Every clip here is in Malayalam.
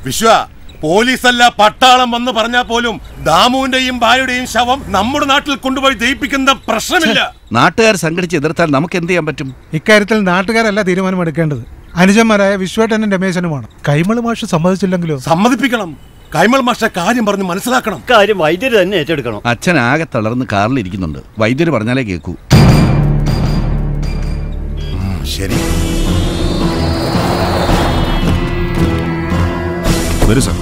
വിശ്വ പോലീസല്ല പട്ടാളം വന്ന് പറഞ്ഞാൽ പോലും ദാമുവിന്റെയും ഭാര്യയുടെയും ശവം നമ്മുടെ നാട്ടിൽ കൊണ്ടുപോയി ദയിപ്പിക്കുന്ന പ്രശ്നമില്ല നാട്ടുകാർ സംഘടിച്ച് എതിർത്താൽ നമുക്ക് എന്ത് ചെയ്യാൻ പറ്റും ഇക്കാര്യത്തിൽ നാട്ടുകാരല്ല തീരുമാനമെടുക്കേണ്ടത് അനുജന്മാരായ വിശ്വേട്ടനും രമേശനുമാണ് കൈമള് മാഷ് സമ്മതിച്ചില്ലെങ്കിലോ സമ്മതിപ്പിക്കണം കൈമൾ മാഷ കാര്യം പറഞ്ഞ് മനസ്സിലാക്കണം കാര്യം വൈദ്യര് തന്നെ ഏറ്റെടുക്കണം അച്ഛൻ ആകെ തളർന്ന് കാറിലിരിക്കുന്നുണ്ട് വൈദ്യര് പറഞ്ഞാലേ കേൾക്കൂ ശരി വരൂ സാർ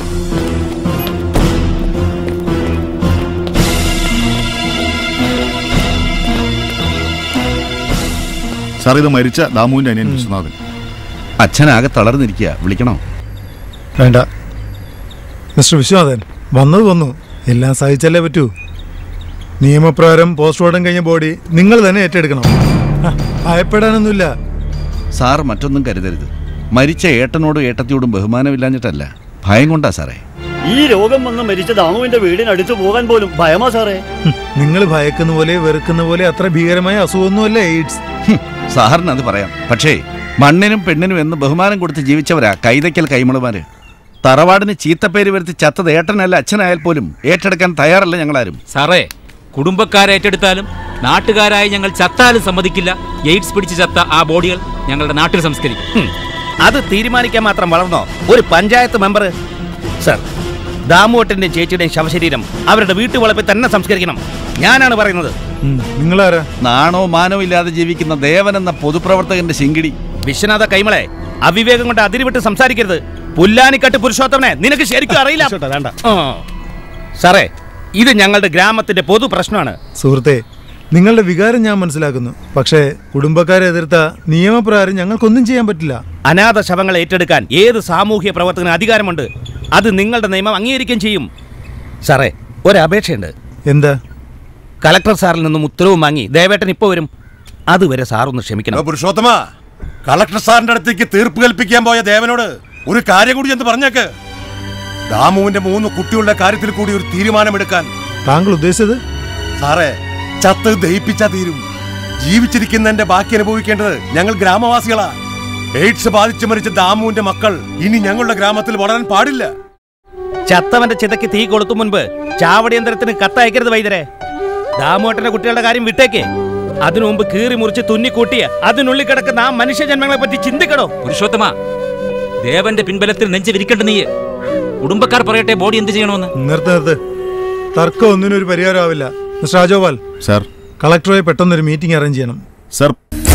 സാർ ഇത് മരിച്ച ദാമുവിന്റെ അനിയൻ വിശ്വനാഥൻ അച്ഛൻ ആകെ തളർന്നിരിക്കുക വിളിക്കണോ വേണ്ട മിസ്റ്റർ വിശ്വനാഥൻ വന്നത് വന്നു എല്ലാം സഹിച്ചല്ലേ പറ്റൂ നിയമപ്രകാരം പോസ്റ്റ്മോർട്ടം കഴിഞ്ഞ ബോഡി നിങ്ങൾ തന്നെ ഏറ്റെടുക്കണം ആ, ഭയപ്പെടാനൊന്നുമില്ല സാർ മറ്റൊന്നും കരുതരുത് മരിച്ച ഏട്ടനോടും ഏട്ടത്തിയോടും ബഹുമാനമില്ലാഞ്ഞിട്ടല്ല ഭയം കൊണ്ടാ സാറേ ഈ രോഗം വന്ന് മരിച്ച ദാമുവിന്റെ വീടിനടുത്ത് പോകാൻ പോലും ഭയമാ സാറേ നിങ്ങൾ ഭയക്കുന്ന പോലെ വെറുക്കുന്ന പോലെ അത്ര ഭീകരമായ അസുഖമൊന്നുമല്ല എയ്ഡ്സ് ഹും, സാറിന് അത് പറയാം പക്ഷേ മണ്ണിനും പെണ്ണിനും എന്ന് ബഹുമാനം കൊടുത്ത് ജീവിച്ചവരാ കൈതയ്ക്കൽ കൈമളുമാര് തറവാടിന് ചീത്തപ്പേര് വരുത്തി ചത്തത് ഏട്ടനല്ല അച്ഛനായാൽ പോലും ഏറ്റെടുക്കാൻ തയ്യാറല്ല ഞങ്ങളാരും സാറേ കുടുംബക്കാരെ ഏറ്റെടുത്താലും നാട്ടുകാരായി ഞങ്ങൾ ചത്താലും സമ്മതിക്കില്ല എയ്ഡ്സ് പിടിച്ച് ചത്ത ആ ബോഡികൾ ഞങ്ങളുടെ നാട്ടിൽ സംസ്കരിക്കും അത് തീരുമാനിക്കാൻ മാത്രം വളർന്നോ ഒരു പഞ്ചായത്ത് മെമ്പർ സർ ദാമുവട്ടിന്റെ ചേച്ചിയുടെയും ശവശരീരം അവരുടെ വീട്ടുവളപ്പിൽ തന്നെ സംസ്കരിക്കണം ഞാനാണ് പറയുന്നത് നിങ്ങളാരാ നാണോ മാനോ ഇല്ലാതെ ജീവിക്കുന്ന ദേവൻ എന്ന പൊതുപ്രവർത്തകന്റെ ശിങ്കിടി വിശ്വനാഥ കൈമളെ അവിവേകം കൊണ്ട് അതിരിവിട്ട് സംസാരിക്കരുത് പുല്ലാനിക്കട്ട് പുരുഷോത്തമനെ നിനക്ക് ശരിക്കും അറിയില്ല വേണ്ട ആ. സാറേ ഇത് ഞങ്ങളുടെ ഗ്രാമത്തിന്റെ പൊതു പ്രശ്നമാണ് സുഹൃത്തെ നിങ്ങളുടെ വികാരം ഞാൻ മനസ്സിലാക്കുന്നു പക്ഷേ കുടുംബക്കാരെ എതിർത്ത നിയമപ്രകാരം ഞങ്ങൾക്കൊന്നും ചെയ്യാൻ പറ്റില്ല അനാഥ ശവങ്ങൾ ഏറ്റെടുക്കാൻ ഏത് സാമൂഹ്യ പ്രവർത്തകന് അധികാരമുണ്ട് അത് നിങ്ങളുടെ നിയമം അംഗീകരിക്കുകയും ചെയ്യും സാറേ ഒരപേക്ഷയുണ്ട് എന്താ കളക്ടർ സാറിൽ നിന്നും ഉത്തരവും വാങ്ങി ദേവേട്ടൻ ഇപ്പോൾ വരും അതുവരെ സാർ ഒന്ന് ക്ഷമിക്കണം പുരുഷോത്തമ കളക്ടർ സാറിന്റെ അടുത്തേക്ക് തീർപ്പ് കൽപ്പിക്കാൻ പോയ ദേവനോട് ഒരു കാര്യം കൂടി എന്ന് പറഞ്ഞേക്ക് ദാമുവിന്റെ മൂന്ന് കുട്ടികളുടെ കാര്യത്തിൽ കൂടി ഒരു തീരുമാനമെടുക്കാൻ താങ്കൾ ഉദ്ദേശിച്ചത് സാറേ ചത്ത് ദഹിപ്പിച്ചാ തീരും ജീവിച്ചിരിക്കുന്നതിന്റെ ബാക്കി അനുഭവിക്കേണ്ടത് ഞങ്ങൾ ഗ്രാമവാസികളാ എയ്ഡ്സ് ബാധിച്ചു മരിച്ച ദാമുവിന്റെ മക്കൾ ഇനി ഞങ്ങളുടെ ഗ്രാമത്തിൽ വളരാൻ പാടില്ല ചത്തവന്റെ ചിതയ്ക്ക് തീ കൊളുത്തും മുൻപ് ചാവടിയന്ത്രത്തിന് കത്തയക്കരുത് വൈദ്യരെ ദാമോട്ടന്റെ കുട്ടികളുടെ കാര്യം വിട്ടേക്ക് അതിനു മുമ്പ് കീറി മുറിച്ച് തുന്നിക്കൂട്ടിയ അതിനുള്ളിൽ കിടക്കുന്ന ആ മനുഷ്യജന്മങ്ങളെ പറ്റി ചിന്തിക്കണോ പുരുഷോത്തമ ദേവന്റെ പിൻബലത്തിൽ നെഞ്ച് വിരിക്കണ്ട നീ കുടുംബക്കാർ പറയട്ടെ ബോഡി എന്ത് ചെയ്യണമെന്ന് നിർത്ത് നിർത്ത് തർക്കം ഒന്നിനും ഒരു പരിഹാരമാവില്ല മിസ്റ്റർ രാജോപാൽ സാർ കളക്ടറെ പെട്ടെന്നൊരു മീറ്റിംഗ് അറേഞ്ച് ചെയ്യണം സാർ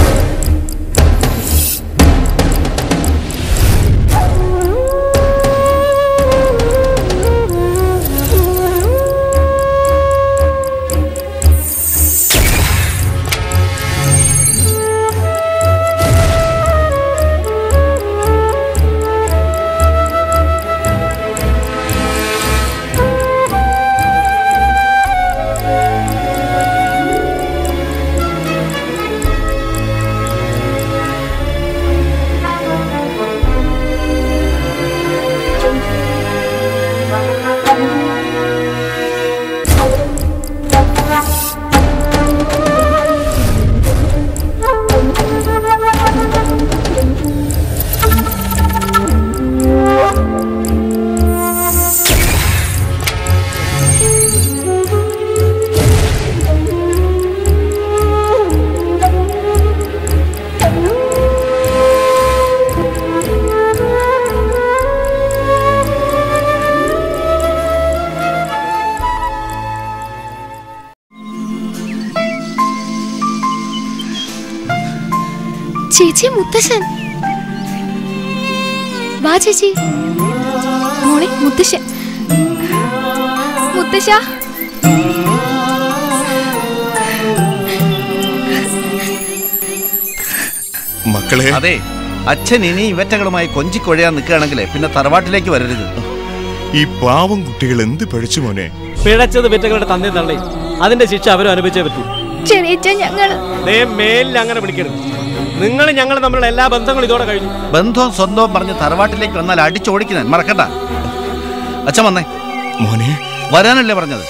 ചേച്ചി മുത്തശ്ശൻ വാ ചേച്ചി മോളെ മുത്തശ്ശൻ മുത്തശ്ശ മക്കളെ അതെ അച്ഛൻ ഇനി ഇവറ്റകളുമായി കൊഞ്ചിക്കൊഴയാൻ നിൽക്കുകയാണെങ്കിലേ പിന്നെ തറവാട്ടിലേക്ക് വരരുത് ഈ പാവം കുട്ടികൾ എന്ത് പഴിച്ചു മോനെ പിഴച്ചത് പെറ്റകളുടെ തന്നി തള്ളി അതിന്റെ ശിക്ഷ അവരും അനുഭവിച്ചേ പറ്റൂ ചെറിയച്ച ഞങ്ങൾ ദേ മേലിൽ അങ്ങനെ വിളിക്കരുത് നിങ്ങൾ ഞങ്ങൾ തമ്മിലുള്ള എല്ലാ ബന്ധങ്ങളും ഇതോടെ കഴിഞ്ഞു ബന്ധവും സ്വന്തവും പറഞ്ഞ് തറവാട്ടിലേക്ക് വന്നാൽ അടിച്ചോടിക്കുന്നൻ മറക്കണ്ട അച്ഛൻ വന്നേ മോനെ വരാനല്ലേ പറഞ്ഞത്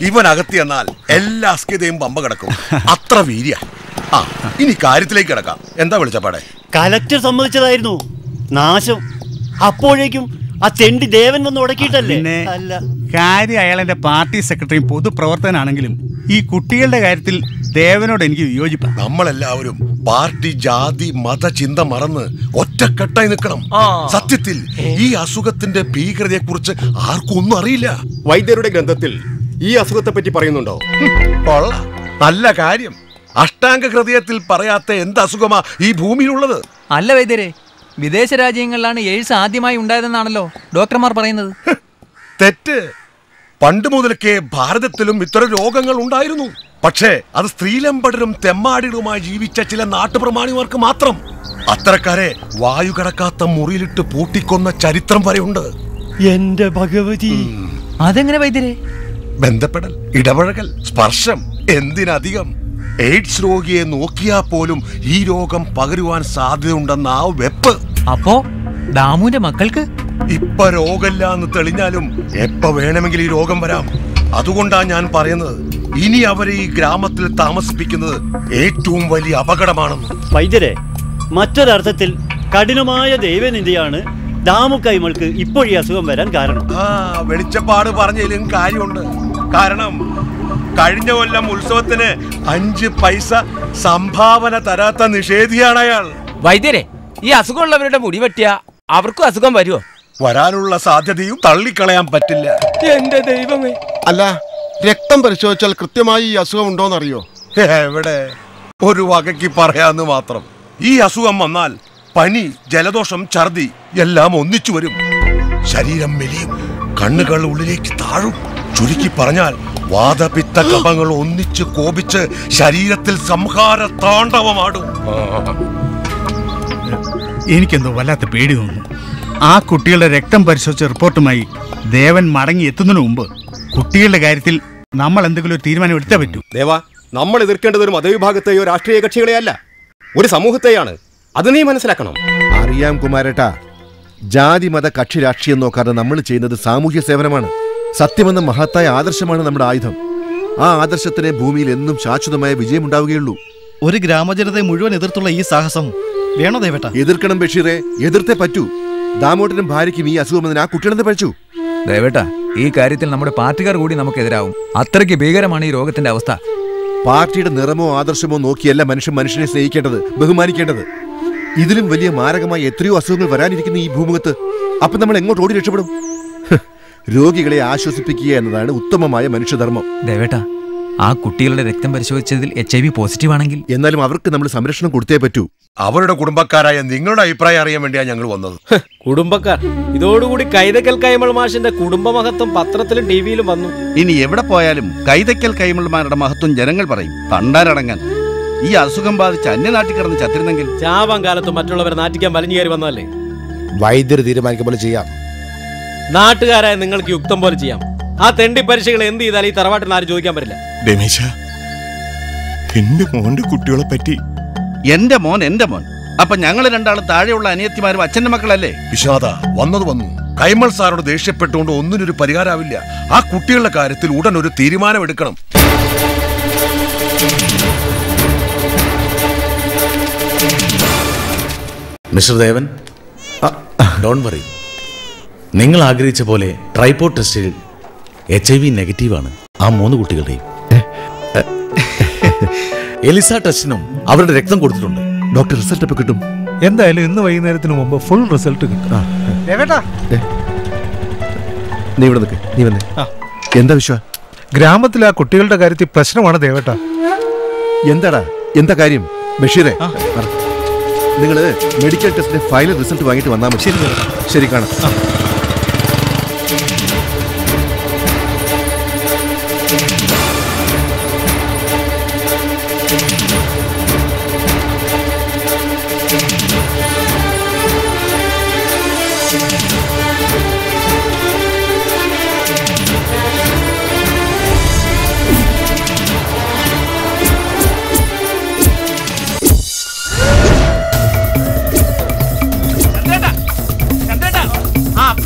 ഇവൻ അകത്തി എന്നാൽ എല്ലാ അസ്കിതയും പമ്പ കിടക്കും അത്ര വീര്യ ആ ഇനി കാര്യത്തിലേക്ക് കിടക്കാം എന്താ വിളിച്ചപ്പാടെ കലക്ടർ സമ്മതിച്ചതായിരുന്നു നാശം അപ്പോഴേക്കും ആ തെണ്ടി ദേവൻ വന്ന് ഉടക്കിയിട്ടല്ലേ പിന്നെ അല്ല കാര്യം അയാൾ എന്റെ പാർട്ടി സെക്രട്ടറിയും പൊതുപ്രവർത്തകനാണെങ്കിലും ഈ കുട്ടികളുടെ കാര്യത്തിൽ ദേവനോട് എനിക്ക് വിയോജിപ്പാണ് നമ്മളെല്ലാവരും പാർട്ടി ജാതി മത ചിന്ത മറന്ന് ഒറ്റക്കെട്ടായി നിൽക്കണം സത്യത്തിൽ ഈ അസുഖത്തിന്റെ ഭീകരതയെ കുറിച്ച് ആർക്കും ഒന്നും അറിയില്ല വൈദ്യരുടെ ഗ്രന്ഥത്തിൽ ഈ അസുഖത്തെ പറ്റി പറയുന്നുണ്ടോ കൊള്ളാം നല്ല കാര്യം അഷ്ടാംഗ ഹൃദയത്തിൽ പറയാത്ത എന്ത് അസുഖമാ ഈ ഭൂമിയിലുള്ളത് അല്ല വൈദ്യരെ വിദേശ രാജ്യങ്ങളിലാണ് എയ്ഡ്സ് ആദ്യമായി ഉണ്ടായതെന്നാണല്ലോ ഡോക്ടർമാർ പറയുന്നത് തെറ്റ് പണ്ട് മുതൽക്കേ ഭാരതത്തിലും ഇത്തരം രോഗങ്ങൾ ഉണ്ടായിരുന്നു പക്ഷേ അത് സ്ത്രീലമ്പടരും തെമ്മാടികളുമായി ജീവിച്ച ചില നാട്ടുപ്രമാണിമാർക്ക് മാത്രം അത്തരക്കാരെ വായു കടക്കാത്ത മുറിയിലിട്ട് പൂട്ടിക്കൊന്ന ചരിത്രം വരെയുണ്ട് എന്റെ ഭഗവതി അതെങ്ങനെ വൈദ്യരെ ബന്ധപ്പെടൽ ഇടപഴകൽ സ്പർശം എന്തിനധികം എയ്ഡ്സ് രോഗിയെ നോക്കിയാൽ പോലും ഈ രോഗം പകരുവാൻ സാധ്യതയുണ്ടെന്ന ആ വെപ്പ് അപ്പോ ദാമുവിന്റെ മക്കൾക്ക് ഇപ്പൊ രോഗമില്ലാന്ന് തെളിഞ്ഞാലും എപ്പ വേണമെങ്കിൽ ഈ രോഗം വരാം അതുകൊണ്ടാ ഞാൻ പറയുന്നത് ഇനി അവരെ ഈ ഗ്രാമത്തിൽ താമസിപ്പിക്കുന്നത് ഏറ്റവും വലിയ അപകടമാണെന്ന് വൈദ്യരെ മറ്റൊരർത്ഥത്തിൽ കഠിനമായ ദൈവനിന്ദയാണ് ദാമു കൈമൾക്ക് ഇപ്പോൾ ഈ അസുഖം വരാൻ കാരണം ആ വെളിച്ചപ്പാട് പറഞ്ഞതിലും കാര്യമുണ്ട് കാരണം കഴിഞ്ഞ കൊല്ലം ഉത്സവത്തിന് അഞ്ച് പൈസ സംഭാവന തരാത്ത നിഷേധിയാണ് അയാൾ വൈദ്യരെ ഈ അസുഖമുള്ളവരുടെ മുടി വെട്ടിയ അവർക്കും അസുഖം വരുമോ വരാനുള്ള സാധ്യതയും തള്ളിക്കളയാൻ പറ്റില്ല എന്റെ ദൈവമേ അല്ല രക്തം പരിശോധിച്ചാൽ കൃത്യമായി ഈ അസുഖം ഉണ്ടോന്നറിയോ എവിടെ ഒരു വകയ്ക്ക് പറയാന്ന് മാത്രം ഈ അസുഖം വന്നാൽ പനി ജലദോഷം ഛർദി എല്ലാം ഒന്നിച്ചു വരും ശരീരം മെലിയും കണ്ണുകൾ ഉള്ളിലേക്ക് താഴും ചുരുക്കി പറഞ്ഞാൽ വാദപിത്ത കഫങ്ങൾ ഒന്നിച്ച് കോപിച്ച് ശരീരത്തിൽ സംഹാര താണ്ഡവമാടും എനിക്കെന്തോ വല്ലാത്ത പേടി തോന്നുന്നു ആ കുട്ടികളുടെ രക്തം പരിശോധിച്ച റിപ്പോർട്ടുമായി ദേവൻ മടങ്ങി എത്തുന്നതിന് മുമ്പ് കുട്ടികളുടെ കാര്യത്തിൽ നമ്മൾ എന്തെങ്കിലും ഒരു തീരുമാനം എടുത്തേ പറ്റൂ ദേവാ നമ്മൾ എതിർക്കേണ്ടത് ഒരു മതവിഭാഗത്തെയോ രാഷ്ട്രീയ കക്ഷികളെയോ അല്ല ഒരു സമൂഹത്തെയാണ് അത് നീ മനസ്സിലാക്കണം അറിയാം കുമാരേട്ടാ ജാതി മത കക്ഷി രാഷ്ട്രീയം നോക്കാതെ നമ്മൾ ചെയ്യുന്നത് സാമൂഹ്യ സേവനമാണ് സത്യമെന്ന മഹത്തായ ആദർശമാണ് നമ്മുടെ ആയുധം ആ ആദർശത്തിന് ഭൂമിയിൽ എന്നും ശാശ്വതമായ വിജയമുണ്ടാവുകയുള്ളൂ ഒരു ഗ്രാമജനതയെ മുഴുവൻ എതിർത്തുള്ള ഈ സാഹസം വേണോ ദേവേട്ട എതിർക്കണം ബഷീറെ എതിർത്തേ പറ്റൂ ദാമോട്ടനും ഭാര്യയ്ക്കും ഈ അസുഖം വന്നതിന് ആ കുട്ടികളെന്ന് പഠിച്ചു ദയവേട്ടാ ഈ കാര്യത്തിൽ നമ്മുടെ പാർട്ടിക്കാർ കൂടി നമുക്കെതിരാവും അത്രയ്ക്ക് ഭീകരമാണ് ഈ രോഗത്തിന്റെ അവസ്ഥ പാർട്ടിയുടെ നിറമോ ആദർശമോ നോക്കിയല്ല മനുഷ്യൻ മനുഷ്യനെ സ്നേഹിക്കേണ്ടത് ബഹുമാനിക്കേണ്ടത് ഇതിലും വലിയ മാരകമായ എത്രയോ അസുഖങ്ങൾ വരാനിരിക്കുന്ന ഈ ഭൂമുഖത്ത് അപ്പൊ നമ്മൾ എങ്ങോട്ട് ഓടി രക്ഷപ്പെടും ഹ്, രോഗികളെ ആശ്വസിപ്പിക്കുക എന്നതാണ് ഉത്തമമായ മനുഷ്യധർമ്മം ദയവേട്ടാ ആ കുട്ടികളുടെ രക്തം പരിശോധിച്ചതിൽ എച്ച് ഐ വി പോസിറ്റീവ് ആണെങ്കിൽ എന്നാലും അവർക്ക് നമ്മൾ സംരക്ഷണം കൊടുത്തേ പറ്റൂ അവരുടെ കുടുംബക്കാരായ നിങ്ങളുടെ അഭിപ്രായം അറിയാൻ വേണ്ടിയാണ് ഞങ്ങൾ വന്നത് കുടുംബക്കാർ ഇതോടുകൂടി കൈതക്കൽ കൈമൾ മാഷിന്റെ കുടുംബമഹത്വം പത്രത്തിലും ടിവിയിലും വന്നു ഇനി എവിടെ പോയാലും കൈതയ്ക്കൽ കൈമൾമാരുടെ മഹത്വം ജനങ്ങൾ പറയും കണ്ടാരടങ്ങാൻ ഈ അസുഖം ബാധിച്ച് അന്യനാട്ടിൽ കിടന്ന് ചത്തിരുന്നെങ്കിൽ ചാവാൻ കാലത്ത് മറ്റുള്ളവരെ നാട്ടിക്കാൻ വലിഞ്ഞു കയറി വന്നതല്ലേ വൈദ്യർ തീരുമാനിക്കും പോലെ ചെയ്യാം നാട്ടുകാരായ നിങ്ങൾക്ക് യുക്തം പോലെ ചെയ്യാം ആ തെണ്ടി പരീക്ഷകൾ എന്ത് ചെയ്താൽ ഈ തറവാട്ടിന് ആരും ചോദിക്കാൻ പറ്റില്ല രമേശ എന്റെ മോന്റെ കുട്ടികളെ പറ്റി എന്റെ മോൻ എന്റെ മോൻ അപ്പൊ ഞങ്ങൾ രണ്ടാളും താഴെയുള്ള അനിയത്തിമാരും അച്ഛന്റെ മക്കളല്ലേ വിഷാദ വന്നത് വന്നു കൈമൾ സാറോട് ദേഷ്യപ്പെട്ടുകൊണ്ട് ഒന്നിനൊരു പരിഹാരമാവില്ല ആ കുട്ടികളുടെ കാര്യത്തിൽ ഉടൻ ഒരു തീരുമാനമെടുക്കണം മിസ്റ്റർ ദേവൻ ഡോൺ വറി നിങ്ങൾ ആഗ്രഹിച്ച പോലെ ട്രൈപ്പോ ടെസ്റ്റിൽ എച്ച് ഐ വി നെഗറ്റീവാണ് ആ മൂന്ന് കുട്ടികളുടെയും എലിസ ടെസ്റ്റിനും അവരുടെ രക്തം കൊടുത്തിട്ടുണ്ട് ഡോക്ടർ റിസൾട്ട് എപ്പോൾ കിട്ടും എന്തായാലും ഇന്ന് വൈകുന്നേരത്തിന് മുമ്പ് ഫുൾ റിസൾട്ട് കിട്ടും ദേവേട്ടാ നീ ഇവിടെ നിൽക്ക് നീ വന്നേ എന്താ വിശ്വ ഗ്രാമത്തിൽ ആ കുട്ടികളുടെ കാര്യത്തിൽ പ്രശ്നമാണ് ദേവേട്ട എന്താടാ എന്താ കാര്യം ബഷീറെ നിങ്ങൾ മെഡിക്കൽ ടെസ്റ്റിന്റെ ഫൈനൽ റിസൾട്ട് വാങ്ങിയിട്ട് വന്നാൽ മതി ശരി ശരി കാണാം ആ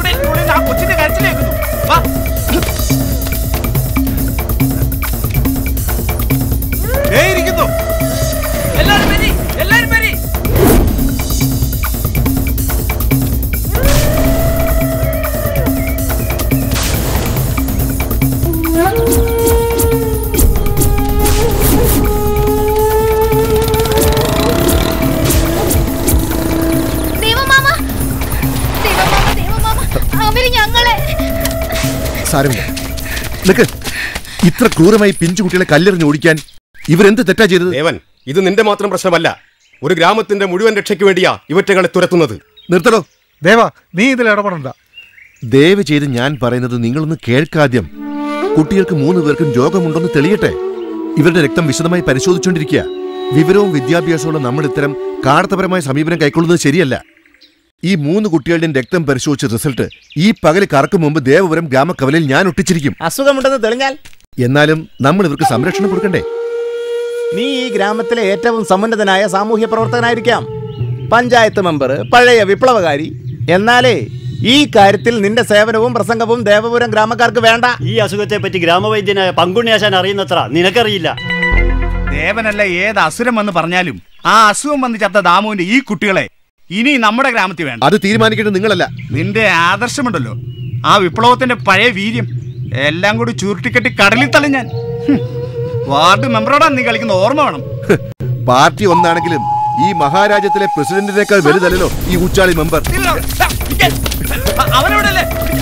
ഞങ്ങളെ സാരമില്ല നിക്ക് ഇത്ര ക്രൂരമായി പിഞ്ചു കുട്ടികളെ കല്ലെറിഞ്ഞ് ഓടിക്കാൻ ഇവരെന്ത് തെറ്റാ ചെയ്തത് ദേവൻ ഇത് നിന്റെ മാത്രം പ്രശ്നമല്ല ഒരു ഗ്രാമത്തിന്റെ മുഴുവൻ രക്ഷയ്ക്ക് വേണ്ടിയാ ഇവറ്റകളെ തുരത്തുന്നത് നിർത്തടോ ദേവ നീ ഇതിൽ ഇടപെടണ്ട ദയവ് ചെയ്ത് ഞാൻ പറയുന്നത് നിങ്ങളൊന്ന് കേൾക്കാദ്യം കുട്ടികൾക്ക് മൂന്ന് പേർക്കും രോഗമുണ്ടെന്ന് തെളിയട്ടെ ഇവരുടെ രക്തം വിശദമായി പരിശോധിച്ചുകൊണ്ടിരിക്കുക വിവരവും വിദ്യാഭ്യാസമുള്ള നമ്മൾ ഇത്തരം കാടത്തപരമായ സമീപനം കൈക്കൊള്ളുന്നത് ശരിയല്ല ഈ മൂന്ന് കുട്ടികളുടെയും രക്തം പരിശോധിച്ച റിസൾട്ട് ഈ പകല് കറക്കും മുമ്പ് ദേവപുരം ഗ്രാമക്കവലയിൽ ഞാൻ ഒട്ടിച്ചിരിക്കും അസുഖമുണ്ടെന്ന് തെളിഞ്ഞാൽ എന്നാലും നമ്മൾ ഇവർക്ക് സംരക്ഷണം കൊടുക്കണ്ടേ നീ ഈ ഗ്രാമത്തിലെ ഏറ്റവും സമുന്നതനായ സാമൂഹ്യ പ്രവർത്തകനായിരിക്കാം പഞ്ചായത്ത് മെമ്പർ പഴയ വിപ്ലവകാരി എന്നാലേ ഈ കാര്യത്തിൽ നിന്റെ സേവനവും പ്രസംഗവും ദേവപുരം ഗ്രാമക്കാർക്ക് വേണ്ട ഈ അസുഖത്തെ പറ്റി ഗ്രാമവൈദ്യനായ പങ്കുണ്യാശാൻ അറിയുന്നത്ര നിനക്കറിയില്ല ദേവനല്ല ഏത് അസുരം വന്ന് പറഞ്ഞാലും ആ അസുഖം വന്ന് ചത്ത ദാമുവിന്റെ ഈ കുട്ടികളെ ഇനി നമ്മുടെ ഗ്രാമത്തിൽ വേണ്ട അത് തീരുമാനിക്കേണ്ടത് നിങ്ങളല്ല നിന്റെ ആദർശമുണ്ടല്ലോ ആ വിപ്ലവത്തിന്റെ പഴയ വീര്യം എല്ലാം കൂടി ചുരുട്ടിക്കെട്ടി കടലിൽ തള്ളി ഞാൻ ഹും. വാർഡ് മെമ്പറോടാ നീ കളിക്കുന്ന ഓർമ്മ വേണം പാർട്ടി ഒന്നാണെങ്കിലും ഈ മഹാരാജ്യത്തിലെ പ്രസിഡന്റിനേക്കാൾ വലുതല്ലോ ഈ ഉച്ചാളി മെമ്പർ അവനോടല്ലേ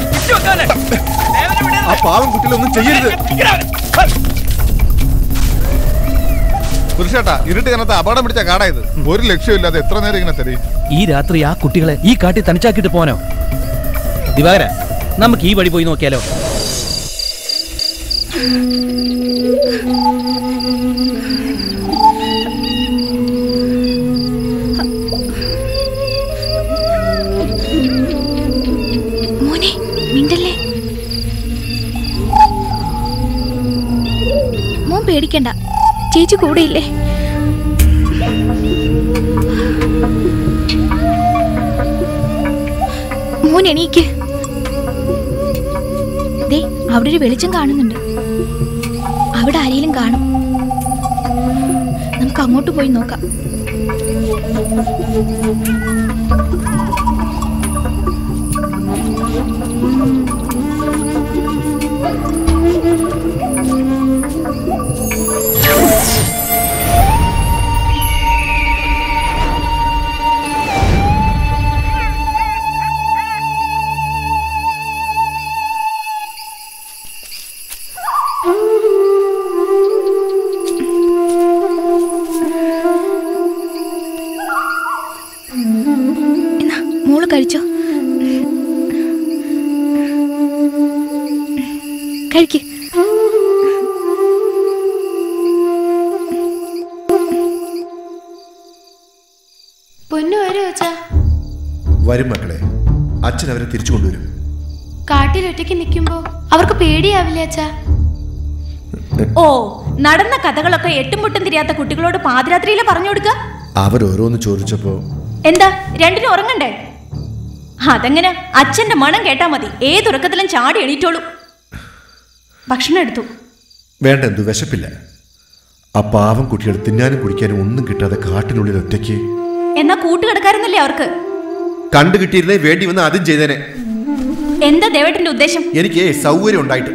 ആ പാവം കുട്ടികളൊന്നും ചെയ്യരുത് പുരുഷേട്ടാ ഇരുട്ട് കനത്ത് അപകടം പിടിച്ച കാടാ ഇത് ഒരു ലക്ഷ്യമില്ലാതെ എത്ര നേരം ഇങ്ങനെ തരി ഈ രാത്രി ആ കുട്ടികളെ ഈ കാട്ടി തനിച്ചാക്കിയിട്ട് പോനോ ദിവാകര നമുക്ക് ഈ വഴി പോയി നോക്കിയാലോ മോനെ മിണ്ടല്ലേ മോൻ പേടിക്കണ്ട ചേച്ചി കൂടെയില്ലേ മോൻ എണീക്ക് ദേ അവിടെ ഒരു വെളിച്ചം കാണുന്നുണ്ട് അവിടെ ആരെങ്കിലും കാണും നമുക്ക് അങ്ങോട്ട് പോയി നോക്കാം എന്നാ മോള് കഴിച്ചോ കഴിക്ക് പൊന്നു വരൂ അച്ഛാ വരും മക്കളെ അച്ഛൻ അവരെ തിരിച്ചു കൊണ്ടുവരും കാട്ടിൽ ഒറ്റയ്ക്ക് നിൽക്കുമ്പോ അവർക്ക് പേടിയാവില്ലേ അച്ഛാ ഓ നടന്ന കഥകളൊക്കെ എട്ടും മുട്ടും തിരിയാത്ത കുട്ടികളോട് പാതിരാത്രിയിലെ പറഞ്ഞു കൊടുക്ക അവരോരോന്ന് ചോദിച്ചപ്പോ എന്താ രണ്ടിനും ഉറങ്ങണ്ടേ അതെങ്ങനെ അച്ഛന്റെ മണം കേട്ടാ മതി ഏതുറക്കത്തിലും ചാടി എണീറ്റോളൂ ഭക്ഷണം എടുത്തു വേണ്ട എന്തു വിശപ്പില്ല ആ പാവം കുട്ടികൾ തിന്നാനും കുടിക്കാനും ഒന്നും കിട്ടാതെ കാട്ടിനുള്ളിൽ ഒറ്റയ്ക്ക് എന്നാ കൂട്ടുകിടക്കാരെന്നല്ലേ അവർക്ക് കണ്ടു കിട്ടിയിരുന്നേ വേണ്ടി വന്ന് അതും ചെയ്തേനെ എന്താ ദേവേട്ടന്റെ ഉദ്ദേശം എനിക്ക് സൗകര്യം ഉണ്ടായിട്ട്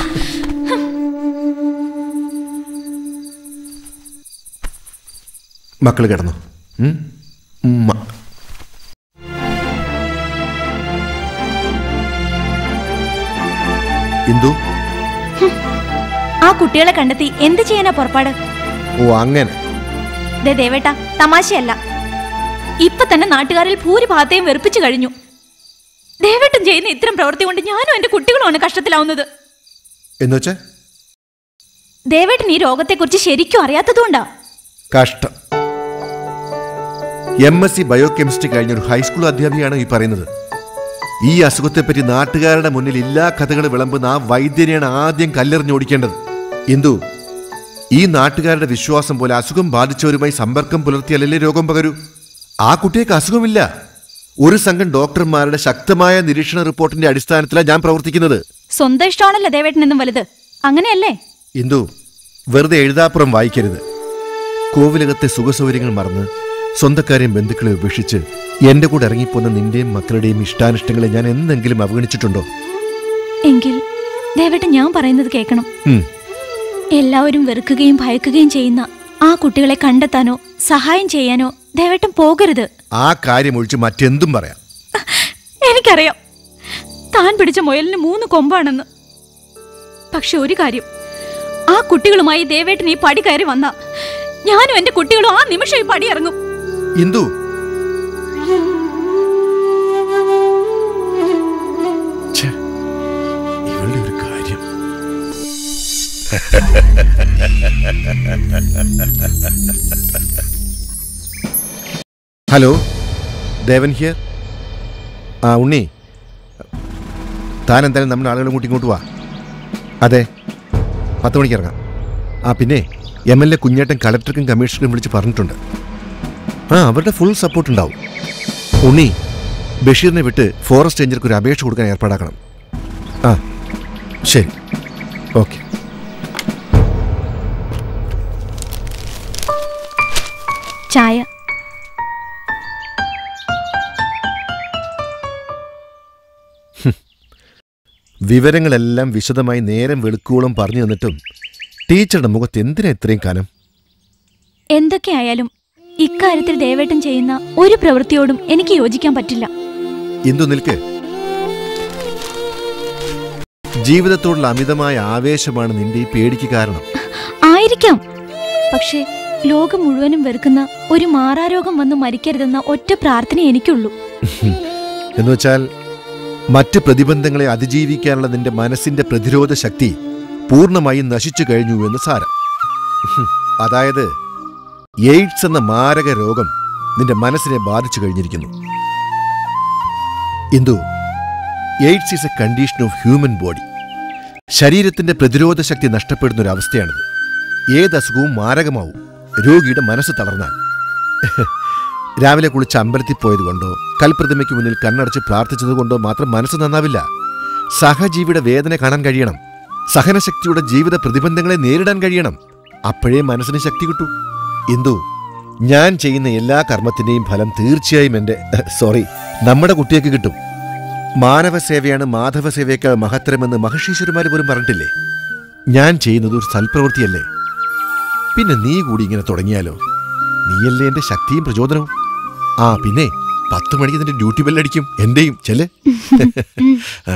മക്കൾ കിടന്നു ഉം? ഉമ്മ. ഇന്ദു ആ കുട്ടികളെ കണ്ടെത്തി എന്ത് ചെയ്യാനാ പുറപ്പാട് ഓ അങ്ങനെ ദേ ദേവേട്ട തമാശയല്ല ഇപ്പൊ തന്നെ നാട്ടുകാരിൽ ഭൂരിഭാഗത്തെയും വെറുപ്പിച്ചു കഴിഞ്ഞു ദേവേട്ടൻ ചെയ്യുന്ന ഇത്തരം പ്രവൃത്തി കൊണ്ട് ഞാനും എന്റെ കുട്ടികളുമാണ് കഷ്ടത്തിലാവുന്നത് എന്നുവെച്ചാ ദേവേട്ടൻ ഈ രോഗത്തെക്കുറിച്ച് ശരിക്കും അറിയാത്തതുകൊണ്ടാ കഷ്ടം എം എസ് സി ബയോകെമിസ്ട്രി കഴിഞ്ഞ ഒരു ഹൈസ്കൂൾ അധ്യാപികയാണ് ഈ പറയുന്നത് ഈ അസുഖത്തെപ്പറ്റി നാട്ടുകാരുടെ മുന്നിൽ എല്ലാ കഥകൾ വിളമ്പുന്ന ആ വൈദ്യനെയാണ് ആദ്യം കല്ലെറിഞ്ഞോടിക്കേണ്ടത് ഇന്ദു ഈ നാട്ടുകാരുടെ വിശ്വാസം പോലെ അസുഖം ബാധിച്ചവരുമായി സമ്പർക്കം പുലർത്തിയല്ലേ രോഗം പകരൂ ആ കുട്ടിക്ക് അസുഖമില്ല ഒരു സംഘം ഡോക്ടർമാരുടെ ശക്തമായ നിരീക്ഷണ റിപ്പോർട്ടിന്റെ അടിസ്ഥാനത്തിലാണ് ഞാൻ പ്രവർത്തിക്കുന്നത് സ്വന്തം ഇഷ്ടമാണല്ലോ ദേവേട്ടൻ എന്നും വലുത് അങ്ങനെയല്ലേ ഇന്ദു വെറുതെ എഴുതാപ്പുറം വായിക്കരുത് കോവിലകത്തെ സുഖസൗകര്യങ്ങൾ മറന്ന് സ്വന്തക്കാരെയും ബന്ധുക്കളെ ഉപേക്ഷിച്ച് എന്റെ കൂടെ ഇറങ്ങിപ്പോന്ന നിന്റെയും മക്കളുടെയും ഇഷ്ടാനിഷ്ടങ്ങളെ ഞാൻ എന്തെങ്കിലും അവഗണിച്ചിട്ടുണ്ടോ എങ്കിൽ ദേവേട്ടൻ ഞാൻ പറയുന്നത് കേൾക്കണം ഉം. എല്ലാവരും വെറുക്കുകയും ഭയക്കുകയും ചെയ്യുന്ന ആ കുട്ടികളെ കണ്ടെത്താനോ സഹായം ചെയ്യാനോ ദേവേട്ടൻ പോകരുത് ആ കാര്യം ഒഴിച്ച് മറ്റെന്തും പറയാം എനിക്കറിയാം താൻ പിടിച്ച മുയലിന് മൂന്ന് കൊമ്പാണെന്ന് പക്ഷെ ഒരു കാര്യം ആ കുട്ടികളുമായി ദേവേട്ടൻ ഈ പടി കയറി വന്ന ഞാനും എന്റെ കുട്ടികളും ആ നിമിഷം ഈ പടി ഇറങ്ങും ഇന്ദു ഛെ, ഇവളുടെ ഒരു കാര്യം ഹലോ ദേവൻ ഹിയർ ആ ഉണ്ണി താൻ എന്തായാലും നമ്മുടെ ആളുകളും കൂട്ടി ഇങ്ങോട്ട് വാ അതെ പത്ത് മണിക്ക് ഇറങ്ങാം ആ പിന്നെ എം എൽ എ കുഞ്ഞേട്ടൻ കളക്ടർക്കും കമ്മീഷണറും വിളിച്ച് പറഞ്ഞിട്ടുണ്ട് ആ അവരുടെ ഫുൾ സപ്പോർട്ട് ഉണ്ടാവും ഉണ്ണി ബഷീറിനെ വിട്ട് ഫോറസ്റ്റ് റേഞ്ചർക്ക് ഒരു അപേക്ഷ കൊടുക്കാൻ ഏർപ്പാടാക്കണം ആ ശരി ഓക്കെ ചായ വിവരങ്ങളെല്ലാം വിശദമായി നേരം വെളുക്കുവോളം പറഞ്ഞു തന്നിട്ടും ടീച്ചറുടെ മുഖത്ത് എന്തിനാ ഇത്രയും കനം എന്തൊക്കെയായാലും ഇക്കാര്യത്തിൽ ദേവേട്ടൻ ചെയ്യുന്ന ഒരു പ്രവൃത്തിയോടും എനിക്ക് യോജിക്കാൻ പറ്റില്ല എന്തു നിൽക്ക് ജീവിതത്തോടുള്ള അമിതമായ ആവേശമാണ് നിന്റെ ഈ പേടിക്ക് കാരണം ആയിരിക്കാം പക്ഷേ ലോകം മുഴുവനും വെറുക്കുന്ന ഒരു മാറാരോഗം വന്ന് മരിക്കരുതെന്ന ഒറ്റ പ്രാർത്ഥന എനിക്കുള്ളൂ എന്നുവെച്ചാൽ മറ്റ് പ്രതിബന്ധങ്ങളെ അതിജീവിക്കാനുള്ള നിന്റെ മനസ്സിന്റെ പ്രതിരോധ ശക്തി പൂർണ്ണമായും നശിച്ചു കഴിഞ്ഞു എന്ന് സാരം ഹും, അതായത് എയ്ഡ്സ് എന്ന മാരക രോഗം നിന്റെ മനസ്സിനെ ബാധിച്ചു കഴിഞ്ഞിരിക്കുന്നു Indu AIDS is a condition of human body ശരീരത്തിന്റെ പ്രതിരോധ ശക്തി നഷ്ടപ്പെടുന്ന ഒരു അവസ്ഥയാണിത് ഏത് അസുഖവും മാരകമാവും രോഗിയുടെ മനസ്സ് തളർന്നാൽ രാവിലെ കുളിച്ച് അമ്പലത്തിൽ പോയത് കൊണ്ടോ കൽപ്രതിമയ്ക്ക് മുന്നിൽ കണ്ണടച്ച് പ്രാർത്ഥിച്ചത് കൊണ്ടോ മാത്രം മനസ്സ് നന്നാവില്ല സഹജീവിയുടെ വേദന കാണാൻ കഴിയണം സഹനശക്തിയുടെ ജീവിത പ്രതിബന്ധങ്ങളെ നേരിടാൻ കഴിയണം അപ്പോഴേ മനസ്സിന് ശക്തി കിട്ടൂ ഇന്ദു ഞാൻ ചെയ്യുന്ന എല്ലാ കർമ്മത്തിന്റെയും ഫലം തീർച്ചയായും എൻ്റെ സോറി നമ്മുടെ കുട്ടിയൊക്കെ കിട്ടും മാനവ സേവയാണ് മാധവ സേവയേക്കാൾ മഹത്തരമെന്ന് മഹർഷീശ്വരന്മാർ പോലും പറഞ്ഞിട്ടില്ലേ ഞാൻ ചെയ്യുന്നത് ഒരു സൽപ്രവൃത്തിയല്ലേ പിന്നെ നീ കൂടി ഇങ്ങനെ തുടങ്ങിയാലോ നീയല്ലേ എന്റെ ശക്തിയും പ്രചോദനവും ആ പിന്നെ പത്ത് മണിക്ക് നിന്റെ ഡ്യൂട്ടി ബെല്ലടിക്കും എന്റെയും ചെല് ആ.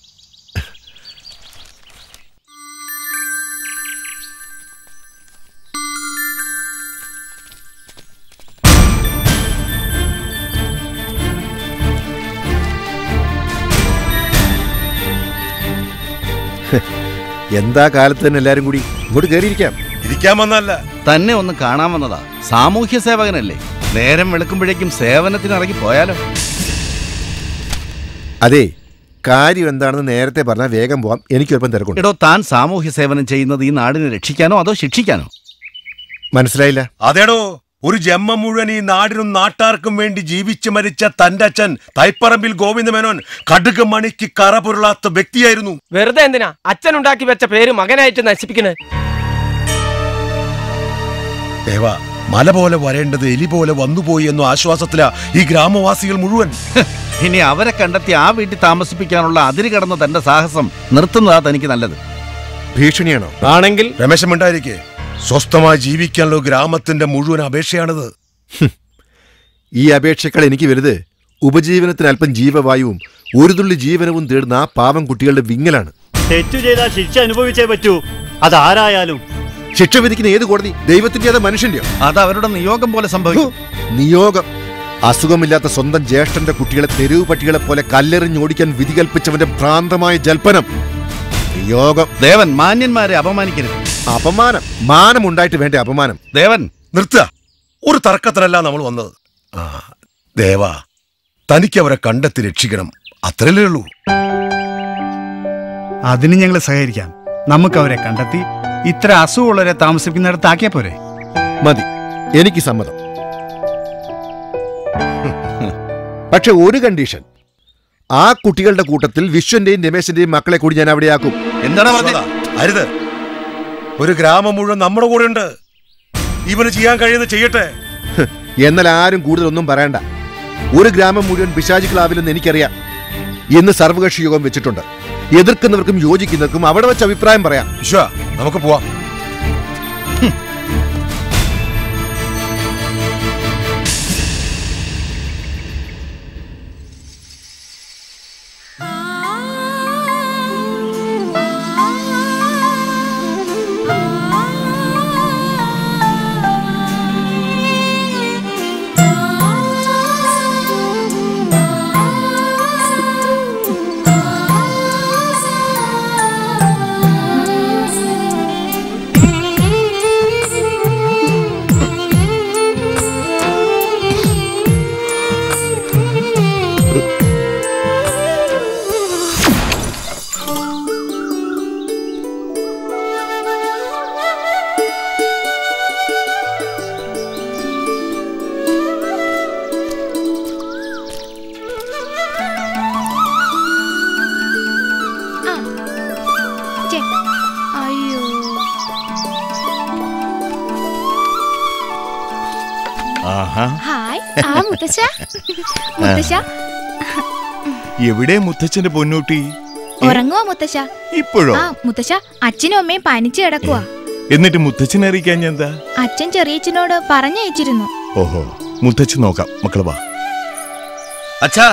എന്താ കാലത്ത് തന്നെ എല്ലാരും കൂടി ഇങ്ങോട്ട് കയറിയിരിക്കാം ഇരിക്കാൻ വന്നല്ല തന്നെ ഒന്ന് കാണാൻ വന്നതാ സാമൂഹ്യ സേവകനല്ലേ നേരം വെളുക്കുമ്പോഴേക്കും സേവനത്തിന് ഇറങ്ങി പോയാലോ അതെ കാര്യം എന്താണെന്ന് നേരത്തെ പറഞ്ഞാൽ വേഗം പോവാം എനിക്കൊരുപ്പം തിരക്കുണ്ട് എടോ താൻ സാമൂഹ്യ സേവനം ചെയ്യുന്നത് ഈ നാടിനെ രക്ഷിക്കാനോ അതോ ശിക്ഷിക്കാനോ മനസ്സിലായില്ല അതേടോ ഒരു ജന്മം മുഴുവൻ ഈ നാടിനും നാട്ടാർക്കും വേണ്ടി ജീവിച്ചു മരിച്ച തന്റെ അച്ഛൻ തൈപ്പറമ്പിൽ ഗോവിന്ദമേനോൻ കടുക് മണിക്ക് കറ പുരളാത്ത വ്യക്തിയായിരുന്നു വെറുതെ എന്തിനാ അച്ഛൻ ഉണ്ടാക്കി വെച്ച പേര് മകനായിട്ട് നശിപ്പിക്കണേ ദേവ മല പോലെ വരേണ്ടത് എലി പോലെ വന്നുപോയി എന്ന ആശ്വാസത്തിലാ ഈ ഗ്രാമവാസികൾ മുഴുവൻ ഇനി അവരെ കണ്ടെത്തി ആ വീട്ടിൽ താമസിപ്പിക്കാനുള്ള അതിര് കടന്ന തന്റെ സാഹസം നിർത്തുന്നതാ തനിക്ക് നല്ലത് ഭീഷണിയാണോ ആണെങ്കിൽ രമേശം ഉണ്ടായിരിക്കേ സ്വസ്ഥമായി ജീവിക്കാനുള്ള ഗ്രാമത്തിന്റെ മുഴുവൻ അപേക്ഷയാണിത് ഈ അപേക്ഷകൾ എനിക്ക് വലുത് ഉപജീവനത്തിന് അല്പം ജീവവായുവും ഒരു തുള്ളി ജീവനവും തേടുന്ന ആ പാവം കുട്ടികളുടെ വിങ്ങലാണ് തെറ്റു ചെയ്താൽ ശിക്ഷ അനുഭവിച്ചേ പറ്റൂ അതാരായാലും ശിക്ഷ വിധിക്കുന്ന ഏത് കോടതി ദൈവത്തിന്റെ അതോ മനുഷ്യന്റെയോ അത് അവരുടെ നിയോഗം പോലെ സംഭവിക്കും നിയോഗം അസുഖമില്ലാത്ത സ്വന്തം ജ്യേഷ്ഠന്റെ കുട്ടികളെ തെരുവ് പട്ടികളെ പോലെ കല്ലെറിഞ്ഞോടിക്കാൻ വിധി കൽപ്പിച്ചവന്റെ ഭ്രാന്തമായ ജൽപ്പനം നിയോഗം ദേവൻ മാന്യന്മാരെ അപമാനിക്കരുത് അപമാനം മാനമുണ്ടായിട്ട് വേണ്ടേ അപമാനം ദേവൻ നിർത്തുക ഒരു തർക്കത്തിലല്ല നമ്മൾ വന്നത് ആ ദേവ തനിക്ക് അവരെ കണ്ടെത്തി രക്ഷിക്കണം അത്രയല്ലേ ഉള്ളൂ അതിന് ഞങ്ങൾ സഹകരിക്കാം നമുക്ക് അവരെ കണ്ടെത്തി ഇത്ര അസുഖമുള്ളവരെ താമസിക്കുന്നിടത്ത് ആക്കിയാ പോരെ മതി എനിക്ക് സമ്മതം പക്ഷെ ഒരു കണ്ടീഷൻ ആ കുട്ടികളുടെ കൂട്ടത്തിൽ വിശ്വന്റെയും രമേശന്റെയും മക്കളെ കൂടി ഞാൻ അവിടെയാക്കും എന്താണ് പറഞ്ഞത് അരുത് ഒരു ഗ്രാമം മുഴുവൻ നമ്മുടെ കൂടെ ഉണ്ട് ഇവന് ചെയ്യാൻ കഴിയുന്ന ചെയ്യട്ടെ ഹ്, എന്നാൽ ആരും കൂടുതലൊന്നും പറയണ്ട ഒരു ഗ്രാമം മുഴുവൻ പിശാചുക്കളാവില്ലെന്ന് എനിക്കറിയാം ഇന്ന് സർവകക്ഷി യോഗം വെച്ചിട്ടുണ്ട് എതിർക്കുന്നവർക്കും യോജിക്കുന്നവർക്കും അവിടെ വെച്ച് അഭിപ്രായം പറയാം വിശ്വ നമുക്ക് പോവാം ആ പിടിച്ചേ അയ്യോ ആഹാ ഹായ് ആ മുത്തശ്ശ മുത്തശ്ശ എവിടെ മുത്തച്ഛന്റെ പൊന്നൂട്ടി ഉറങ്ങുവാ മുത്തശ്ശ ഇപ്പോഴോ ആ മുത്തശ്ശ അച്ഛനും അമ്മയും പനിച്ചു കിടക്കുവാ എന്നിട്ട് മുത്തച്ഛനെ അറിയിക്കാൻ ഞാൻ എന്താ അച്ഛൻ ചെറിയച്ഛനോട് പറഞ്ഞയച്ചിരുന്നു ഓഹോ മുത്തച്ഛൻ നോക്കാം മക്കള് വാ അച്ഛാ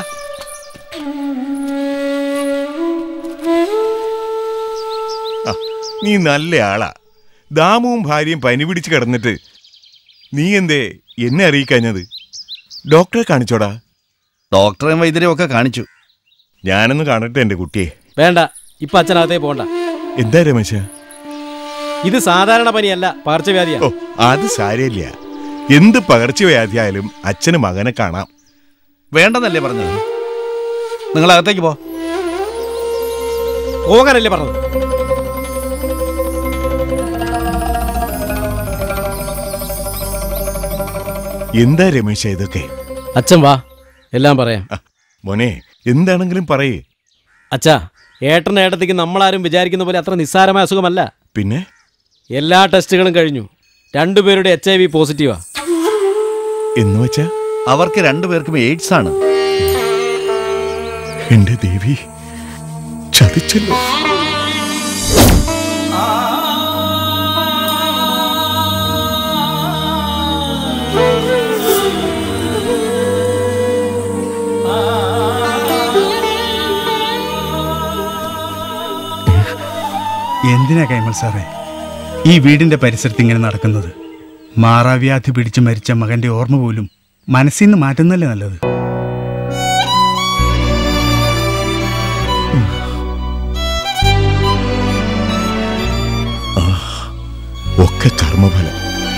ആ, നീ നല്ല ആളാ ദാമുവും ഭാര്യയും പനി പിടിച്ച് കിടന്നിട്ട് നീ എന്തേ എന്നെ അറിയിക്കാഞ്ഞത് ഡോക്ടറെ കാണിച്ചോടാ ഡോക്ടറെയും വൈദ്യരെയും ഒക്കെ കാണിച്ചു ഞാനൊന്ന് കാണട്ടെ എന്റെ കുട്ടിയെ വേണ്ട ഇപ്പൊ അച്ഛനകത്തേ പോണ്ട എന്താ രമേശ ഇത് സാധാരണ പനിയല്ല പകർച്ചവ്യാധിയാ ഓ അത് സാരമില്ല എന്ത് പകർച്ചവ്യാധിയായാലും അച്ഛന് മകനെ കാണാം വേണ്ടെന്നല്ലേ പറഞ്ഞത് നിങ്ങൾ അകത്തേക്ക് പോ പോകാനല്ലേ പറഞ്ഞത് എന്താ രമേശ ഇതൊക്കെ അച്ഛൻ വാ എല്ലാം പറയാം മോനെ എന്താണെങ്കിലും പറയേ അച്ഛാ ഏട്ടനും ഏട്ടത്തേക്ക് നമ്മളാരും വിചാരിക്കുന്ന പോലെ അത്ര നിസ്സാരമായ അസുഖമല്ല പിന്നെ എല്ലാ ടെസ്റ്റുകളും കഴിഞ്ഞു രണ്ടുപേരുടെ എച്ച് ഐ വി പോസിറ്റീവാ എന്ന് വെച്ചാ അവർക്ക് രണ്ടുപേർക്കും എയ്ഡ്സ് ആണ് എന്റെ ദേവി ചതിച്ചല്ലോ എന്തിനാ കൈമൾ സാറേ ഈ വീടിന്റെ പരിസരത്ത് ഇങ്ങനെ നടക്കുന്നത് മാറാവ്യാധി പിടിച്ച് മരിച്ച മകന്റെ ഓർമ്മ പോലും മനസ്സിൽ നിന്ന് മാറ്റുന്നല്ലേ നല്ലത് ഒക്കെ കർമ്മഫലം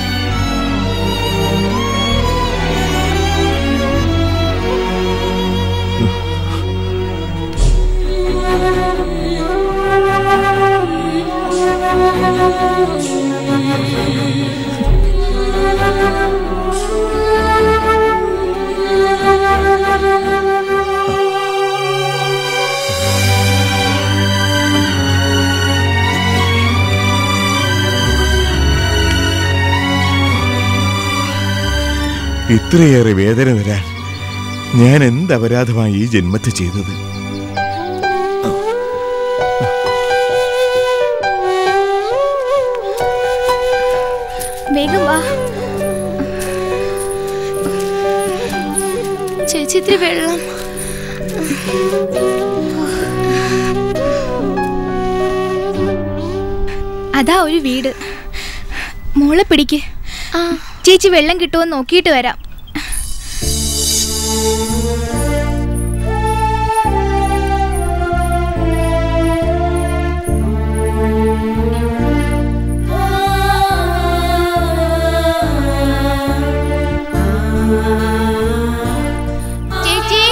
ഇത്രയേറെ വേദന തരാൻ ഞാൻ എന്ത് അപരാധമായി ഈ ജന്മത്തെ ചെയ്തത് വേഗം വാ ചേച്ചി ഇത്തിരി വെള്ളം അതാ ഒരു വീട് മോളെ പിടിക്ക് ചേച്ചി വെള്ളം കിട്ടുമോ നോക്കിയിട്ട് വരാം ചേച്ചി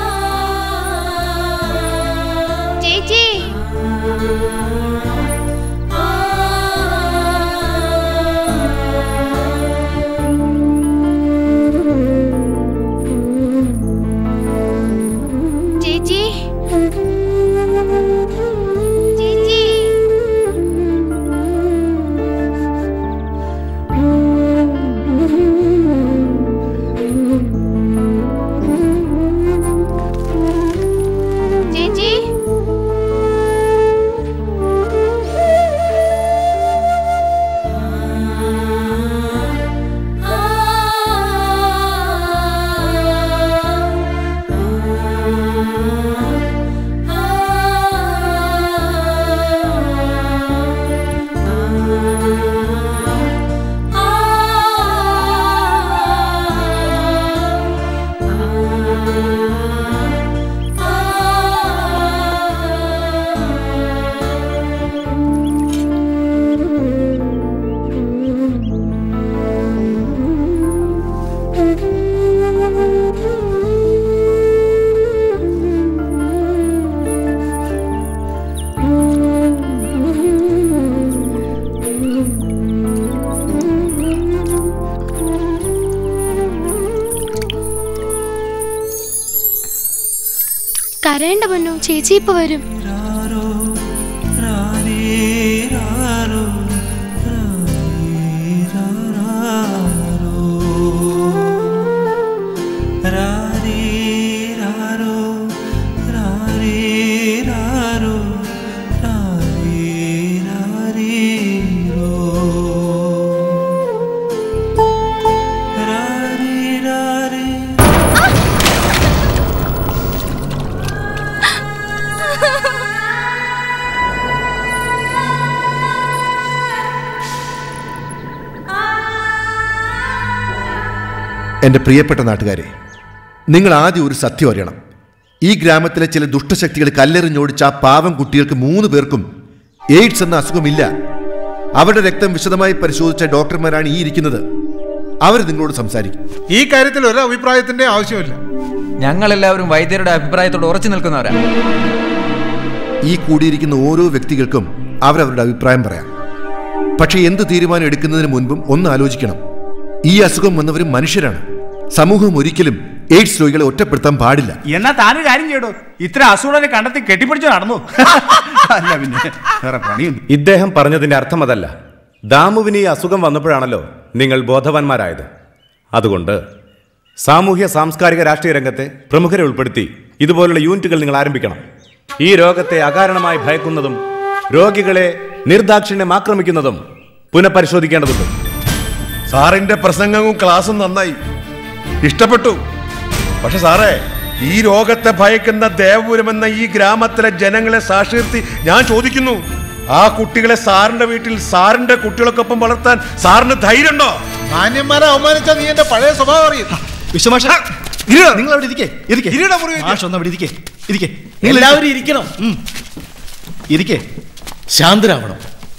ചേച്ചി ചേച്ചി ചേച്ചി ചേച്ചി കരയേണ്ട പൊന്നു ചേച്ചി ഇപ്പൊ വരും റാരേ എൻ്റെ പ്രിയപ്പെട്ട നാട്ടുകാരെ നിങ്ങൾ ആദ്യം ഒരു സത്യം അറിയണം ഈ ഗ്രാമത്തിലെ ചില ദുഷ്ടശക്തികൾ കല്ലെറിഞ്ഞോടിച്ച ആ പാവം കുട്ടികൾക്ക് മൂന്ന് പേർക്കും എയ്ഡ്സ് എന്ന അസുഖമില്ല അവരുടെ രക്തം വിശദമായി പരിശോധിച്ച ഡോക്ടർമാരാണ് ഈ ഇരിക്കുന്നത് അവർ നിങ്ങളോട് സംസാരിക്കും ഈ കാര്യത്തിൽ ഒരു അഭിപ്രായത്തിന്റെ ആവശ്യമില്ല ഞങ്ങളെല്ലാവരും വൈദ്യരുടെ അഭിപ്രായത്തോട് ഉറച്ചു നിൽക്കുന്നവരാ ഈ കൂടിയിരിക്കുന്ന ഓരോ വ്യക്തികൾക്കും അവരവരുടെ അഭിപ്രായം പറയാം പക്ഷേ എന്ത് തീരുമാനം എടുക്കുന്നതിന് മുൻപും ഒന്ന് ആലോചിക്കണം ഈ അസുഖം വന്നവരും മനുഷ്യരാണ് സമൂഹം ഒരിക്കലും എയ്ഡ്സ് രോഗികളെ ഒറ്റപ്പെടുത്താൻ പാടില്ല എന്നാ താനൊരു കാര്യം ചെയ്യടോ ഇത്ര അസുഖനെ കണ്ടെത്തി കെട്ടിപ്പിടിച്ച് നടന്നു അല്ല പിന്നെ വേറെ പണിയുണ്ട് ഇദ്ദേഹം പറഞ്ഞതിന്റെ അർത്ഥം അതല്ല ദാമുവിന് ഈ അസുഖം വന്നപ്പോഴാണല്ലോ നിങ്ങൾ ബോധവാന്മാരായത് അതുകൊണ്ട് സാമൂഹ്യ സാംസ്കാരിക രാഷ്ട്രീയ രംഗത്തെ പ്രമുഖരെ ഉൾപ്പെടുത്തി ഇതുപോലുള്ള യൂണിറ്റുകൾ നിങ്ങൾ ആരംഭിക്കണം ഈ രോഗത്തെ അകാരണമായി ഭയക്കുന്നതും രോഗികളെ നിർദാക്ഷിണ്യം ആക്രമിക്കുന്നതും പുനഃപരിശോധിക്കേണ്ടതുണ്ട് സാറിന്റെ പ്രസംഗവും ക്ലാസ്സും നന്നായി ഇഷ്ടപ്പെട്ടു പക്ഷെ സാറേ ഈ രോഗത്തെ ഭയക്കുന്ന ദേവപുരം എന്ന ഈ ഗ്രാമത്തിലെ ജനങ്ങളെ സാക്ഷീർത്തി ഞാൻ ചോദിക്കുന്നു ആ കുട്ടികളെ സാറിന്റെ വീട്ടിൽ സാറിന്റെ കുട്ടികൾക്കൊപ്പം വളർത്താൻ സാറിന് ധൈര്യമുണ്ടോ മാന്യന്മാരെ അവമാനിച്ച നീ എന്റെ പഴയ സ്വഭാവം അറിയും വിശ്വമാഷ നിങ്ങൾ അവിടെ ഇരിക്കേ ഇരിക്കേ മാഷ് ഒന്ന് അവിടെ ഇരിക്കേ ഇരിക്കേ എല്ലാവരും ഇരിക്കണം ഇരിക്കേ ശാന്തരാവണം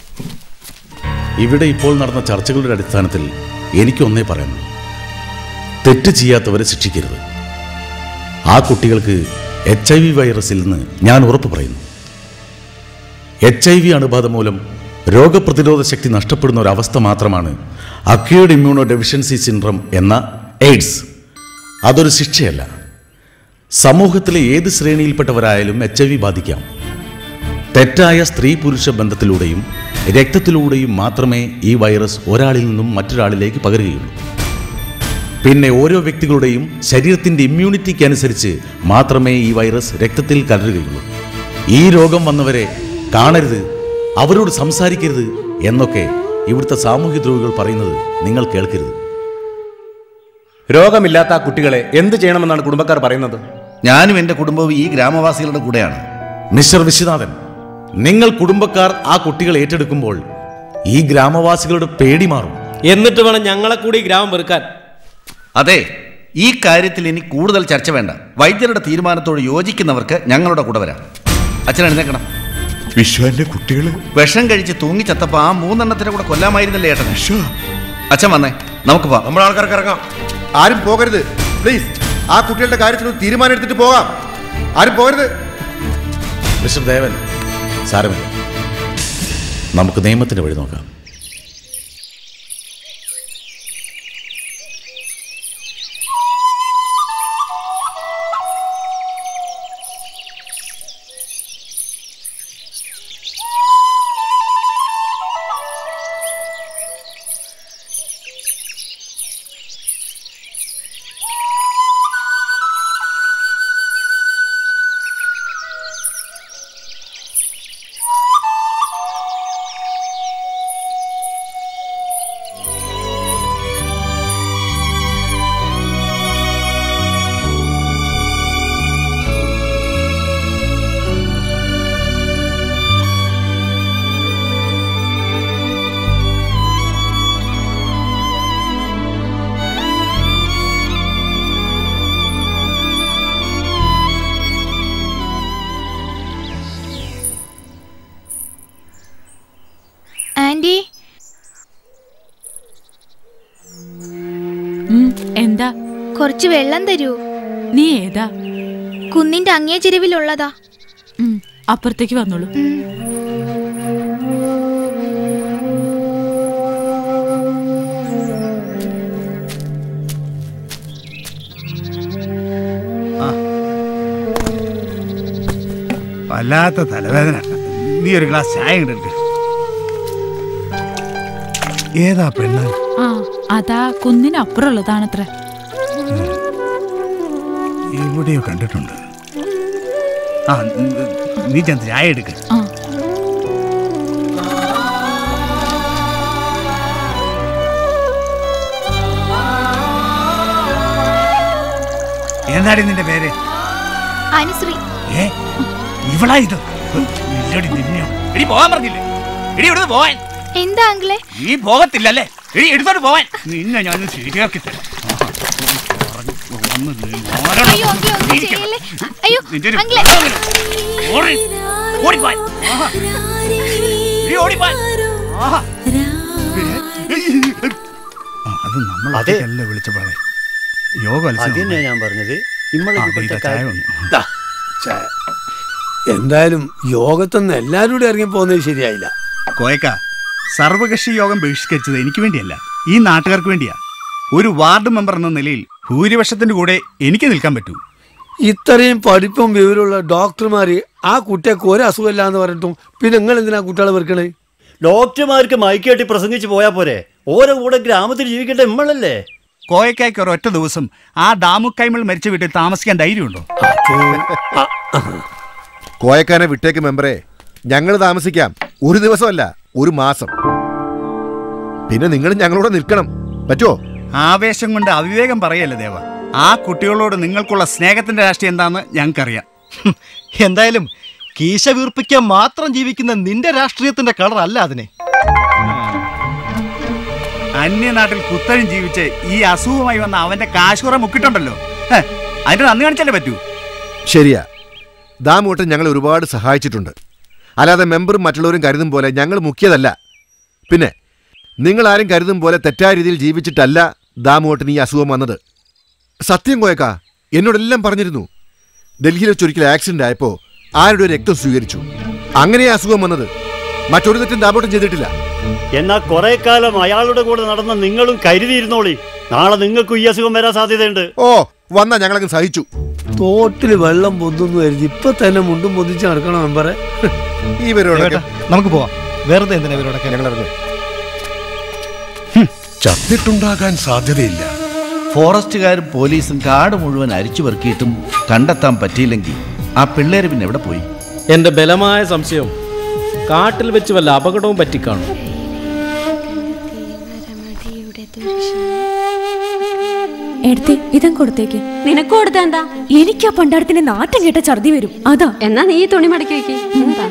ഇവിടെ ഇപ്പോൾ നടന്ന ചർച്ചകളുടെ അടിസ്ഥാനത്തിൽ എനിക്കൊന്നേ പറയാനുള്ളൂ തെറ്റ് ചെയ്യാത്തവരെ ശിക്ഷിക്കരുത് ആ കുട്ടികൾക്ക് എച്ച് ഐ വി വൈറസിൽ നിന്ന് ഞാൻ ഉറപ്പ് പറയുന്നു എച്ച് ഐ വി അണുബാധ മൂലം രോഗപ്രതിരോധ ശക്തി നഷ്ടപ്പെടുന്ന ഒരു അവസ്ഥ മാത്രമാണ് അക്യൂർഡ് ഇമ്മ്യൂണോ ഡെഫിഷ്യൻസി സിൻഡ്രം എന്ന എയ്ഡ്സ് അതൊരു ശിക്ഷയല്ല സമൂഹത്തിലെ ഏത് ശ്രേണിയിൽപ്പെട്ടവരായാലും എച്ച് ഐ വി ബാധിക്കാം തെറ്റായ സ്ത്രീ പുരുഷ ബന്ധത്തിലൂടെയും രക്തത്തിലൂടെയും മാത്രമേ ഈ വൈറസ് ഒരാളിൽ നിന്നും മറ്റൊരാളിലേക്ക് പകരുകയുള്ളൂ പിന്നെ ഓരോ വ്യക്തികളുടെയും ശരീരത്തിൻ്റെ ഇമ്മ്യൂണിറ്റിക്ക് അനുസരിച്ച് മാത്രമേ ഈ വൈറസ് രക്തത്തിൽ കലരുകയുള്ളൂ ഈ രോഗം വന്നവരെ കാണരുത് അവരോട് സംസാരിക്കരുത് എന്നൊക്കെ ഇവിടുത്തെ സാമൂഹ്യ ദ്രോഹികൾ പറയുന്നത് നിങ്ങൾ കേൾക്കരുത് രോഗമില്ലാത്ത ആ കുട്ടികളെ എന്ത് ചെയ്യണമെന്നാണ് കുടുംബക്കാർ പറയുന്നത് ഞാനും എൻ്റെ കുടുംബവും ഈ ഗ്രാമവാസികളുടെ കൂടെയാണ് മിസ്റ്റർ വിശ്വനാഥൻ നിങ്ങൾ കുടുംബക്കാർ ആ കുട്ടികളെ ഏറ്റെടുക്കുമ്പോൾ ഈ ഗ്രാമവാസികളുടെ പേടി മാറും എന്നിട്ട് വേണം ഞങ്ങളെ കൂടി ഗ്രാമം വെറുക്കാൻ അതെ ഈ കാര്യത്തിൽ ഇനി കൂടുതൽ ചർച്ച വേണ്ട വൈദ്യരുടെ തീരുമാനത്തോട് യോജിക്കുന്നവർക്ക് ഞങ്ങളുടെ കൂടെ വരാം അച്ഛൻ എഴുന്നേക്കണം വിശ്വാന്റെ കുട്ടികൾ വിഷം കഴിച്ച് തൂങ്ങിച്ചത്തപ്പോ ആ മൂന്നെണ്ണത്തിനെ കൂടെ കൊല്ലാമായിരുന്നല്ലേ ഏട്ടൻ അച്ഛൻ വന്നേ നമുക്ക് പോവാം നമ്മുടെ ആൾക്കാർക്ക് ഇറങ്ങാം ആരും പോകരുത് പ്ലീസ് ആ കുട്ടികളുടെ കാര്യത്തിൽ ഒരു തീരുമാനം എടുത്തിട്ട് പോകാം ആരും പോകരുത് മിസ്റ്റർ ദേവൻ സാരമില്ല നമുക്ക് നിയമത്തിന്റെ വഴി നോക്കാം ആന്റി എന്താ കുറച്ച് വെള്ളം തരൂ നീ ഏതാ കുന്നിന്റെ അങ്ങേ ചെരുവിലുള്ളതാ അപ്പുറത്തേക്ക് വന്നോളൂ വല്ലാത്ത തലവേദന നീ ഒരു ഗ്ലാസ് ചായ ഇങ്ങോട്ട് ഏതാ പെണ്ണ് ആ അതാ കുന്നിനപ്പുറമുള്ളതാണത്ര എവിടെയോ കണ്ടിട്ടുണ്ട് ആ ന- നീ ചെന്ന് ചായ എടുക്ക ആ എന്താടി നിന്റെ പേര് അനുശ്രീ ഏ ഇവളാ ഇത് ഇല്ലടി നിന്നെയോ എടി പോകാൻ പറഞ്ഞില്ലേ എടി ഇവിടുന്ന് പോവാൻ എന്താ അങ്കിളെ നീ പോകത്തില്ലല്ലേ എടി എടുത്തോട്ട് പോവാൻ നിന്നെ ഞാൻ ശരിയാക്കി തരാം അയ്യോ അങ്കിൾ ഒന്നും ചെയ്യല്ലേ അയ്യോ അങ്കിളെ അത് നമ്മളല്ലേ വിളിച്ചപ്പോഴേ യോഗ അത് തന്നെയാ ഞാൻ പറഞ്ഞത് ഇമ്മളെ ഇവിടുത്തെ കാര്യം എന്തായാലും യോഗത്തൊന്നും എല്ലാവരും കൂടി ഇറങ്ങി പോകുന്നത് ശരിയായില്ല കോയക്ക സർവകക്ഷി യോഗം ബഹിഷ്കരിച്ചത് എനിക്ക് വേണ്ടിയല്ല ഈ നാട്ടുകാർക്ക് വേണ്ടിയാ ഒരു വാർഡ് മെമ്പർ എന്ന നിലയിൽ ഭൂരിപക്ഷത്തിന്റെ കൂടെ എനിക്ക് നിൽക്കാൻ പറ്റൂ ഇത്രയും പഠിപ്പും വിവരമുള്ള ഡോക്ടർമാർ ആ കുട്ടിയൊക്കെ ഒരു അസുഖമില്ല എന്ന് പറഞ്ഞിട്ടും പിന്നെ നിങ്ങൾ എന്തിനാ കുട്ടികളെ വെറുക്കണേ ഡോക്ടർമാർക്ക് മൈക്കേട്ടി പ്രസംഗിച്ച് പോയാ പോരെ ഓരോ കൂടെ ഗ്രാമത്തിൽ ജീവിക്കേണ്ട ഇമ്മളല്ലേ കോയക്കായ്ക്ക് ഒരൊറ്റ ദിവസം ആ ഡാമുക്കൈമൾ മരിച്ച വീട്ടിൽ താമസിക്കാൻ ധൈര്യമുണ്ടോ കോയക്കാനെ വിട്ടേക്ക് മെമ്പറെ ഞങ്ങൾ താമസിക്കാം ഒരു ദിവസമല്ല ഒരു മാസം പിന്നെ നിങ്ങൾ ഞങ്ങളോട് നിൽക്കണം പറ്റുമോ ആവേശം കൊണ്ട് അവിവേകം പറയല്ലേ ദേവ ആ കുട്ടികളോട് നിങ്ങൾക്കുള്ള സ്നേഹത്തിന്റെ രാഷ്ട്രീയം എന്താന്ന് ഞങ്ങൾക്കറിയാം എന്തായാലും കീശ വീർപ്പിക്കാൻ മാത്രം ജീവിക്കുന്ന നിന്റെ രാഷ്ട്രീയത്തിന്റെ കളർ അല്ല അതിനെ അന്യനാട്ടിൽ കുത്തഴും ജീവിച്ച് ഈ അസുഖമായി വന്ന അവന്റെ കാശുറ മുക്കിട്ടുണ്ടല്ലോ ഹെ, അതിന്റെ നന്ദി കാണിച്ചല്ലേ പറ്റൂ ശരിയാ ദാമൂട്ടൻ ഞങ്ങൾ ഒരുപാട് സഹായിച്ചിട്ടുണ്ട് അല്ലാതെ മെമ്പറും മറ്റുള്ളവരും കരുതും പോലെ ഞങ്ങൾ മുഖ്യതല്ല പിന്നെ നിങ്ങൾ ആരും കരുതും പോലെ തെറ്റായ രീതിയിൽ ജീവിച്ചിട്ടല്ല ദാമൂട്ടൻ ഈ അസുഖം വന്നത് സത്യം കോയക്ക എന്നോടെല്ലാം പറഞ്ഞിരുന്നു ഡൽഹിയിൽ വെച്ചൊരിക്കൽ ആക്സിഡന്റ് ആയപ്പോൾ ആരുടെ രക്തം സ്വീകരിച്ചു അങ്ങനെ അസുഖം വന്നത് മറ്റൊരു തെറ്റും ദാമൂട്ടൻ ചെയ്തിട്ടില്ല എന്നാ കുറെ കാലം അയാളുടെ കൂടെ നടന്ന നിങ്ങളും കരുതിയിരുന്നോളി നാളെ നിങ്ങൾക്കും ഈ അസുഖം വരാൻ സാധ്യതയുണ്ട് ഓ വന്നാ ഞങ്ങളങ്ങ് സഹിച്ചു തോട്ടിൽ വെള്ളം പൊന്തുന്നു കരുതി ഇപ്പൊ തന്നെ മുണ്ടും പൊന്തിച്ച് നടക്കണം മെമ്പറെ ഇവരോടൊക്കെ നമുക്ക് പോവാം വെറുതെ എന്തിനാ ഇവരോടൊക്കെ ഞങ്ങൾ ഇറങ്ങും ചത്തിട്ടുണ്ടാകാൻ സാധ്യതയില്ല ഫോറസ്റ്റുകാരും പോലീസും കാട് മുഴുവൻ അരിച്ചു പെറുക്കിയിട്ടും കണ്ടെത്താൻ പറ്റിയില്ലെങ്കിൽ ആ പിള്ളേര് പിന്നെ എവിടെ പോയി എന്റെ ബലമായ സംശയം കാട്ടിൽ വെച്ച് വല്ല അപകടവും പറ്റിക്കാണും എടുത്തേ ഇതം കൊടുത്തേക്ക് നിനക്ക് കൊടുത്ത എന്താ എനിക്ക് ആ പണ്ടാരത്തിന്റെ നാട്ടം കേട്ട ഛർദി വരും അതാ എന്നാ നീ ഈ തുണി മടക്കി വെക്ക് എന്താ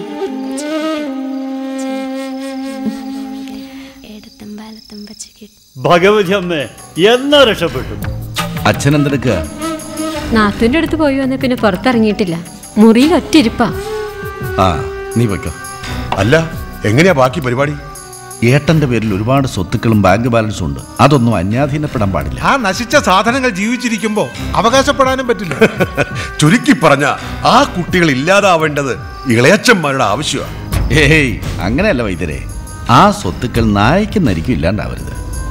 ഭഗവതി അമ്മേ എന്നാ രക്ഷപ്പെട്ടു അച്ഛൻ എന്തെടുക്കുക നാത്തുവിന്റെ അടുത്ത് പോയി വന്ന് പിന്നെ പുറത്തിറങ്ങിയിട്ടില്ല മുറിയിൽ ഒറ്റിരിപ്പാ ആ നീ വെക്കോ അല്ല എങ്ങനെയാ ബാക്കി പരിപാടി ഏട്ടന്റെ പേരിൽ ഒരുപാട് സ്വത്തുക്കളും ബാങ്ക് ബാലൻസും ഉണ്ട് അതൊന്നും അന്യാധീനപ്പെടാൻ പാടില്ല ആ നശിച്ച സാധനങ്ങൾ ജീവിച്ചിരിക്കുമ്പോ അവകാശപ്പെടാനും പറ്റില്ല ചുരുക്കി പറഞ്ഞ ആ കുട്ടികൾ ഇല്ലാതാവേണ്ടത് ഇളയച്ചന്മാരുടെ ആവശ്യമാണ് ഏയ് അങ്ങനെയല്ല വൈദ്യരെ ആ സ്വത്തുക്കൾ നായ്ക്കുന്നരിക്കും ഇല്ലാണ്ടാവരുത്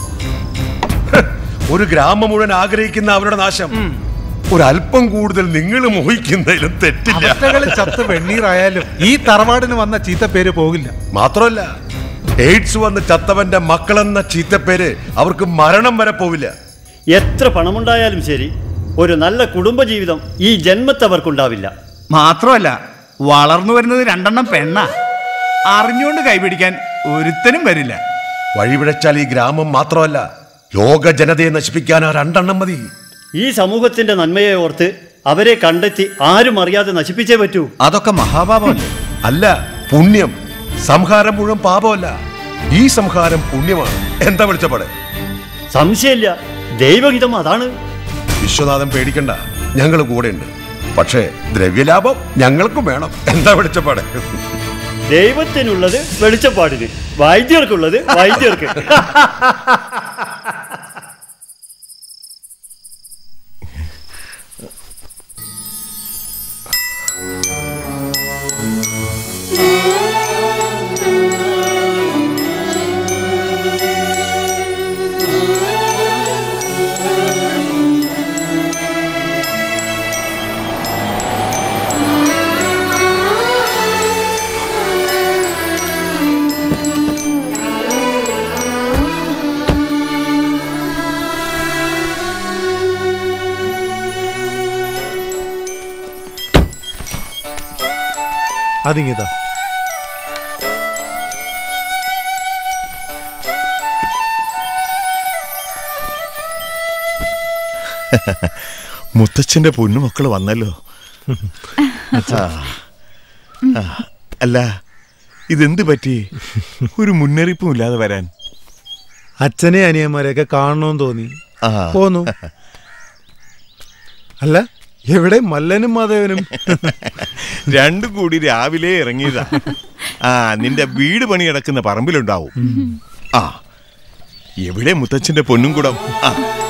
ഒരു ഗ്രാമം മുഴുവൻ ആഗ്രഹിക്കുന്ന അവരുടെ നാശം ഒരല്പം കൂടുതൽ നിങ്ങൾ മോഹിക്കുന്നതിലും തെറ്റില്ല അവറ്റകളിൽ ചത്ത് വെണ്ണീറായാലും ഈ തറവാടിന് വന്ന ചീത്ത പേര് പോകില്ല മാത്രമല്ല എയ്ഡ്സ് വന്ന് ചത്തവന്റെ മക്കളെന്ന ചീത്തപ്പേര് അവർക്ക് മരണം വരെ പോവില്ല എത്ര പണമുണ്ടായാലും ശരി ഒരു നല്ല കുടുംബജീവിതം ഈ ജന്മത്തവർക്കുണ്ടാവില്ല മാത്രമല്ല വളർന്നു വരുന്നത് രണ്ടെണ്ണം പെണ്ണ അറിഞ്ഞുകൊണ്ട് കൈപിടിക്കാൻ ഒരുത്തനും വരില്ല വഴിപിഴച്ചാൽ ഈ ഗ്രാമം മാത്രമല്ല ലോക ജനതയെ നശിപ്പിക്കാൻ ആ രണ്ടെണ്ണം മതി ഈ സമൂഹത്തിന്റെ നന്മയെ ഓർത്ത് അവരെ കണ്ടെത്തി ആരും അറിയാതെ നശിപ്പിച്ചേ പറ്റൂ അതൊക്കെ മഹാപാപമല്ലേ അല്ല പുണ്യം സംഹാരം മുഴുവൻ പാപമല്ല ഈ സംഹാരം പുണ്യമാണ് എന്താ വിളിച്ചപ്പാടെ സംശയമില്ല ദൈവഹിതം അതാണ് വിശ്വനാഥൻ പേടിക്കണ്ട ഞങ്ങൾ കൂടെയുണ്ട് പക്ഷേ ദ്രവ്യലാഭം ഞങ്ങൾക്കും വേണം എന്താ വിളിച്ചപ്പാടെ ദൈവത്തിനുള്ളത് വെളിച്ചപ്പാടിന് വൈദ്യർക്കുള്ളത് വൈദ്യർക്ക് അതിങ്ങിതാ മുത്തച്ഛന്റെ പൊന്നുമക്കൾ വന്നല്ലോ ആ. ആ. അല്ല ഇതെന്ത് പറ്റി ഒരു മുന്നറിയിപ്പും ഇല്ലാതെ വരാൻ അച്ഛനെ അനിയന്മാരെയൊക്കെ കാണണമെന്ന് തോന്നി ആ. പോന്നു അല്ല എവിടെ മല്ലനും മാധവനും രണ്ടും കൂടി രാവിലെ ഇറങ്ങിയതാ ആ നിന്റെ വീട് പണി കിടക്കുന്ന പറമ്പിലുണ്ടാവും ആ എവിടെ മുത്തച്ഛന്റെ പൊന്നും കൂടം ആ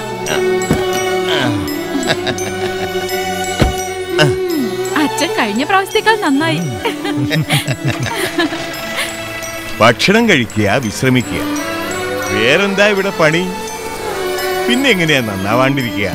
അച്ഛൻ കഴിഞ്ഞ പ്രാവശ്യത്തേക്കാൾ നന്നായി ഭക്ഷണം കഴിക്കുക വിശ്രമിക്കുക വേറെന്താ ഇവിടെ പണി പിന്നെ എങ്ങനെയാ നന്നാവാണ്ടിരിക്കുക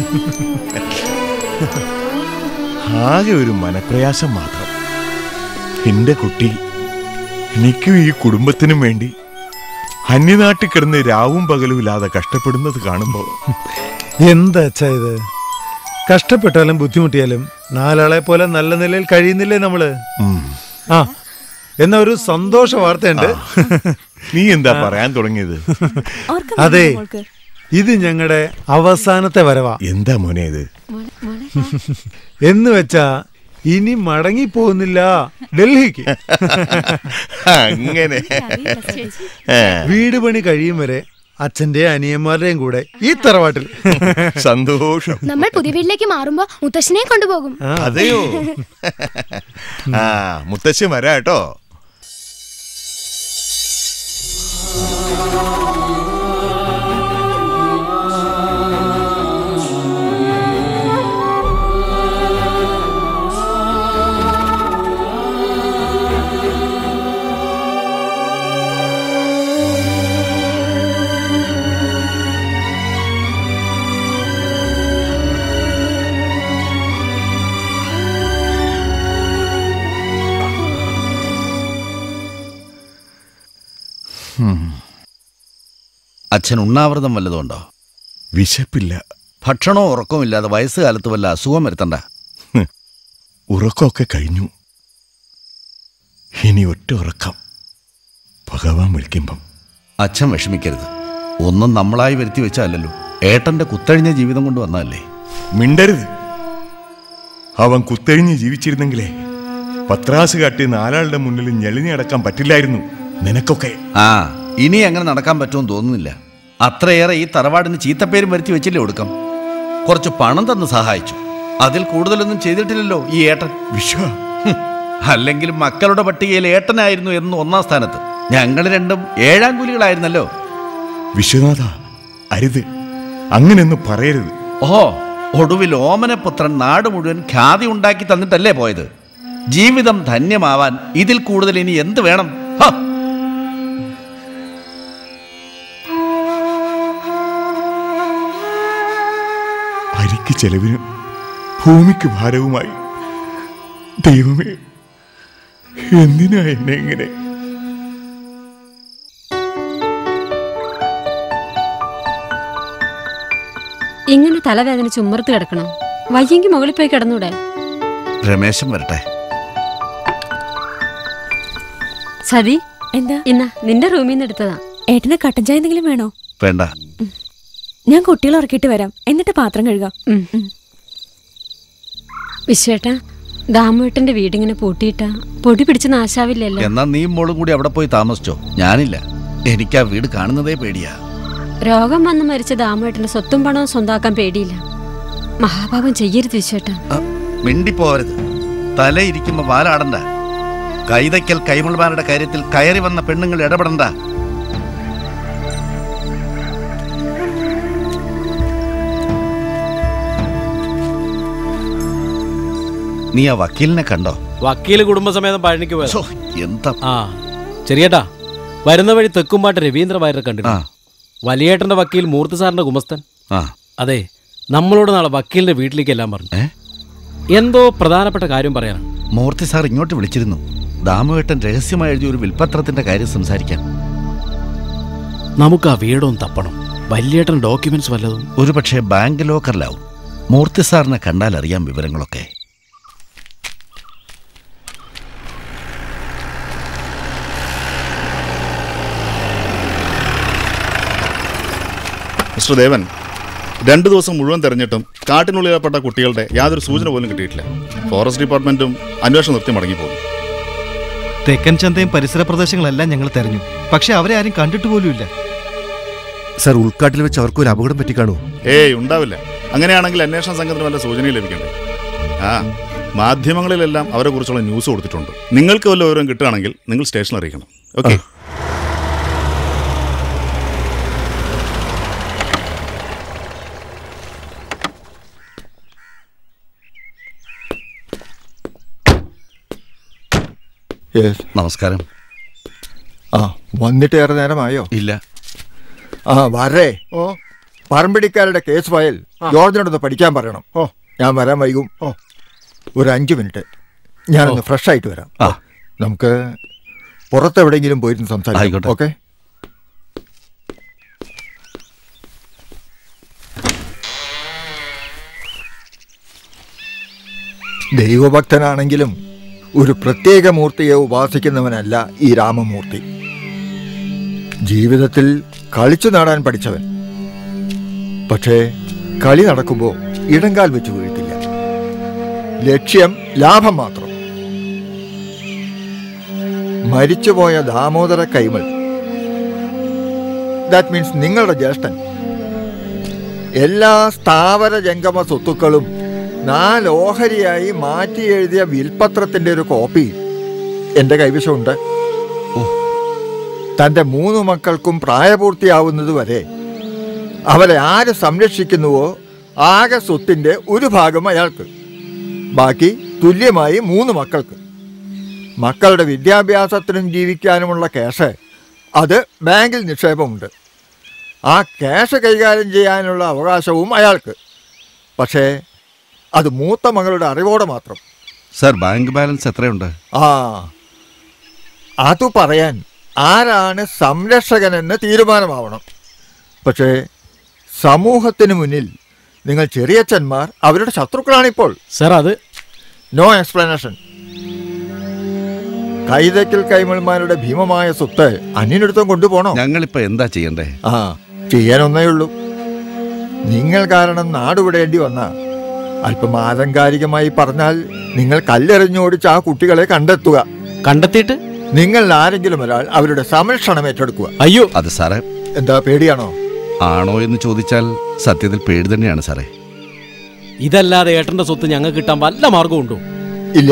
ആകെ ഒരു മനപ്രയാസം മാത്രം എന്റെ കുട്ടി എനിക്കും ഈ കുടുംബത്തിനും വേണ്ടി അന്യനാട്ടിൽ കിടന്ന് രാവും പകലും ഇല്ലാതെ കഷ്ടപ്പെടുന്നത് കാണുമ്പോ എന്താ അച്ഛാ ഇത് കഷ്ടപ്പെട്ടാലും ബുദ്ധിമുട്ടിയാലും നാലാളെ പോലെ നല്ല നിലയിൽ കഴിയുന്നില്ലേ നമ്മള് ആ എന്നാ ഒരു സന്തോഷ വാർത്തയുണ്ട് നീ എന്താ പറയാൻ തുടങ്ങിയത് അതെ ഇത് ഞങ്ങളുടെ അവസാനത്തെ വരവാ എന്താ മോനെ ഇത് എന്ന് വെച്ചാ ഇനി മടങ്ങി പോകുന്നില്ല ഡൽഹിക്ക് അങ്ങനെ വീട് പണി കഴിയും വരെ അച്ഛന്റെ അനിയന്മാരുടെയും കൂടെ ഈ തറവാട്ടിൽ സന്തോഷം നമ്മൾ പുതിയ വീട്ടിലേക്ക് മാറുമ്പോ മുത്തശ്ശനെ കൊണ്ടുപോകും അതെയോ ആ മുത്തശ്ശൻ വരാ കേട്ടോ അച്ഛൻ ഉണ്ണാവൃതം വല്ലതുണ്ടോ വിശപ്പില്ല ഭക്ഷണവും ഉറക്കവും ഇല്ലാതെ വയസ്സുകാലത്ത് വല്ല അസുഖം വരുത്തണ്ട ഉറക്കമൊക്കെ കഴിഞ്ഞു ഇനി ഒറ്റ ഉറക്കം ഭഗവാൻ വിളിക്കുമ്പം അച്ഛൻ വിഷമിക്കരുത് ഒന്നും നമ്മളായി വരുത്തി വെച്ചല്ലോ ഏട്ടന്റെ കുത്തഴിഞ്ഞ ജീവിതം കൊണ്ട് വന്നതല്ലേ മിണ്ടരുത് അവൻ കുത്തഴിഞ്ഞ് ജീവിച്ചിരുന്നെങ്കിലേ പത്രാസ് കാട്ടി നാലാളുടെ മുന്നിൽ ഞെളിഞ്ഞി അടക്കാൻ പറ്റില്ലായിരുന്നു നിനക്കൊക്കെ ആ ഇനി അങ്ങനെ നടക്കാൻ പറ്റുമെന്ന് തോന്നുന്നില്ല അത്രയേറെ ഈ തറവാടിന് ചീത്തപ്പേരും വരുത്തി വെച്ചില്ലേ ഒടുക്കം കുറച്ച് പണം തന്ന് സഹായിച്ചു അതിൽ കൂടുതലൊന്നും ചെയ്തിട്ടില്ലല്ലോ ഈ ഏട്ടൻ വിശ്വ അല്ലെങ്കിൽ മക്കളുടെ പട്ടികയിൽ ഏട്ടനായിരുന്നു എന്ന് ഒന്നാം സ്ഥാനത്ത് ഞങ്ങൾ രണ്ടും ഏഴാം കൂലികളായിരുന്നല്ലോ വിശ്വനാഥ അരുത് അങ്ങനെയൊന്നും പറയരുത് ഓഹോ ഒടുവിൽ ഓമനപുത്രൻ നാട് മുഴുവൻ ഖ്യാതി ഉണ്ടാക്കി തന്നിട്ടല്ലേ പോയത് ജീവിതം ധന്യമാവാൻ ഇതിൽ കൂടുതൽ ഇനി എന്ത് വേണം ഹ! അരിക്ക് ചെലവിനും ഭൂമിക്ക് ഭാരവുമായി ദൈവമേ എന്തിനാ എന്നെ ഇങ്ങനെ ഇങ്ങനെ തലവേദന ചുമർത്ത് കിടക്കണം വയ്യെങ്കിൽ മുകളിൽ പോയി കിടന്നൂടെ രമേശൻ വരട്ടെ സതി എന്താ ഇന്ന നിന്റെ റൂമിൽ നിന്ന് എടുത്തതാ ഏട്ടന് കട്ടൻ ചായ എന്തെങ്കിലും വേണോ വേണ്ട ഞാൻ കുട്ടികളെ ഉറക്കിയിട്ട് വരാം എന്നിട്ട് പാത്രം കഴുകാം വിശ്വേട്ടാ ദാമുവേട്ടന്റെ വീടിങ്ങനെ പൂട്ടിയിട്ടാ പൊടി പിടിച്ച് നാശാവില്ലല്ലോ എന്നാ നീ മോളും കൂടി അവിടെ പോയി താമസിച്ചോ ഞാനില്ല എനിക്ക് ആ വീട് കാണുന്നതേ പേടിയാ രോഗം വന്ന് മരിച്ച ദാമുവേട്ടന്റെ സ്വത്തും പണവും സ്വന്താക്കാൻ പേടിയില്ല മഹാഭാവം ചെയ്യരുത് വിശ്വേട്ടാ മിണ്ടിപ്പോവരുത് തലയിരിക്കുമ്പോ വാലാടണ്ട കൈതയ്ക്കൽ കൈമുൾമാരുടെ കാര്യത്തിൽ കയറി വന്ന പെണ്ണുങ്ങൾ ഇടപെടണ്ട നീ ആ വക്കീലിനെ കണ്ടോ വക്കീല് കുടുംബസമേതം പഴനിക്ക് പോയത് എന്താ ആ ചെറിയേട്ടാ വരുന്ന വഴി തെക്കുംപാട്ട് രവീന്ദ്ര വാര്യരെ കണ്ടിരുന്നു വലിയേട്ടന്റെ വക്കീൽ മൂർത്തി സാറിന്റെ ഗുമസ്തൻ ആ അതെ നമ്മളോട് നാളെ വക്കീലിന്റെ വീട്ടിലേക്ക് എല്ലാം പറഞ്ഞു എന്തോ പ്രധാനപ്പെട്ട കാര്യം പറയാനാണ് മൂർത്തി സാർ ഇങ്ങോട്ട് വിളിച്ചിരുന്നു ദാമുവേട്ടൻ രഹസ്യമായി എഴുതിയ ഒരു വിൽപ്പത്രത്തിന്റെ കാര്യം സംസാരിക്കാൻ നമുക്ക് ആ വീടൊന്ന് തപ്പണം വലിയേട്ടൻ ഡോക്യുമെന്റ്സ് വല്ലതും ഒരു പക്ഷേ ബാങ്ക് ലോക്കറിലാവും മൂർത്തി സാറിനെ കണ്ടാൽ അറിയാം വിവരങ്ങളൊക്കെ മിസ്റ്റർ ദേവൻ രണ്ട് ദിവസം മുഴുവൻ തെരഞ്ഞിട്ടും കാട്ടിനുള്ളിലപ്പെട്ട കുട്ടികളുടെ യാതൊരു സൂചന പോലും കിട്ടിയിട്ടില്ല ഫോറസ്റ്റ് ഡിപ്പാർട്ട്മെന്റും അന്വേഷണം നിർത്തി മടങ്ങിപ്പോകുന്നു തെക്കൻ ചന്തയും പരിസര പ്രദേശങ്ങളെല്ലാം ഞങ്ങൾ തെരഞ്ഞു പക്ഷെ അവരെ ആരും കണ്ടിട്ട് പോലുമില്ല സാർ ഉൾക്കാട്ടിൽ വെച്ച് അവർക്ക് ഒരു അപകടം പറ്റിക്കാണോ ഏയ് ഉണ്ടാവില്ല അങ്ങനെയാണെങ്കിൽ അന്വേഷണ സംഘത്തിന് വല്ല സൂചനയും ലഭിക്കണ്ടേ ആ മാധ്യമങ്ങളിലെല്ലാം അവരെ കുറിച്ചുള്ള ന്യൂസ് കൊടുത്തിട്ടുണ്ട് നിങ്ങൾക്ക് വല്ല വിവരം കിട്ടുകയാണെങ്കിൽ നിങ്ങൾ സ്റ്റേഷനിൽ അറിയിക്കണം ഓക്കെ നമസ്കാരം ആ വന്നിട്ട് ഏറെ നേരമായോ ഇല്ല ആ വരേ ഓ പറമ്പിടിക്കാരുടെ കേസ് ഫയൽ ജോർജിനോടൊന്ന് പഠിക്കാൻ പറയണം ഓ ഞാൻ വരാൻ വൈകും ഓ ഒരു അഞ്ച് മിനിറ്റ് ഞാനൊന്ന് ഫ്രഷ് ആയിട്ട് വരാം നമുക്ക് പുറത്തെവിടെയെങ്കിലും പോയിരുന്ന് സംസാരിക്കാം ഓക്കെ ദൈവഭക്തനാണെങ്കിലും ഒരു പ്രത്യേക മൂർത്തിയെ ഉപാസിക്കുന്നവനല്ല ഈ രാമമൂർത്തി ജീവിതത്തിൽ കളിച്ചു നാടാൻ പഠിച്ചവൻ പക്ഷേ കളി നടക്കുമ്പോൾ ഇടങ്കാൽ വെച്ച് വീഴ്ത്തില്ല ലക്ഷ്യം ലാഭം മാത്രം മരിച്ചുപോയ ദാമോദര കൈമൾ ദാറ്റ് മീൻസ് നിങ്ങളുടെ ജ്യേഷ്ഠൻ എല്ലാ സ്ഥാവര ജംഗമ സ്വത്തുക്കളും നാല് ഓഹരിയായി മാറ്റി എഴുതിയ വിൽപത്രത്തിന്റെ ഒരു കോപ്പി എന്റെ കൈവശമുണ്ട് തന്റെ മൂന്ന് മക്കൾക്കും പ്രായപൂർത്തിയാവുന്നത് വരെ അവരെ ആര് സംരക്ഷിക്കുന്നുവോ ആകെ സ്വത്തിന്റെ ഒരു ഭാഗം അയാൾക്ക് ബാക്കി തുല്യമായി മൂന്ന് മക്കൾക്ക് മക്കളുടെ വിദ്യാഭ്യാസത്തിനും ജീവിക്കാനുമുള്ള ക്യാഷ് അത് ബാങ്കിൽ നിക്ഷേപമുണ്ട് ആ ക്യാഷ് കൈകാര്യം ചെയ്യാനുള്ള അവകാശവും അയാൾക്ക് പക്ഷേ അത് മൂത്ത മകളുടെ അറിവോടെ മാത്രം സർ ബാങ്ക് ബാലൻസ് എത്രയുണ്ട് ആ അത് പറയാൻ ആരാണ് സംരക്ഷകനെന്ന് തീരുമാനമാവണം പക്ഷേ സമൂഹത്തിന് മുന്നിൽ നിങ്ങൾ ചെറിയച്ഛന്മാർ അവരുടെ ശത്രുക്കളാണിപ്പോൾ സർ അത് നോ എക്സ്പ്ലനേഷൻ കൈതക്കൽ കൈമൾമാരുടെ ഭീമമായ സ്വത്ത് അന്യനടുത്തും കൊണ്ടുപോകണോ ഞങ്ങളിപ്പോ എന്താ ചെയ്യണ്ടേ ആ ചെയ്യാനൊന്നേ ഉള്ളൂ നിങ്ങൾ കാരണം നാടുവിടേണ്ടി വന്ന അല്പം ആലങ്കാരികമായി പറഞ്ഞാൽ നിങ്ങൾ കല്ലെറിഞ്ഞോടിച്ച് ആ കുട്ടികളെ കണ്ടെത്തുക കണ്ടെത്തിയിട്ട് നിങ്ങൾ ആരെങ്കിലും ഒരാൾ അവരുടെ സംരക്ഷണം ഏറ്റെടുക്കുക അയ്യോ അത് സാറേ എന്താ പേടിയാണോ ആണോ എന്ന് ചോദിച്ചാൽ സത്യത്തിൽ പേടി തന്നെയാണ് സാറേ ഇതല്ലാതെ ഏട്ടന്റെ സ്വത്ത് ഞങ്ങൾക്ക് കിട്ടാൻ വല്ല മാർഗമുണ്ടോ ഇല്ല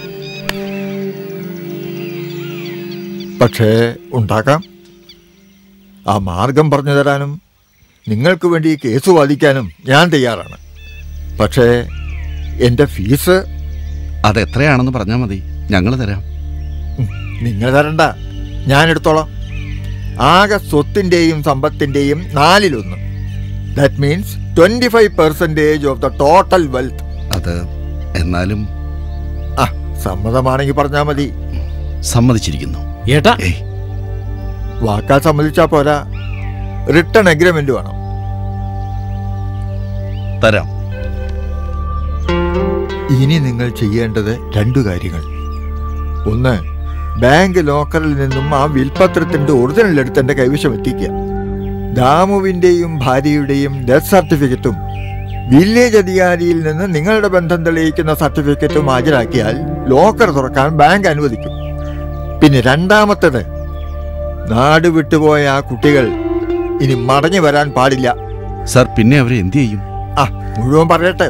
പക്ഷേ ഉണ്ടാക്കാം ആ മാർഗം പറഞ്ഞു തരാനും നിങ്ങൾക്ക് വേണ്ടി ഈ കേസ് വാദിക്കാനും ഞാൻ തയ്യാറാണ് പക്ഷേ എൻ്റെ ഫീസ് അത് എത്രയാണെന്ന് പറഞ്ഞാൽ മതി ഞങ്ങൾ തരാം നിങ്ങൾ തരണ്ട ഞാൻ എടുത്തോളാം ആകെ സ്വത്തിൻ്റെയും സമ്പത്തിൻ്റെയും നാലിലൊന്ന് that means twenty five percentage of the total wealth അത് എന്നാലും ആ സമ്മതമാണെങ്കിൽ പറഞ്ഞാൽ മതി സമ്മതിച്ചിരിക്കുന്നു ഏട്ടാ വാക്കാൽ സമ്മതിച്ചാ പോരാ റിട്ടേൺ അഗ്രിമെന്റ് വേണം തരാം ഇനി നിങ്ങൾ ചെയ്യേണ്ടത് രണ്ടു കാര്യങ്ങൾ ഒന്ന് ബാങ്ക് ലോക്കറിൽ നിന്നും ആ വിൽപത്രത്തിന്റെ ഒറിജിനൽ എടുത്ത് എന്റെ കൈവശം എത്തിക്കുക ദാമുവിന്റെയും ഭാര്യയുടെയും ഡെത്ത് സർട്ടിഫിക്കറ്റും വില്ലേജ് അധികാരിയിൽ നിന്ന് നിങ്ങളുടെ ബന്ധം തെളിയിക്കുന്ന സർട്ടിഫിക്കറ്റും ഹാജരാക്കിയാൽ ലോക്കർ തുറക്കാൻ ബാങ്ക് അനുവദിക്കും പിന്നെ രണ്ടാമത്തേത് നാട് വിട്ടുപോയ ആ കുട്ടികൾ ഇനി മടങ്ങി വരാൻ പാടില്ല സർ പിന്നെ അവരെ എന്ത് ചെയ്യും ആ മുഴുവൻ പറയട്ടെ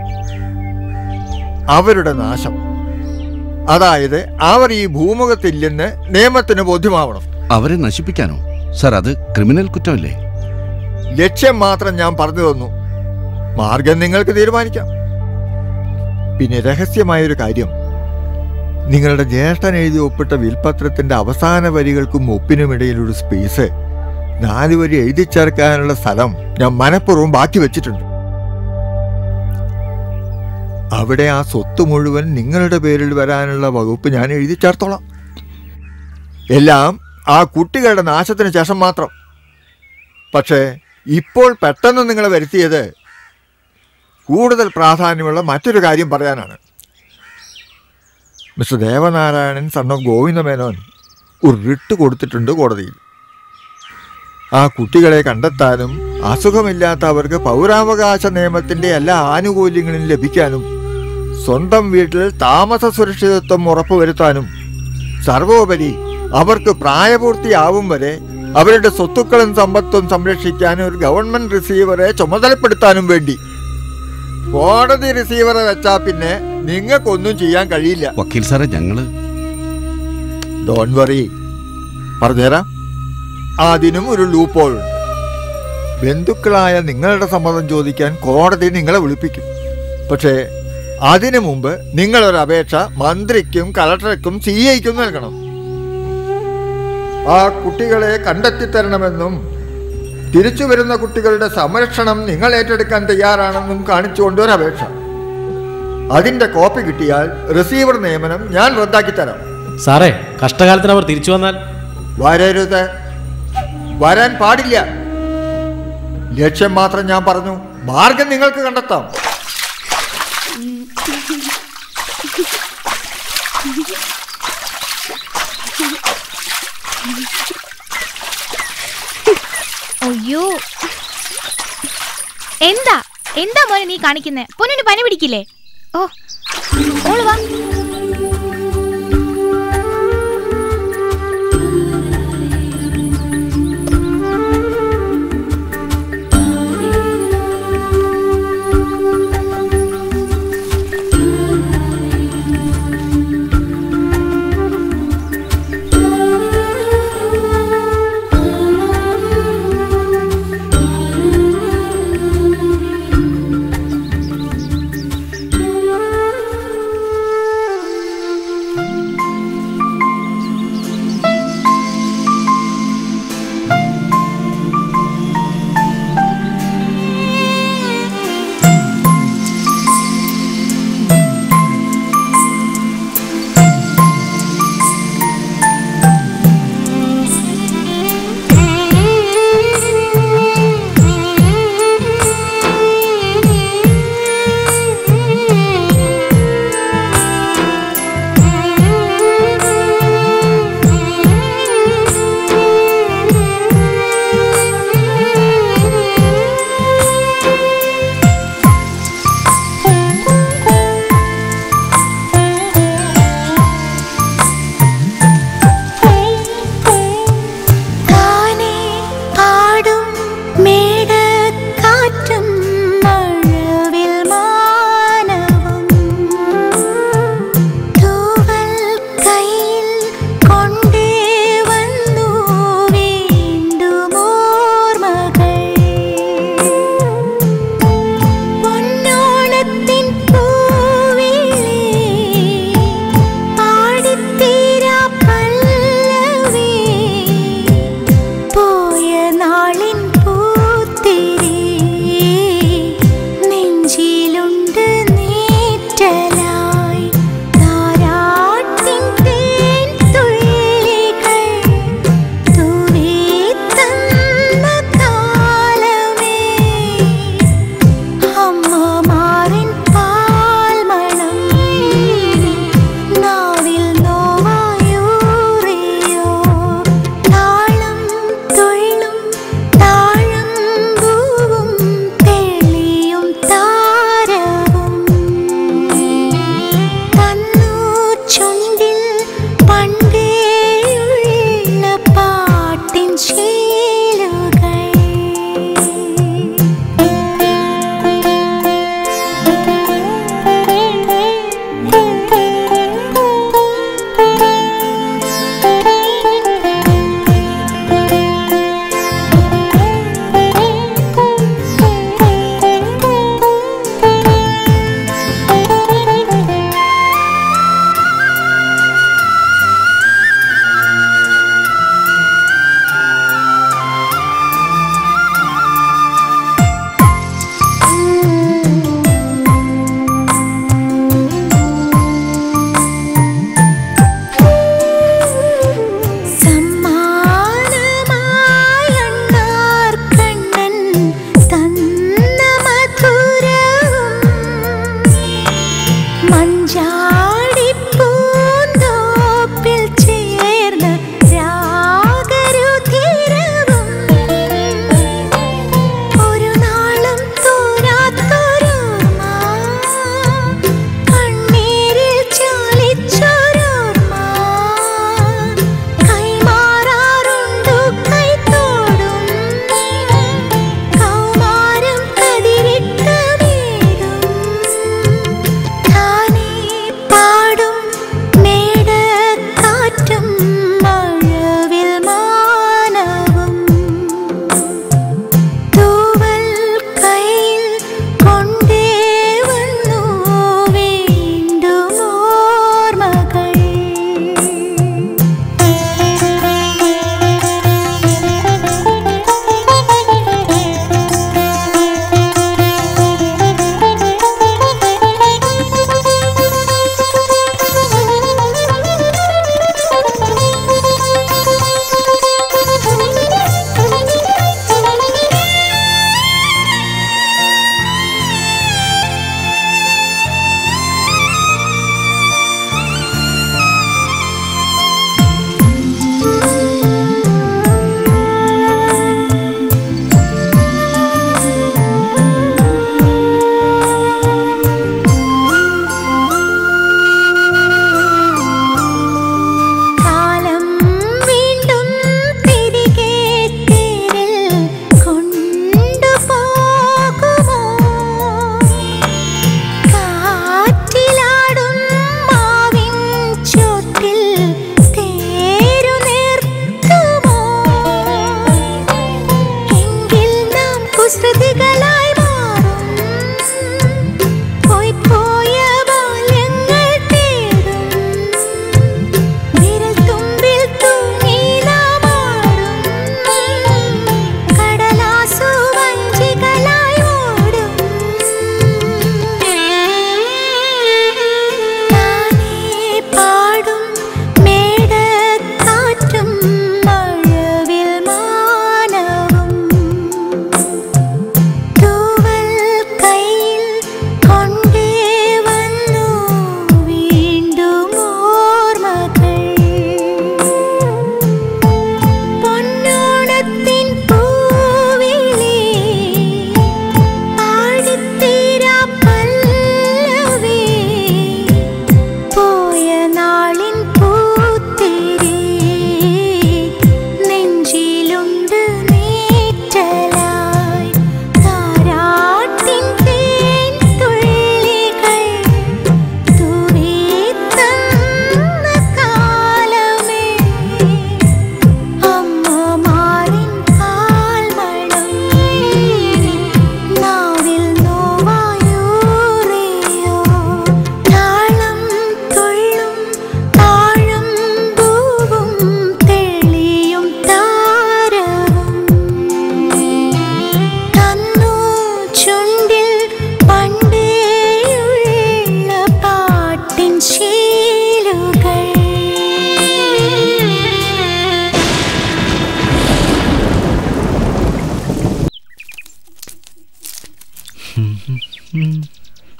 അവരുടെ നാശം അതായത് അവർ ഈ ഭൂമുഖത്തില്ലെന്ന് നിയമത്തിന് ബോധ്യമാവണം അവരെ നശിപ്പിക്കാനോ സർ അത് ക്രിമിനൽ കുറ്റമല്ലേ ലക്ഷ്യം മാത്രം ഞാൻ പറഞ്ഞു തന്നു മാർഗം നിങ്ങൾക്ക് തീരുമാനിക്കാം പിന്നെ രഹസ്യമായൊരു കാര്യം നിങ്ങളുടെ ജ്യേഷ്ഠൻ എഴുതി ഒപ്പിട്ട വിൽപത്രത്തിന്റെ അവസാന വരികൾക്കും ഒപ്പിനുമിടയിൽ ഒരു സ്പേസ് നാല് വരി എഴുതി ചേർക്കാനുള്ള സ്ഥലം ഞാൻ മനഃപൂർവ്വം ബാക്കി വെച്ചിട്ടുണ്ട് അവിടെ ആ സ്വത്ത് മുഴുവൻ നിങ്ങളുടെ പേരിൽ വരാനുള്ള വകുപ്പ് ഞാൻ എഴുതി ചേർത്തോളാം എല്ലാം ആ കുട്ടികളുടെ നാശത്തിന് ശേഷം മാത്രം പക്ഷേ ഇപ്പോൾ പെട്ടെന്ന് നിങ്ങളെ വരുത്തിയത് കൂടുതൽ പ്രാധാന്യമുള്ള മറ്റൊരു കാര്യം പറയാനാണ് mister Devanarayanan son of Govindamenon ഒരു റിട്ട് കൊടുത്തിട്ടുണ്ട് കോടതിയിൽ ആ കുട്ടികളെ കണ്ടെത്താനും അസുഖമില്ലാത്തവർക്ക് പൗരാവകാശ നിയമത്തിന്റെ എല്ലാ ആനുകൂല്യങ്ങളും ലഭിക്കാനും സ്വന്തം വീട്ടിൽ താമസ സുരക്ഷിതത്വം ഉറപ്പുവരുത്താനും സർവോപരി അവർക്ക് പ്രായപൂർത്തിയാവും വരെ അവരുടെ സ്വത്തുക്കളും സമ്പത്തും സംരക്ഷിക്കാൻ ഒരു ഗവൺമെന്റ് റിസീവറെ ചുമതലപ്പെടുത്താനും വേണ്ടി കോടതി റിസീവറെ വെച്ചാ പിന്നെ നിങ്ങൾക്കൊന്നും ചെയ്യാൻ കഴിയില്ല വക്കീൽ സാറേ ഞങ്ങള് ഡോൺ വറി പറഞ്ഞുതരാം അതിനും ഒരു ലൂപ്പ് ഹോൾ ഉണ്ട് ബന്ധുക്കളായ നിങ്ങളുടെ സമ്മതം ചോദിക്കാൻ കോടതി നിങ്ങളെ വിളിപ്പിക്കും പക്ഷേ അതിനു മുമ്പ് നിങ്ങളൊരു അപേക്ഷ മന്ത്രിക്കും കളക്ടർക്കും സി ഐക്കും നൽകണം ആ കുട്ടികളെ കണ്ടെത്തി തരണമെന്നും തിരിച്ചു വരുന്ന കുട്ടികളുടെ സംരക്ഷണം നിങ്ങൾ ഏറ്റെടുക്കാൻ തയ്യാറാണെന്നും കാണിച്ചുകൊണ്ട് ഒരു അപേക്ഷ അതിന്റെ കോപ്പി കിട്ടിയാൽ റിസീവർ നിയമനം ഞാൻ റദ്ദാക്കി തരാം സാറേ കഷ്ടകാലത്തിന് അവർ തിരിച്ചു വന്നാൽ വരരുത് വരാൻ പാടില്ല ലക്ഷ്യം മാത്രം ഞാൻ പറഞ്ഞു മാർഗം നിങ്ങൾക്ക് കണ്ടെത്താം അയ്യോ എന്താ എന്താ മോനെ നീ കാണിക്കുന്നേ പൊന്നിന് പനി പിടിക്കില്ലേ ഓ ഓള് വാ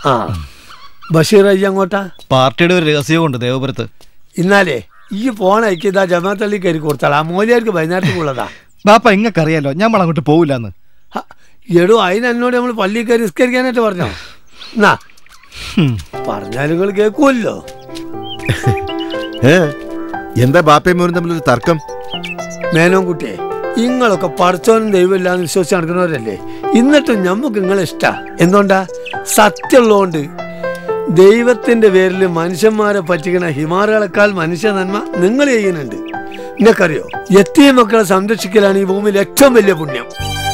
ആ ബഷീർ അയ്യ അങ്ങോട്ടാ പാർട്ടിയുടെ ഒരു രഹസ്യമുണ്ട് ദേവപുരത്ത് ഇന്നാലേ ഈ ഫോൺ അയക്കിയതാ ജമാത്തള്ളി കയറി കൊടുത്താൽ ആ മോലിയാർക്ക് വൈകുന്നേരത്തേക്കുള്ളതാ ബാപ്പ ഇങ്ങക്കറിയാലോ നമ്മൾ അങ്ങോട്ട് പോവില്ലെന്ന് എടോ അതിന് എന്നോട് നമ്മൾ പള്ളി കയറി നിസ്കരിക്കാനായിട്ട് പറഞ്ഞോ എന്നാ പറഞ്ഞാൽ നിങ്ങൾ കേൾക്കുമല്ലോ ഏ എന്താ ബാപ്പയും മോനും തമ്മിലൊരു തർക്കം മേനോൻ കുട്ടിയെ ഇങ്ങളൊക്കെ പഠിച്ചോനും ദൈവമില്ലാന്ന് വിശ്വസിച്ച് നടക്കുന്നവരല്ലേ എന്നിട്ടും ഞമ്മക്ക് നിങ്ങളെ ഇഷ്ടാ എന്തുകൊണ്ടാ സത്യമുള്ളതുകൊണ്ട് ദൈവത്തിന്റെ പേരിൽ മനുഷ്യന്മാരെ പറ്റിക്കണ ഹിമാറുകളെക്കാൾ മനുഷ്യ നന്മ നിങ്ങൾ ചെയ്യുന്നുണ്ട് നിങ്ങൾക്കറിയോ എത്തിയ മക്കളെ സംരക്ഷിക്കലാണ് ഈ ഭൂമിയിൽ ഏറ്റവും വലിയ പുണ്യം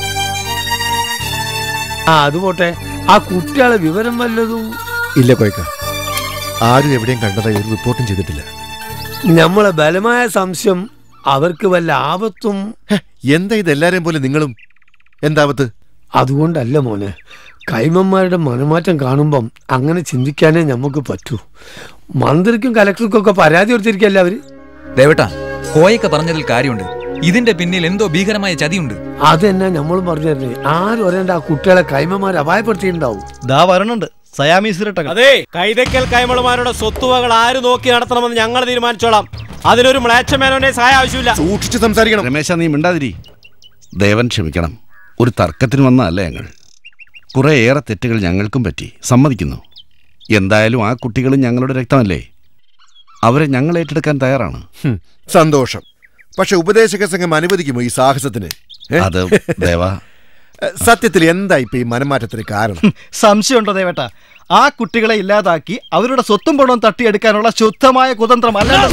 ആ അത് പോട്ടെ ആ കുട്ടികളെ വിവരം വല്ലതും ഇല്ല കോയക്ക ആരും എവിടെയും കണ്ടതായി ഒരു റിപ്പോർട്ടും ചെയ്തിട്ടില്ല നമ്മളെ ബലമായ സംശയം അവർക്ക് വല്ല ആപത്തും എന്താ ഇത് എല്ലാരെയും പോലെ നിങ്ങളും എന്താവത്ത് അതുകൊണ്ടല്ല മോനെ കൈമന്മാരുടെ മനമാറ്റം കാണുമ്പം അങ്ങനെ ചിന്തിക്കാനേ നമുക്ക് പറ്റൂ മന്ത്രിക്കും കലക്ടർക്കും ഒക്കെ പരാതി കൊടുത്തിരിക്കല്ല അവര് ദേവട്ടാ കോയൊക്കെ പറഞ്ഞതിൽ കാര്യമുണ്ട് ഇതിന്റെ പിന്നിൽ എന്തോ ഭീകരമായ ചതിയുണ്ട് അതെന്നാ നമ്മളും പറഞ്ഞു തരുന്നേ ആരും അറിയണ്ട ആ കുട്ടികളെ കൈമന്മാർ അപായപ്പെടുത്തിയിട്ടുണ്ടാവും ദാ വരണുണ്ട് സയാമീസ് ഇരട്ടകൾ അതെ കൈതക്കൽ കൈമളുമാരുടെ സ്വത്തുവകൾ ആര് നോക്കി നടത്തണമെന്ന് ഞങ്ങൾ തീരുമാനിച്ചോളാം അതിനൊരു മ്ലേച്ഛമേനോന്റെ സഹായം ആവശ്യമില്ല സൂക്ഷിച്ച് സംസാരിക്കണം രമേശ നീ മിണ്ടാതിരി ദേവൻ ക്ഷമിക്കണം ഒരു തർക്കത്തിന് വന്നതല്ല ഞങ്ങൾ കുറേ ഏറെ തെറ്റുകൾ ഞങ്ങൾക്കും പറ്റി സമ്മതിക്കുന്നു എന്തായാലും ആ കുട്ടികളും ഞങ്ങളുടെ രക്തമല്ലേ അവരെ ഞങ്ങൾ ഏറ്റെടുക്കാൻ തയ്യാറാണ് ഹും, സന്തോഷം പക്ഷെ ഉപദേശക സംഘം അനുവദിക്കുമോ ഈ സാഹസത്തിന് ഏ? അത് ദേവാ ഏ, സത്യത്തിൽ എന്താ ഇപ്പൊ ഈ മനമാറ്റത്തിന് കാരണം സംശയമുണ്ടോ ദേവേട്ട ആ കുട്ടികളെ ഇല്ലാതാക്കി അവരുടെ സ്വത്തും പണവും തട്ടിയെടുക്കാനുള്ള ശുദ്ധമായ കുതന്ത്രം അല്ലാണ്ട്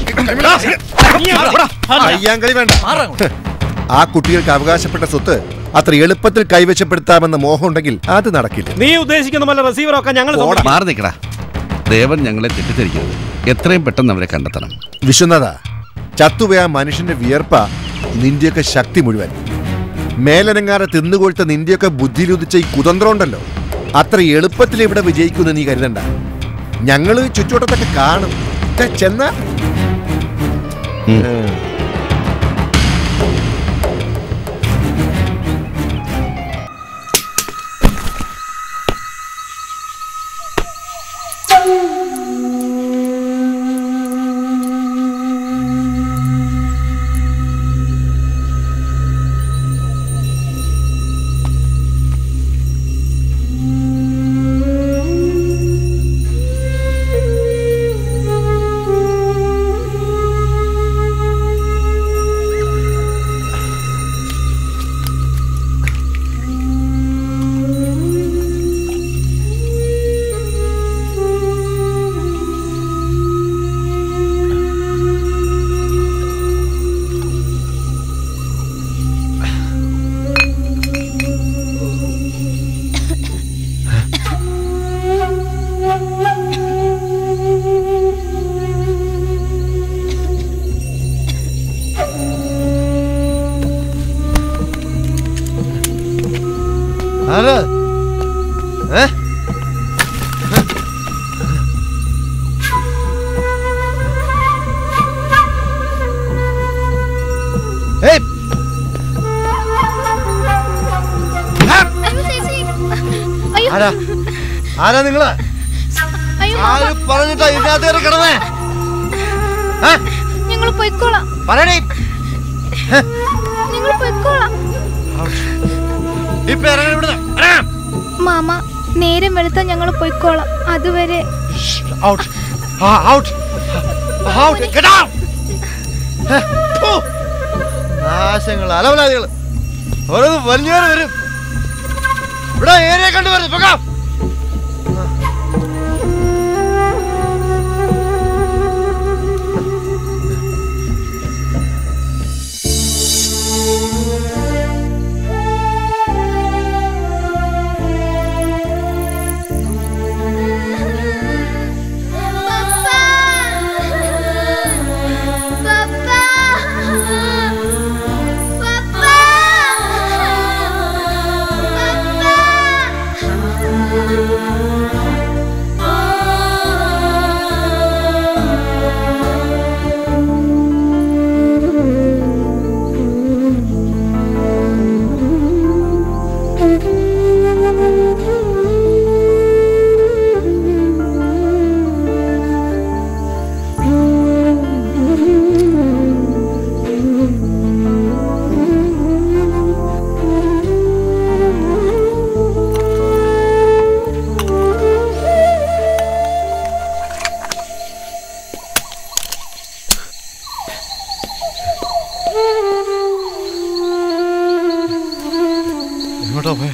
അയ്യാങ്കളി വേണ്ട ആ കുട്ടികൾക്ക് അവകാശപ്പെട്ട സ്വത്ത് അത്ര എളുപ്പത്തിൽ കൈവശപ്പെടുത്താമെന്ന മോഹം ഉണ്ടെങ്കിൽ അത് നടക്കില്ല നീ ഉദ്ദേശിക്കുന്ന പോലെ റിസീവറൊക്കെ ഞങ്ങൾ മാറി നിൽക്കടാ ദേവൻ ഞങ്ങളെ തെറ്റിദ്ധരിക്കരുത് എത്രയും പെട്ടെന്ന് അവരെ കണ്ടെത്തണം വിശ്വനാഥ ചത്തുപോയ ആ മനുഷ്യന്റെ വിയർപ്പ നിന്റെയൊക്കെ ശക്തി മുഴുവൻ മേലനങ്ങാറെ തിന്നുകൊടുത്ത നിന്റെയൊക്കെ ബുദ്ധിയിലുദിച്ച ഈ കുതന്ത്രം ഉണ്ടല്ലോ അത്ര എളുപ്പത്തിൽ ഇവിടെ വിജയിക്കുമെന്ന് നീ കരുതണ്ട ഞങ്ങള് ചുറ്റുവട്ടത്തൊക്കെ കാണും ഛെ, ചെന്നാ ഉം. ഏ. ആരാ ഏ ഏയ് ആരാ ആരാ നിങ്ങള് ആര് പറഞ്ഞിട്ടാ ഇതിനകത്ത് കയറി കിടന്നേ ഞങ്ങൾ പൊയ്ക്കോളാം പറയണേ ഞങ്ങൾ പൊയ്ക്കോളാം ഇപ്പൊ ഇറങ്ങി ഇവിടുന്ന് മാമ നേരം വെളുത്താൽ ഞങ്ങൾ പൊയ്ക്കോളാം അതുവരെ out out out get out നാശങ്ങൾ അലവലാദികൾ ഓരോന്ന് വലിഞ്ഞവര് വരും ഇവിടെ ഏരിയ കണ്ടുവരുന്നു പോകാം പപ്പ എങ്ങോട്ടാ പോയെ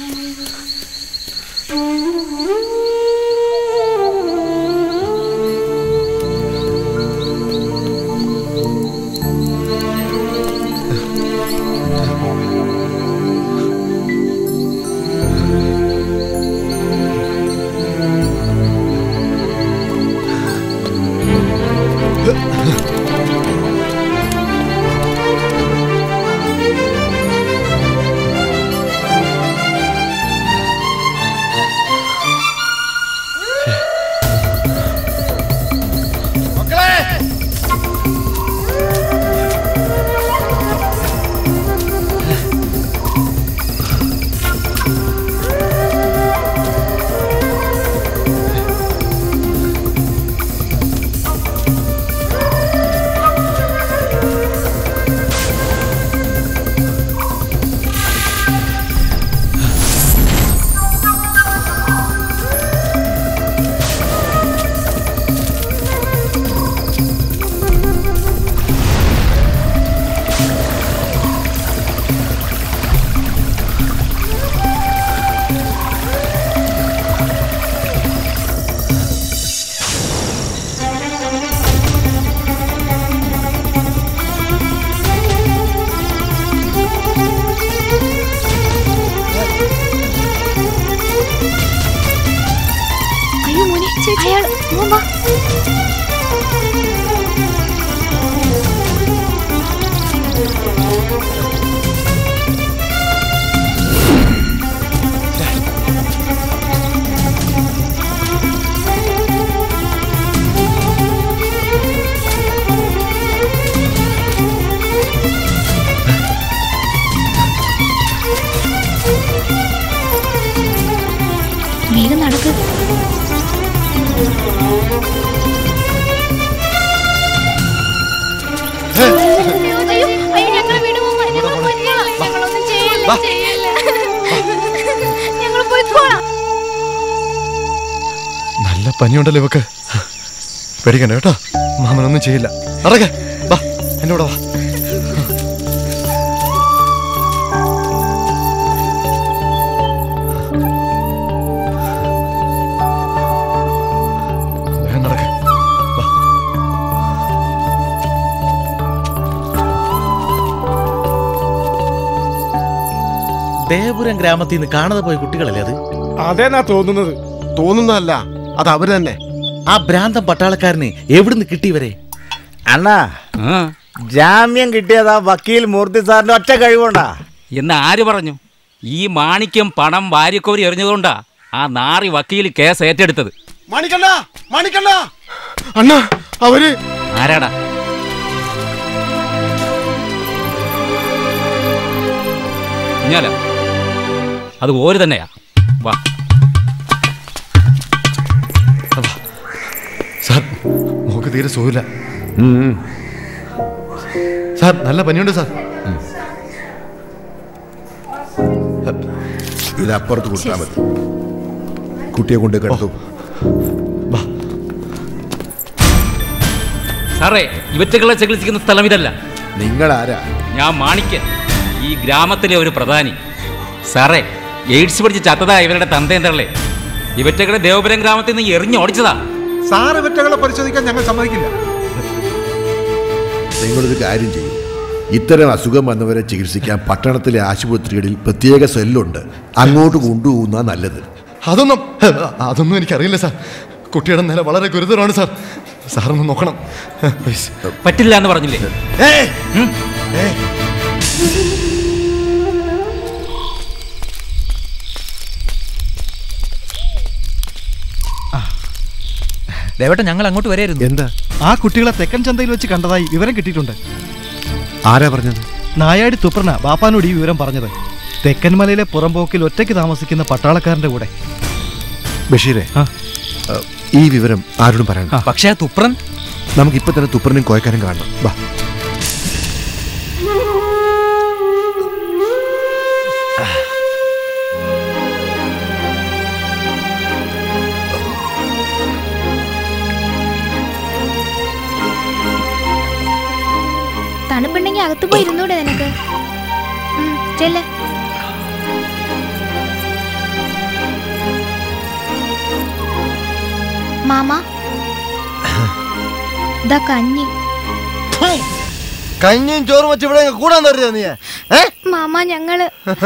അയ്യോ മോനെ അയാൾ മോൻ വാ വേഗം നടക്ക് അയ്യോ, അയ്യോ, ഞങ്ങളെ വീട് പോകാം. ഞങ്ങൾ പോയിക്കോളാം. ഞങ്ങളൊന്നും ചെയ്യില്ല, ചെയ്യില്ല. ഞങ്ങൾ പോയിക്കോളാം. നല്ല പനിയുണ്ടല്ലോ ഇവക്ക് പേടിക്കണ്ട കേട്ടോ മാമനൊന്നും ചെയ്യില്ല അറക്കെ വാ എന്റെ കൂടെ വാ വേഗം നടക്ക് വാ ദേവപുരം ഗ്രാമത്തിൽ നിന്ന് കാണാതെ പോയ കുട്ടികളല്ലേ അത് അതേന്നാ തോന്നുന്നത് തോന്നുന്നതല്ല അത് അവര് തന്നെ ആ ഭ്രാന്തം പട്ടാളക്കാരന് എവിടുന്ന് കിട്ടിയവരെ അണ്ണാ ജാമ്യം കിട്ടിയതാ വക്കീൽ മൂർത്തി സാറിന്റെ ഒറ്റ കഴിവുണ്ടാ എന്ന് ആര് പറഞ്ഞു ഈ മാണിക്യം പണം വാരിക്കോരി എറിഞ്ഞതുകൊണ്ടാ ആ നാറി വക്കീൽ കേസ് ഏറ്റെടുത്തത് മണിക്കണ്ണ മണിക്കണ്ണ അണ്ണാ അവര് ആരാടാ കുഞ്ഞാല അത് ഓര് തന്നെയാ വാ സാർ മോക്ക് തീരെ സുഖമില്ല സാർ നല്ല പനിയുണ്ട് സാർ ഇത് അപ്പുറത്ത് കൊടുത്താൽ മതി കുട്ടിയെ കൊണ്ട് കിടത്തു സാറേ ഇവറ്റകളെ ചികിത്സിക്കുന്ന സ്ഥലം ഇതല്ല നിങ്ങൾ ആരാ ഞാൻ മാണിക്കൻ ഈ ഗ്രാമത്തിലെ ഒരു പ്രധാനി സാറേ എയ്ഡ്സ് പിടിച്ച് ചത്തതാ ഇവരുടെ തന്തേന്തരളെ ഇവറ്റകളെ ദേവപുരം ഗ്രാമത്തിൽ നിന്ന് എറിഞ്ഞോടിച്ചതാ സാറ് വെറ്റകളെ പരിശോധിക്കാൻ ഞങ്ങൾ സമ്മതിക്കില്ല നിങ്ങളൊരു കാര്യം ചെയ്യും ഇത്തരം അസുഖം വന്നവരെ ചികിത്സിക്കാൻ പട്ടണത്തിലെ ആശുപത്രികളിൽ പ്രത്യേക സെല്ലുണ്ട് അങ്ങോട്ട് കൊണ്ടുപോകുന്ന നല്ലത് അതൊന്നും അതൊന്നും എനിക്കറിയില്ല സാർ കുട്ടിയുടെ നില വളരെ ഗുരുതരമാണ് സാർ സാറൊന്ന് നോക്കണം പ്ലീസ് പറ്റില്ല എന്ന് പറഞ്ഞില്ലേ ഉം? ദേവേട്ടൻ ഞങ്ങൾ അങ്ങോട്ട് വരായിരുന്നു എന്താ ആ കുട്ടികളെ തെക്കൻ ചന്തയിൽ വെച്ച് കണ്ടതായി വിവരം കിട്ടിയിട്ടുണ്ട് ആരാ പറഞ്ഞത് നായാടി തുപ്രന ബാപ്പാനോട് ഈ വിവരം പറഞ്ഞത് തെക്കൻ മലയിലെ പുറമ്പോക്കിൽ ഒറ്റയ്ക്ക് താമസിക്കുന്ന പട്ടാളക്കാരന്റെ കൂടെ ബഷീറെ ഈ വിവരം ആരോടും പറയണം പക്ഷേ ആ തുപ്രൻ നമുക്ക് ഇപ്പൊ തന്നെ തുപ്രനും കോയക്കാനും കാണണം വാ തണുപ്പുണ്ടെങ്കിൽ അകത്ത് പോയി ഇരുന്നൂടെ നിനക്ക് ഉം, ചെല്ല് മാമ ദാ കഞ്ഞി കഞ്ഞിയും ചോറും വെച്ച് ഇവിടെ അങ്ങ് കൂടാൻ തരുക നീ ഏ മാമ ഞങ്ങള്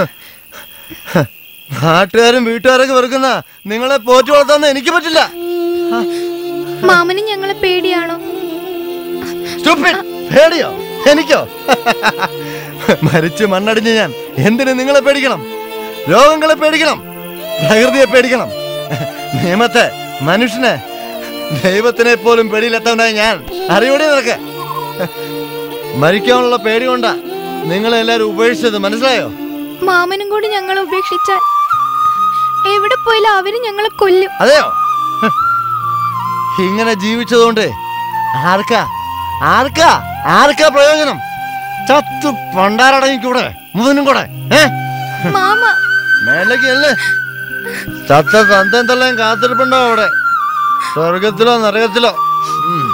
നാട്ടുകാരും വീട്ടുകാരൊക്കെ വെറുക്കുന്ന നിങ്ങളെ പോറ്റി വളർത്താന്ന് എനിക്ക് പറ്റില്ല മാമന് ഞങ്ങളെ പേടിയാണോ Stupid. പേടിയോ എനിക്കോ മരിച്ച് മണ്ണടിഞ്ഞ് ഞാൻ എന്തിനു നിങ്ങളെ പേടിക്കണം രോഗങ്ങളെ പേടിക്കണം പ്രകൃതിയെ പേടിക്കണം നിയമത്തെ മനുഷ്യനെ ദൈവത്തിനെ പോലും പേടിയിലെത്തവനായി ഞാൻ അറിയോടെ നിനക്ക് മരിക്കാനുള്ള പേടി കൊണ്ടാ നിങ്ങളെ എല്ലാരും ഉപേക്ഷിച്ചത് മനസ്സിലായോ മാമനും കൂടി ഞങ്ങളെ ഉപേക്ഷിച്ചാൽ എവിടെ പോയാലും അവര് ഞങ്ങളെ കൊല്ലും അതെയോ ഹ്. ഇങ്ങനെ ജീവിച്ചതുകൊണ്ട് ആർക്കാ ആർക്കാ ആർക്കാ പ്രയോജനം ചത്തു പണ്ടാരടങ്ങിക്കൂടെ മുതനും കൂടെ ഏ മാമ മേലേക്ക് അല്ലേ ചത്ത തന്തം തള്ളയും കാത്തിരിപ്പുണ്ടോ അവിടെ സ്വർഗത്തിലോ നരകത്തിലോ ഉം.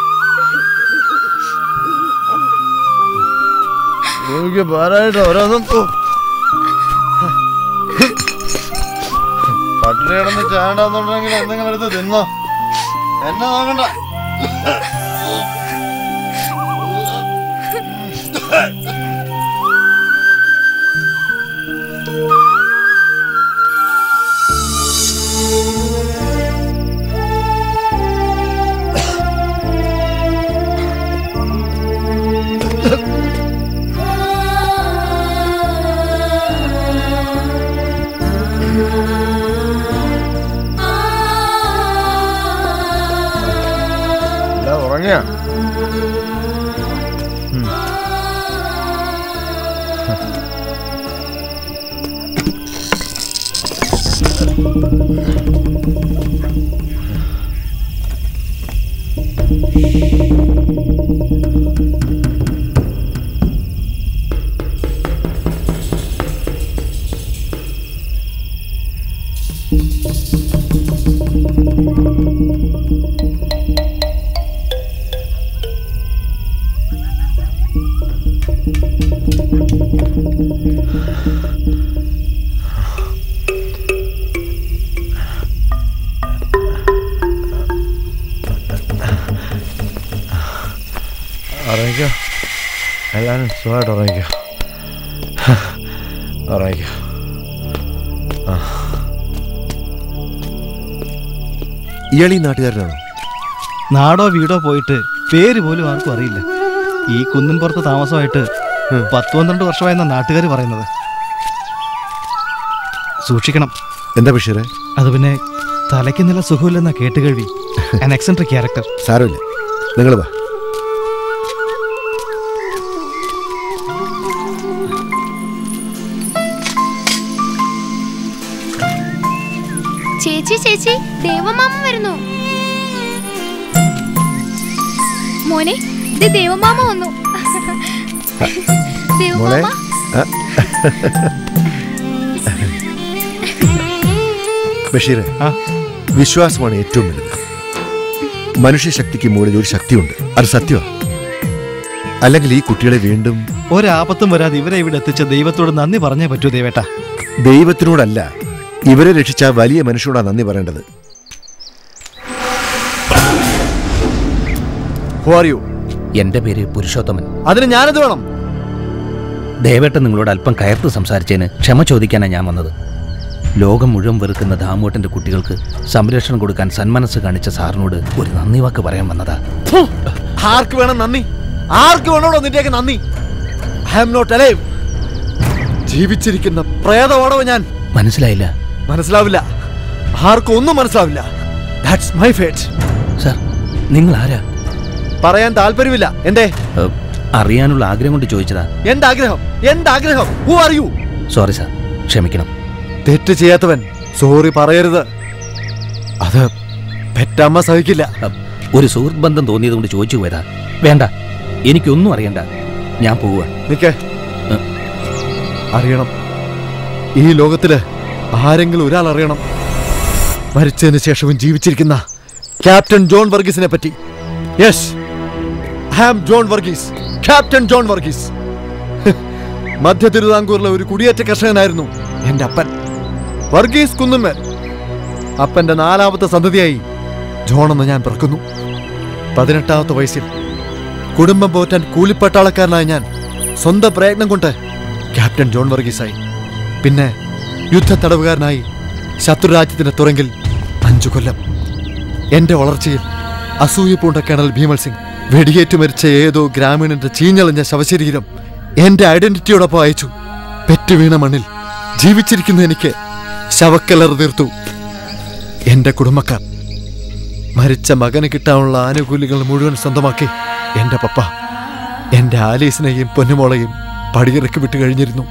എനിക്ക് പാരായിട്ട് ഓരോന്നും ഓ. പട്ടിണി കിടന്ന് ചാണ്ടെന്നുണ്ടെങ്കിൽ എന്തെങ്കിലും എടുത്ത് തിന്നോ എന്നെ നോക്കണ്ട എല്ലാം ഉറങ്ങിയ ഉറങ്ങിക്കോ എല്ലാവരും സുഖമായിട്ട് ഉറങ്ങിക്കോ ഉറങ്ങിക്കോ ആ ഇയാൾ ഈ നാട്ടുകാരനാണോ നാടോ വീടോ പോയിട്ട് പേര് പോലും ആർക്കും അറിയില്ല ഈ കുന്നിൻ പുറത്ത് താമസമായിട്ട് പത്ത് പന്ത്രണ്ട് വർഷമായെന്ന നാട്ടുകാർ പറയുന്നത് സൂക്ഷിക്കണം എന്താ ബഷീറെ അത് പിന്നെ തലയ്ക്ക് നല്ല സുഖമില്ലെന്ന കേട്ടുകേൾവി ആൻ എക്സെൻട്രിക് ക്യാരക്ടർ സാരമില്ല നിങ്ങൾ വാ ചേച്ചി ചേച്ചി ദേവമാമ വരുന്നു മോനെ ഇത് ദേവമാമ വന്നു മോളെ ദേവമാമ ആ. ബഷീറെ വിശ്വാസമാണ് ഏറ്റവും വലുത് മനുഷ്യശക്തിക്ക് മുകളിൽ ഒരു ശക്തിയുണ്ട് അത് സത്യമാണ് അല്ലെങ്കിൽ ഈ കുട്ടികളെ വീണ്ടും ഒരാപത്തും വരാതെ ഇവരെ ഇവിടെ എത്തിച്ച ദൈവത്തോട് നന്ദി പറഞ്ഞേ പറ്റൂ ദേവേട്ട ദൈവത്തിനോടല്ല ഇവരെ രക്ഷിച്ച ആ വലിയ മനുഷ്യനോടാ നന്ദി പറയേണ്ടത് എന്റെ പേര് പുരുഷോത്തമൻ അതിന് ഞാനെന്ത് വേണം ദേവേട്ടൻ നിങ്ങളോട് അല്പം കയർത്ത് സംസാരിച്ചതിന് ക്ഷമ ചോദിക്കാനാണ് ഞാൻ വന്നത് ലോകം മുഴുവൻ വെറുക്കുന്ന ദാമോട്ടന്റെ കുട്ടികൾക്ക് സംരക്ഷണം കൊടുക്കാൻ സന്മനസ് കാണിച്ച സാറിനോട് ഒരു നന്ദി വാക്ക് പറയാൻ വന്നതാ ആർക്ക് വേണം നന്ദി ആർക്ക് വേണോടോ നിന്റെയൊക്കെ നന്ദി ഐ ആം നോട്ട് അലൈവ് ജീവിച്ചിരിക്കുന്ന പ്രേതമാണോ ഞാൻ മനസ്സിലായില്ല മനസ്സിലാവില്ല ആർക്കും ഒന്നും മനസ്സിലാവില്ല ദാറ്റ്സ് മൈ ഫേറ്റ് സാർ നിങ്ങൾ ആരാ പറയാൻ താല്പര്യമില്ല എന്തേ ഏ, അറിയാനുള്ള ആഗ്രഹം കൊണ്ട് ചോദിച്ചതാ എന്താഗ്രഹം എന്താഗ്രഹം who are you sorry sir ക്ഷമിക്കണം തെറ്റ് ചെയ്യാത്തവൻ സോറി പറയരുത് അത് പെറ്റമ്മ സഹിക്കില്ല ഒരു സുഹൃത്ത് ബന്ധം തോന്നിയത് കൊണ്ട് ചോദിച്ചു പോയതാ വേണ്ട എനിക്കൊന്നും അറിയണ്ട ഞാൻ പോവുക നിക്ക് അറിയണം ഈ ലോകത്തില് ആരെങ്കിലും ഒരാൾ അറിയണം മരിച്ചതിന് ശേഷവും ജീവിച്ചിരിക്കുന്ന ക്യാപ്റ്റൻ ജോൺ വർഗീസിനെ പറ്റി yes I am John Varghese captain John Varghese മധ്യ തിരുവിതാംകൂറിലെ ഒരു കുടിയേറ്റ കർഷകനായിരുന്നു എന്റെ അപ്പൻ വർഗീസ് കുന്നുമ്മൽ അപ്പന്റെ നാലാമത്തെ സന്തതിയായി ജോണെന്ന് ഞാൻ പിറക്കുന്നു പതിനെട്ടാമത്തെ വയസ്സിൽ കുടുംബം പോറ്റാൻ കൂലിപ്പട്ടാളക്കാരനായ ഞാൻ സ്വന്തം പ്രയത്നം കൊണ്ട് ക്യാപ്റ്റൻ ജോൺ വർഗീസായി പിന്നെ യുദ്ധ തടവുകാരനായി ശത്രുരാജ്യത്തിന്റെ തുറങ്കിൽ അഞ്ചു കൊല്ലം എന്റെ വളർച്ചയിൽ അസൂയ പൂണ്ട കേണൽ ഭീമൽ സിംഗ് വെടിയേറ്റ് മരിച്ച ഏതോ ഗ്രാമീണന്റെ ചീഞ്ഞളിഞ്ഞ ശവശരീരം എന്റെ ഐഡന്റിറ്റിയോടൊപ്പം അയച്ചു പെറ്റുവീണ മണ്ണിൽ ജീവിച്ചിരിക്കുന്ന എനിക്ക് ശവക്കലർ തീർത്തു എന്റെ കുടുംബക്കാർ മരിച്ച മകന് കിട്ടാനുള്ള ആനുകൂല്യങ്ങൾ മുഴുവൻ സ്വന്തമാക്കി എന്റെ പപ്പ എന്റെ ആലീസിനെയും പൊന്നുമോളെയും പടിയിറക്കി വിട്ടു കഴിഞ്ഞിരുന്നു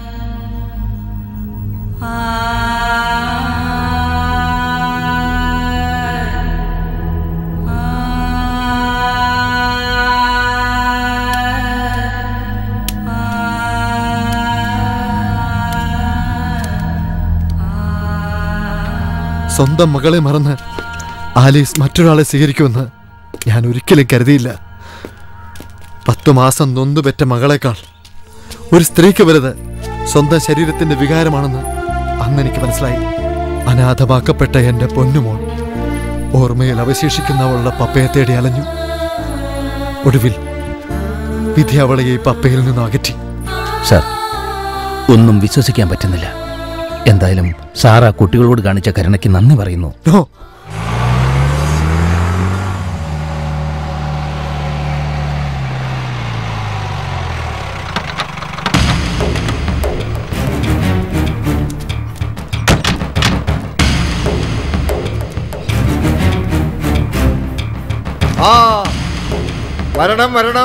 സ്വന്തം മകളെ മറന്ന് ആലീസ് മറ്റൊരാളെ സ്വീകരിക്കുമെന്ന് ഞാൻ ഒരിക്കലും കരുതിയില്ല പത്തു മാസം നൊന്തുപെറ്റ മകളെക്കാൾ ഒരു സ്ത്രീക്ക് വലുത് സ്വന്തം ശരീരത്തിന്റെ വികാരമാണെന്ന് അന്ന് എനിക്ക് മനസ്സിലായി അനാഥമാക്കപ്പെട്ട എന്റെ പൊന്നുമോൾ ഓർമ്മയിൽ അവശേഷിക്കുന്ന അവളുടെ പപ്പയെ തേടി അലഞ്ഞു ഒടുവിൽ വിധി അവളെ ഈ പപ്പയിൽ നിന്ന് അകറ്റി സാർ ഒന്നും വിശ്വസിക്കാൻ പറ്റുന്നില്ല എന്തായാലും സാർ ആ കുട്ടികളോട് കാണിച്ച കരുണയ്ക്ക് നന്ദി പറയുന്നു നോ ആ വരണം വരണം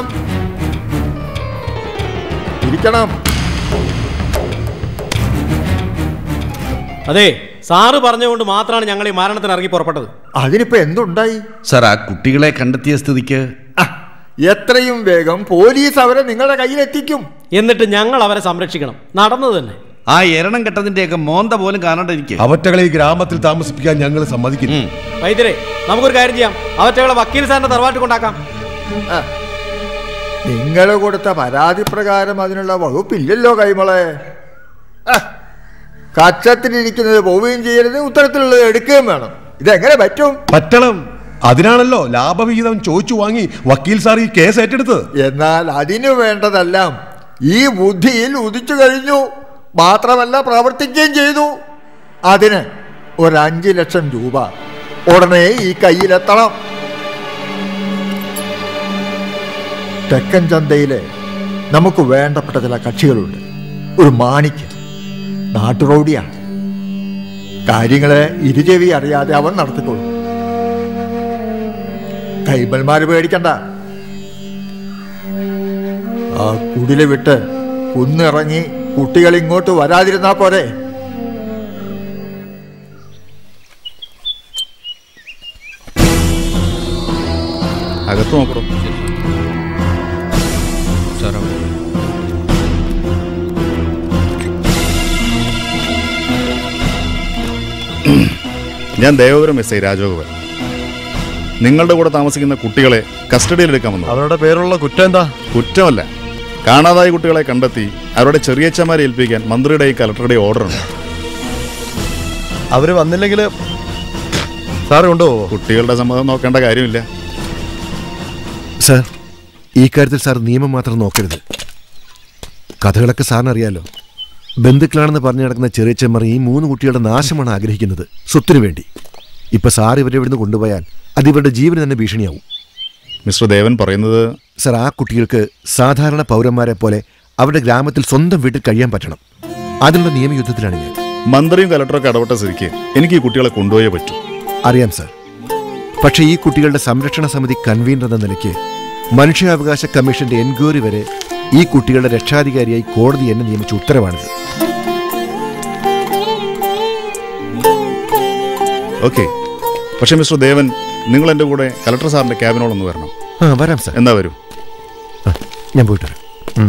ഇരിക്കണം അതെ സാറ് പറഞ്ഞുകൊണ്ട് മാത്രമാണ് ഞങ്ങൾ ഈ മരണത്തിന് ഇറങ്ങി പുറപ്പെട്ടത് അതിനിപ്പോ എന്തുണ്ടായി സാർ ആ കുട്ടികളെ കണ്ടെത്തിയ സ്ഥിതിക്ക് എത്രയും വേഗം പോലീസ് അവരെ നിങ്ങളുടെ കയ്യിലെത്തിക്കും എന്നിട്ട് ഞങ്ങൾ അവരെ സംരക്ഷിക്കണം നടന്നത് തന്നെ ആ എരണം കെട്ടതിന്റെയൊക്കെ മോന്ത പോലും കാണാണ്ടിരിക്കുക അവറ്റകളെ ഈ ഗ്രാമത്തിൽ താമസിപ്പിക്കാൻ ഞങ്ങൾ സമ്മതിക്കുന്നു വൈദ്യരെ നമുക്കൊരു കാര്യം ചെയ്യാം അവറ്റകളെ വക്കീൽ സാറിന്റെ തറവാട്ടിൽ കൊണ്ടാക്കാം നിങ്ങൾ കൊടുത്ത പരാതി പ്രകാരം അതിനുള്ള വകുപ്പില്ലല്ലോ കൈമളെ ആ, കച്ചത്തിലിരിക്കുന്നത് പോവുകയും ചെയ്യരുത് ഉത്തരത്തിലുള്ളത് എടുക്കുകയും വേണം ഇതെങ്ങനെ പറ്റും പറ്റണം അതിനാണല്ലോ ലാഭവിഹിതം ചോദിച്ചു വാങ്ങി വക്കീൽ സാർ ഈ കേസ് ഏറ്റെടുത്തത് എന്നാൽ അതിനു വേണ്ടതെല്ലാം ഈ ബുദ്ധിയിൽ ഉദിച്ചു കഴിഞ്ഞു മാത്രമല്ല പ്രവർത്തിക്കുകയും ചെയ്തു അതിന് ഒരു അഞ്ച് ലക്ഷം രൂപ ഉടനെ ഈ കയ്യിലെത്തണം തെക്കൻ ചന്തയിലെ നമുക്ക് വേണ്ടപ്പെട്ട ചില കക്ഷികളുണ്ട് ഒരു മാണിക്ക് നാട്ടുറോഡിയാണ് കാര്യങ്ങളെ ഇരുചെവി അറിയാതെ അവൻ നടത്തിക്കൊള്ളും കൈമൽമാര് പേടിക്കണ്ട ആ കുടില് വിട്ട് കുന്നിറങ്ങി കുട്ടികൾ ഇങ്ങോട്ട് വരാതിരുന്നാ പോരെ അകത്ത് നോക്കണോ ഞാൻ ദേവപുരം എസ് ഐ രാജഗോപാൽ നിങ്ങളുടെ കൂടെ താമസിക്കുന്ന കുട്ടികളെ കസ്റ്റഡിയിലെടുക്കാൻ വന്നു അവരുടെ പേരുള്ള കുറ്റം എന്താ കുറ്റമല്ല കാണാതായ കുട്ടികളെ കണ്ടെത്തി അവരുടെ ചെറിയച്ചമാരെ ഏൽപ്പിക്കാൻ മന്ത്രിയുടെയും കലക്ടറുടെയും ഓർഡറുണ്ട് അവര് വന്നില്ലെങ്കിൽ സാറ് കൊണ്ടുപോവോ കുട്ടികളുടെ സമ്മതം നോക്കേണ്ട കാര്യമില്ല സാർ ഈ കാര്യത്തിൽ സാർ നിയമം മാത്രം നോക്കരുത് കഥകളൊക്കെ സാറിന് അറിയാലോ ബന്ധുക്കളാണെന്ന് പറഞ്ഞു നടക്കുന്ന ചെറിയച്ചമ്മർ ഈ മൂന്ന് കുട്ടികളുടെ നാശമാണ് ആഗ്രഹിക്കുന്നത് സ്വത്തിനു വേണ്ടി ഇപ്പൊ സാർ ഇവരെ ഇവിടുന്ന് കൊണ്ടുപോയാൽ അത് ഇവരുടെ ജീവന് തന്നെ ഭീഷണിയാവും മിസ്റ്റർ ദേവൻ പറയുന്നത് സാർ ആ കുട്ടികൾക്ക് സാധാരണ പൗരന്മാരെ പോലെ അവരുടെ ഗ്രാമത്തിൽ സ്വന്തം വീട്ടിൽ കഴിയാൻ പറ്റണം അതിനുള്ള നിയമയുദ്ധത്തിലാണ് ഞാൻ മന്ത്രിയും കലക്ടറൊക്കെ ഇടപെട്ട സ്ഥിതിക്ക് എനിക്ക് ഈ കുട്ടികളെ കൊണ്ടുപോയേ പറ്റൂ അറിയാം സാർ പക്ഷേ ഈ കുട്ടികളുടെ സംരക്ഷണ സമിതി കൺവീനർ എന്ന നിലയ്ക്ക് മനുഷ്യാവകാശ കമ്മീഷന്റെ എൻക്വയറി വരെ ഈ കുട്ടികളുടെ രക്ഷാധികാരിയായി കോടതി എന്നെ നിയമിച്ച ഉത്തരവാണിത് ഓക്കെ പക്ഷേ മിസ്റ്റർ ദേവൻ നിങ്ങൾ എൻ്റെ കൂടെ കലക്ടർ സാറിൻ്റെ ക്യാബിനോടൊന്ന് വരണം ആ വരാം സാർ എന്താ വരൂ ഞാൻ പോയിട്ട് വരാം ഉം.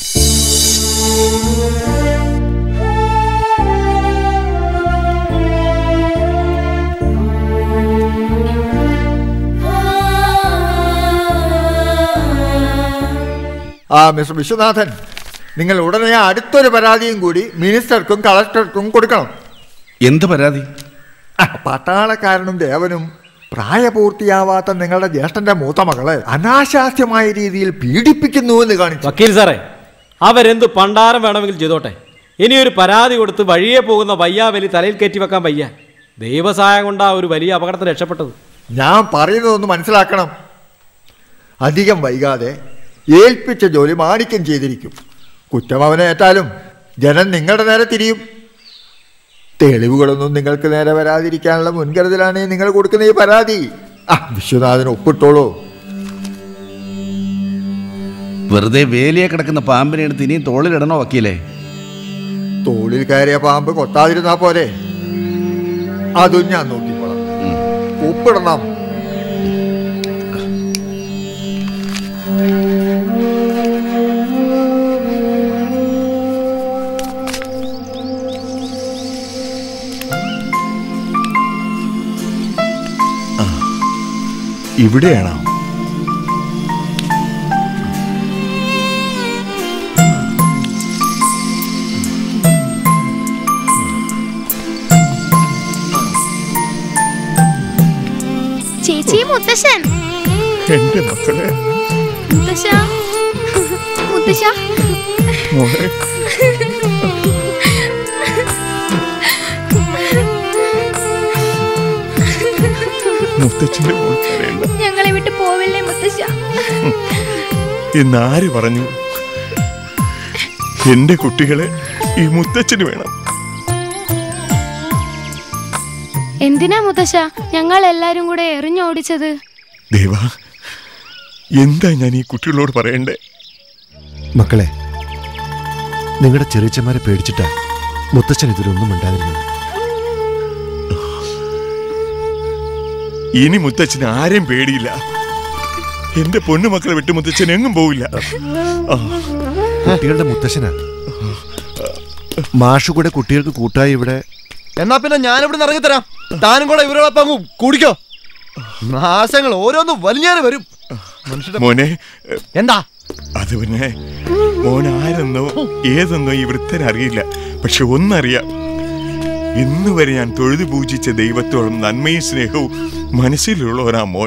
ആ മിസ്റ്റർ വിശ്വനാഥൻ നിങ്ങൾ ഉടനെ അടുത്തൊരു പരാതിയും കൂടി മിനിസ്റ്റർക്കും കളക്ടർക്കും കൊടുക്കണം എന്ത് പരാതി പട്ടാളക്കാരനും ദേവനും പ്രായപൂർത്തിയാവാത്ത നിങ്ങളുടെ ജ്യേഷ്ഠന്റെ മൂത്ത മകളെ അനാശാസ്യമായ രീതിയിൽ പീഡിപ്പിക്കുന്നു എന്ന് കാണിച്ചു വക്കീൽ സാറേ അവരെന്ത് പണ്ടാരം വേണമെങ്കിലും ചെയ്തോട്ടെ ഇനി ഒരു പരാതി കൊടുത്ത് വഴിയെ പോകുന്ന വയ്യാവലി തലയിൽ കയറ്റി വെക്കാൻ വയ്യ ദൈവസഹായം കൊണ്ടാ ഒരു വലിയ അപകടത്തിൽ രക്ഷപ്പെട്ടത് ഞാൻ പറയുന്നതൊന്ന് മനസ്സിലാക്കണം അധികം വൈകാതെ ഏൽപ്പിച്ച ജോലി മാണിക്യം ചെയ്തിരിക്കും കുറ്റം അവനെ ഏറ്റാലും ജനം നിങ്ങളുടെ നേരെ തിരിയും തെളിവുകളൊന്നും നിങ്ങൾക്ക് നേരെ വരാതിരിക്കാനുള്ള മുൻകരുതലാണ് നിങ്ങൾ കൊടുക്കുന്ന ഈ പരാതി ആ വിശ്വനാഥന് ഒപ്പിട്ടോളൂ വെറുതെ വേലിയെ കിടക്കുന്ന പാമ്പിനെ എടുത്ത് ഇനിയും തോളിലിടണോ വക്കീലേ തോളിൽ കയറിയ പാമ്പ് കൊത്താതിരുന്നാ പോരെ അതും ഞാൻ നോക്കിക്കോളാം ഒപ്പിടണം ഇവിടെയാണോ ചേച്ചി മുത്തശ്ശൻ എന്റെ മക്കളെ മുത്തശ്ശ മുത്തശ്ശ മോളെ മുത്തച്ഛന്റെ മോൾ കരയണ്ട ഞങ്ങളെ വിട്ട് പോവില്ലേ മുത്തശ്ശ എന്നാര് പറഞ്ഞു എന്റെ കുട്ടികളെ ഈ മുത്തച്ഛന് വേണം എന്തിനാ മുത്തശ്ശ ഞങ്ങൾ എല്ലാരും കൂടെ എറിഞ്ഞോടിച്ചത് ദേവ എന്താ ഞാൻ ഈ കുട്ടികളോട് പറയണ്ടേ മക്കളെ നിങ്ങളുടെ ചെറിയച്ചന്മാരെ പേടിച്ചിട്ടാ മുത്തച്ഛൻ ഇതിലൊന്നും ഉണ്ടായിരുന്നത് ഇനി മുത്തച്ഛന് ആരെയും പേടിയില്ല എന്റെ പൊന്നു മക്കളെ വിട്ട് മുത്തച്ഛൻ എങ്ങും പോവില്ല ആ. കുട്ടികളുടെ മുത്തശ്ശനാ മാഷു കൂടെ കുട്ടികൾക്ക് കൂട്ടായി ഇവിടെ എന്നാ പിന്നെ ഞാനിവിടെ ഇറങ്ങിത്തരാം താനും കൂടെ ഇവരോടൊപ്പം അങ്ങ് കൂടിക്കോ നാശങ്ങൾ ഓരോന്നും വലിഞ്ഞാറ് വരും മനുഷ്യരുടെ മോനെ എന്താ അത് പിന്നെ മോൻ ആരെന്നോ ഏതെന്നോ ഈ വൃത്തൻ അറിയില്ല പക്ഷെ ഒന്നറിയാം ഇന്ന് വരെ ഞാൻ തൊഴുതു പൂജിച്ച ദൈവത്തോളം നന്മയും സ്നേഹവും മനസ്സിലുള്ളവനാ മോൻ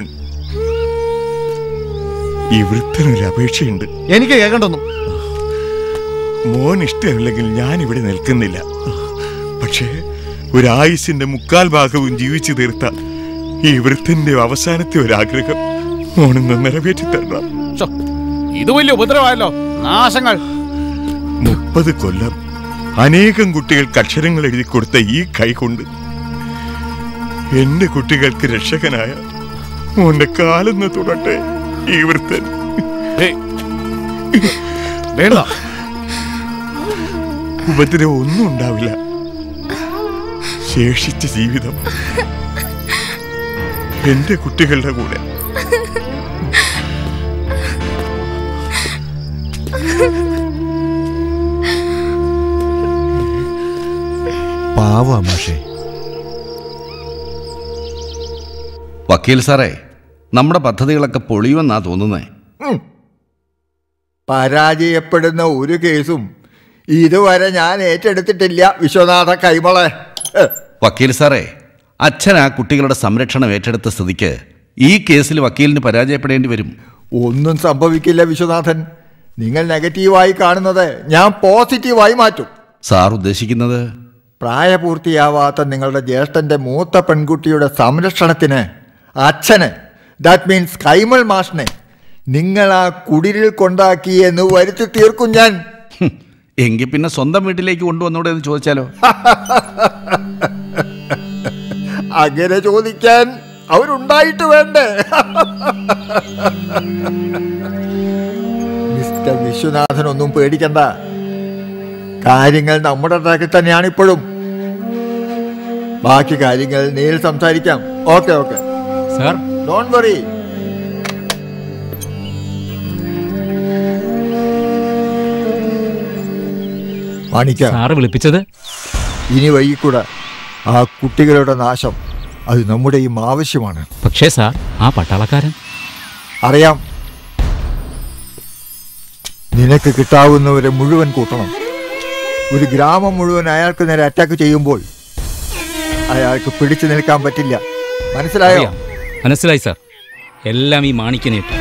ഈ വൃത്തനൊരു അപേക്ഷയുണ്ട് എനിക്ക് കേൾക്കണ്ടൊന്നും മോൻ ഇഷ്ടമില്ലെങ്കിൽ ഞാൻ ഇവിടെ നിൽക്കുന്നില്ല പക്ഷേ ഒരു ആയുസിന്റെ മുക്കാൽ ഭാഗവും ജീവിച്ചു തീർത്ത ഈ വൃത്തിന്റെ അവസാനത്തെ ഒരു ആഗ്രഹം മോനൊന്ന് നിറവേറ്റി തരണം ഇത് വലിയ ഉപദ്രവമായല്ലോ നാശങ്ങൾ മുപ്പത് കൊല്ലം അനേകം കുട്ടികൾക്ക് അക്ഷരങ്ങൾ എഴുതി കൊടുത്ത ഈ കൈ കൊണ്ട് എന്റെ കുട്ടികൾക്ക് രക്ഷകനായ മോന്റെ കാലെന്ന് തുടട്ടെ ഈ വൃത്തൻ വേണ്ട ഉപദ്രവം ഒന്നും ഉണ്ടാവില്ല ശേഷിച്ച ജീവിതം എന്റെ കുട്ടികളുടെ കൂടെ പാവാ മാഷേ വക്കീൽ സാറേ നമ്മുടെ പദ്ധതികളൊക്കെ പൊളിയുമെന്നാ തോന്നുന്നേ ഉം. പരാജയപ്പെടുന്ന ഒരു കേസും ഇതുവരെ ഞാൻ ഏറ്റെടുത്തിട്ടില്ല വിശ്വനാഥ കൈമളെ ഹ്. വക്കീൽ സാറേ അച്ഛൻ ആ കുട്ടികളുടെ സംരക്ഷണം ഏറ്റെടുത്ത സ്ഥിതിക്ക് ഈ കേസിൽ വക്കീലിന് പരാജയപ്പെടേണ്ടി വരും ഒന്നും സംഭവിക്കില്ല വിശ്വനാഥൻ നിങ്ങൾ നെഗറ്റീവായി കാണുന്നത് ഞാൻ പോസിറ്റീവായി മാറ്റും സാർ ഉദ്ദേശിക്കുന്നത് പ്രായപൂർത്തിയാവാത്ത നിങ്ങളുടെ ജ്യേഷ്ഠന്റെ മൂത്ത പെൺകുട്ടിയുടെ സംരക്ഷണത്തിന് അച്ഛന് ദാറ്റ് മീൻസ് കൈമൾ മാഷിനെ നിങ്ങൾ ആ കുടിലിൽ കൊണ്ടാക്കി എന്ന് വരുത്തി തീർക്കും ഞാൻ എങ്കിൽ പിന്നെ സ്വന്തം വീട്ടിലേക്ക് കൊണ്ടുവന്നൂടെ എന്ന് ചോദിച്ചാലോ അങ്ങനെ ചോദിക്കാൻ അവരുണ്ടായിട്ട് വേണ്ടേ മിസ്റ്റർ വിശ്വനാഥൻ ഒന്നും പേടിക്കണ്ട കാര്യങ്ങൾ നമ്മുടെ ട്രാക്കിൽ തന്നെയാണ് ഇപ്പോഴും ബാക്കി കാര്യങ്ങൾ നേരിൽ സംസാരിക്കാം okay okay sir don't worry Manikka sir വിളിപ്പിച്ചത് ഇനി വൈകിക്കൂടാ ആ കുട്ടികളുടെ നാശം അത് നമ്മുടെയും ആവശ്യമാണ് പക്ഷേ സാർ ആ പട്ടാളക്കാരൻ അറിയാം നിനക്ക് കിട്ടാവുന്നവരെ മുഴുവൻ കൂട്ടണം ഒരു ഗ്രാമം മുഴുവൻ അയാൾക്ക് നേരെ അറ്റാക്ക് ചെയ്യുമ്പോൾ അയാൾക്ക് പിടിച്ചു നിൽക്കാൻ പറ്റില്ല മനസ്സിലായോ അറിയാം. മനസ്സിലായി സാർ എല്ലാം ഈ മാണിക്കനേറ്റു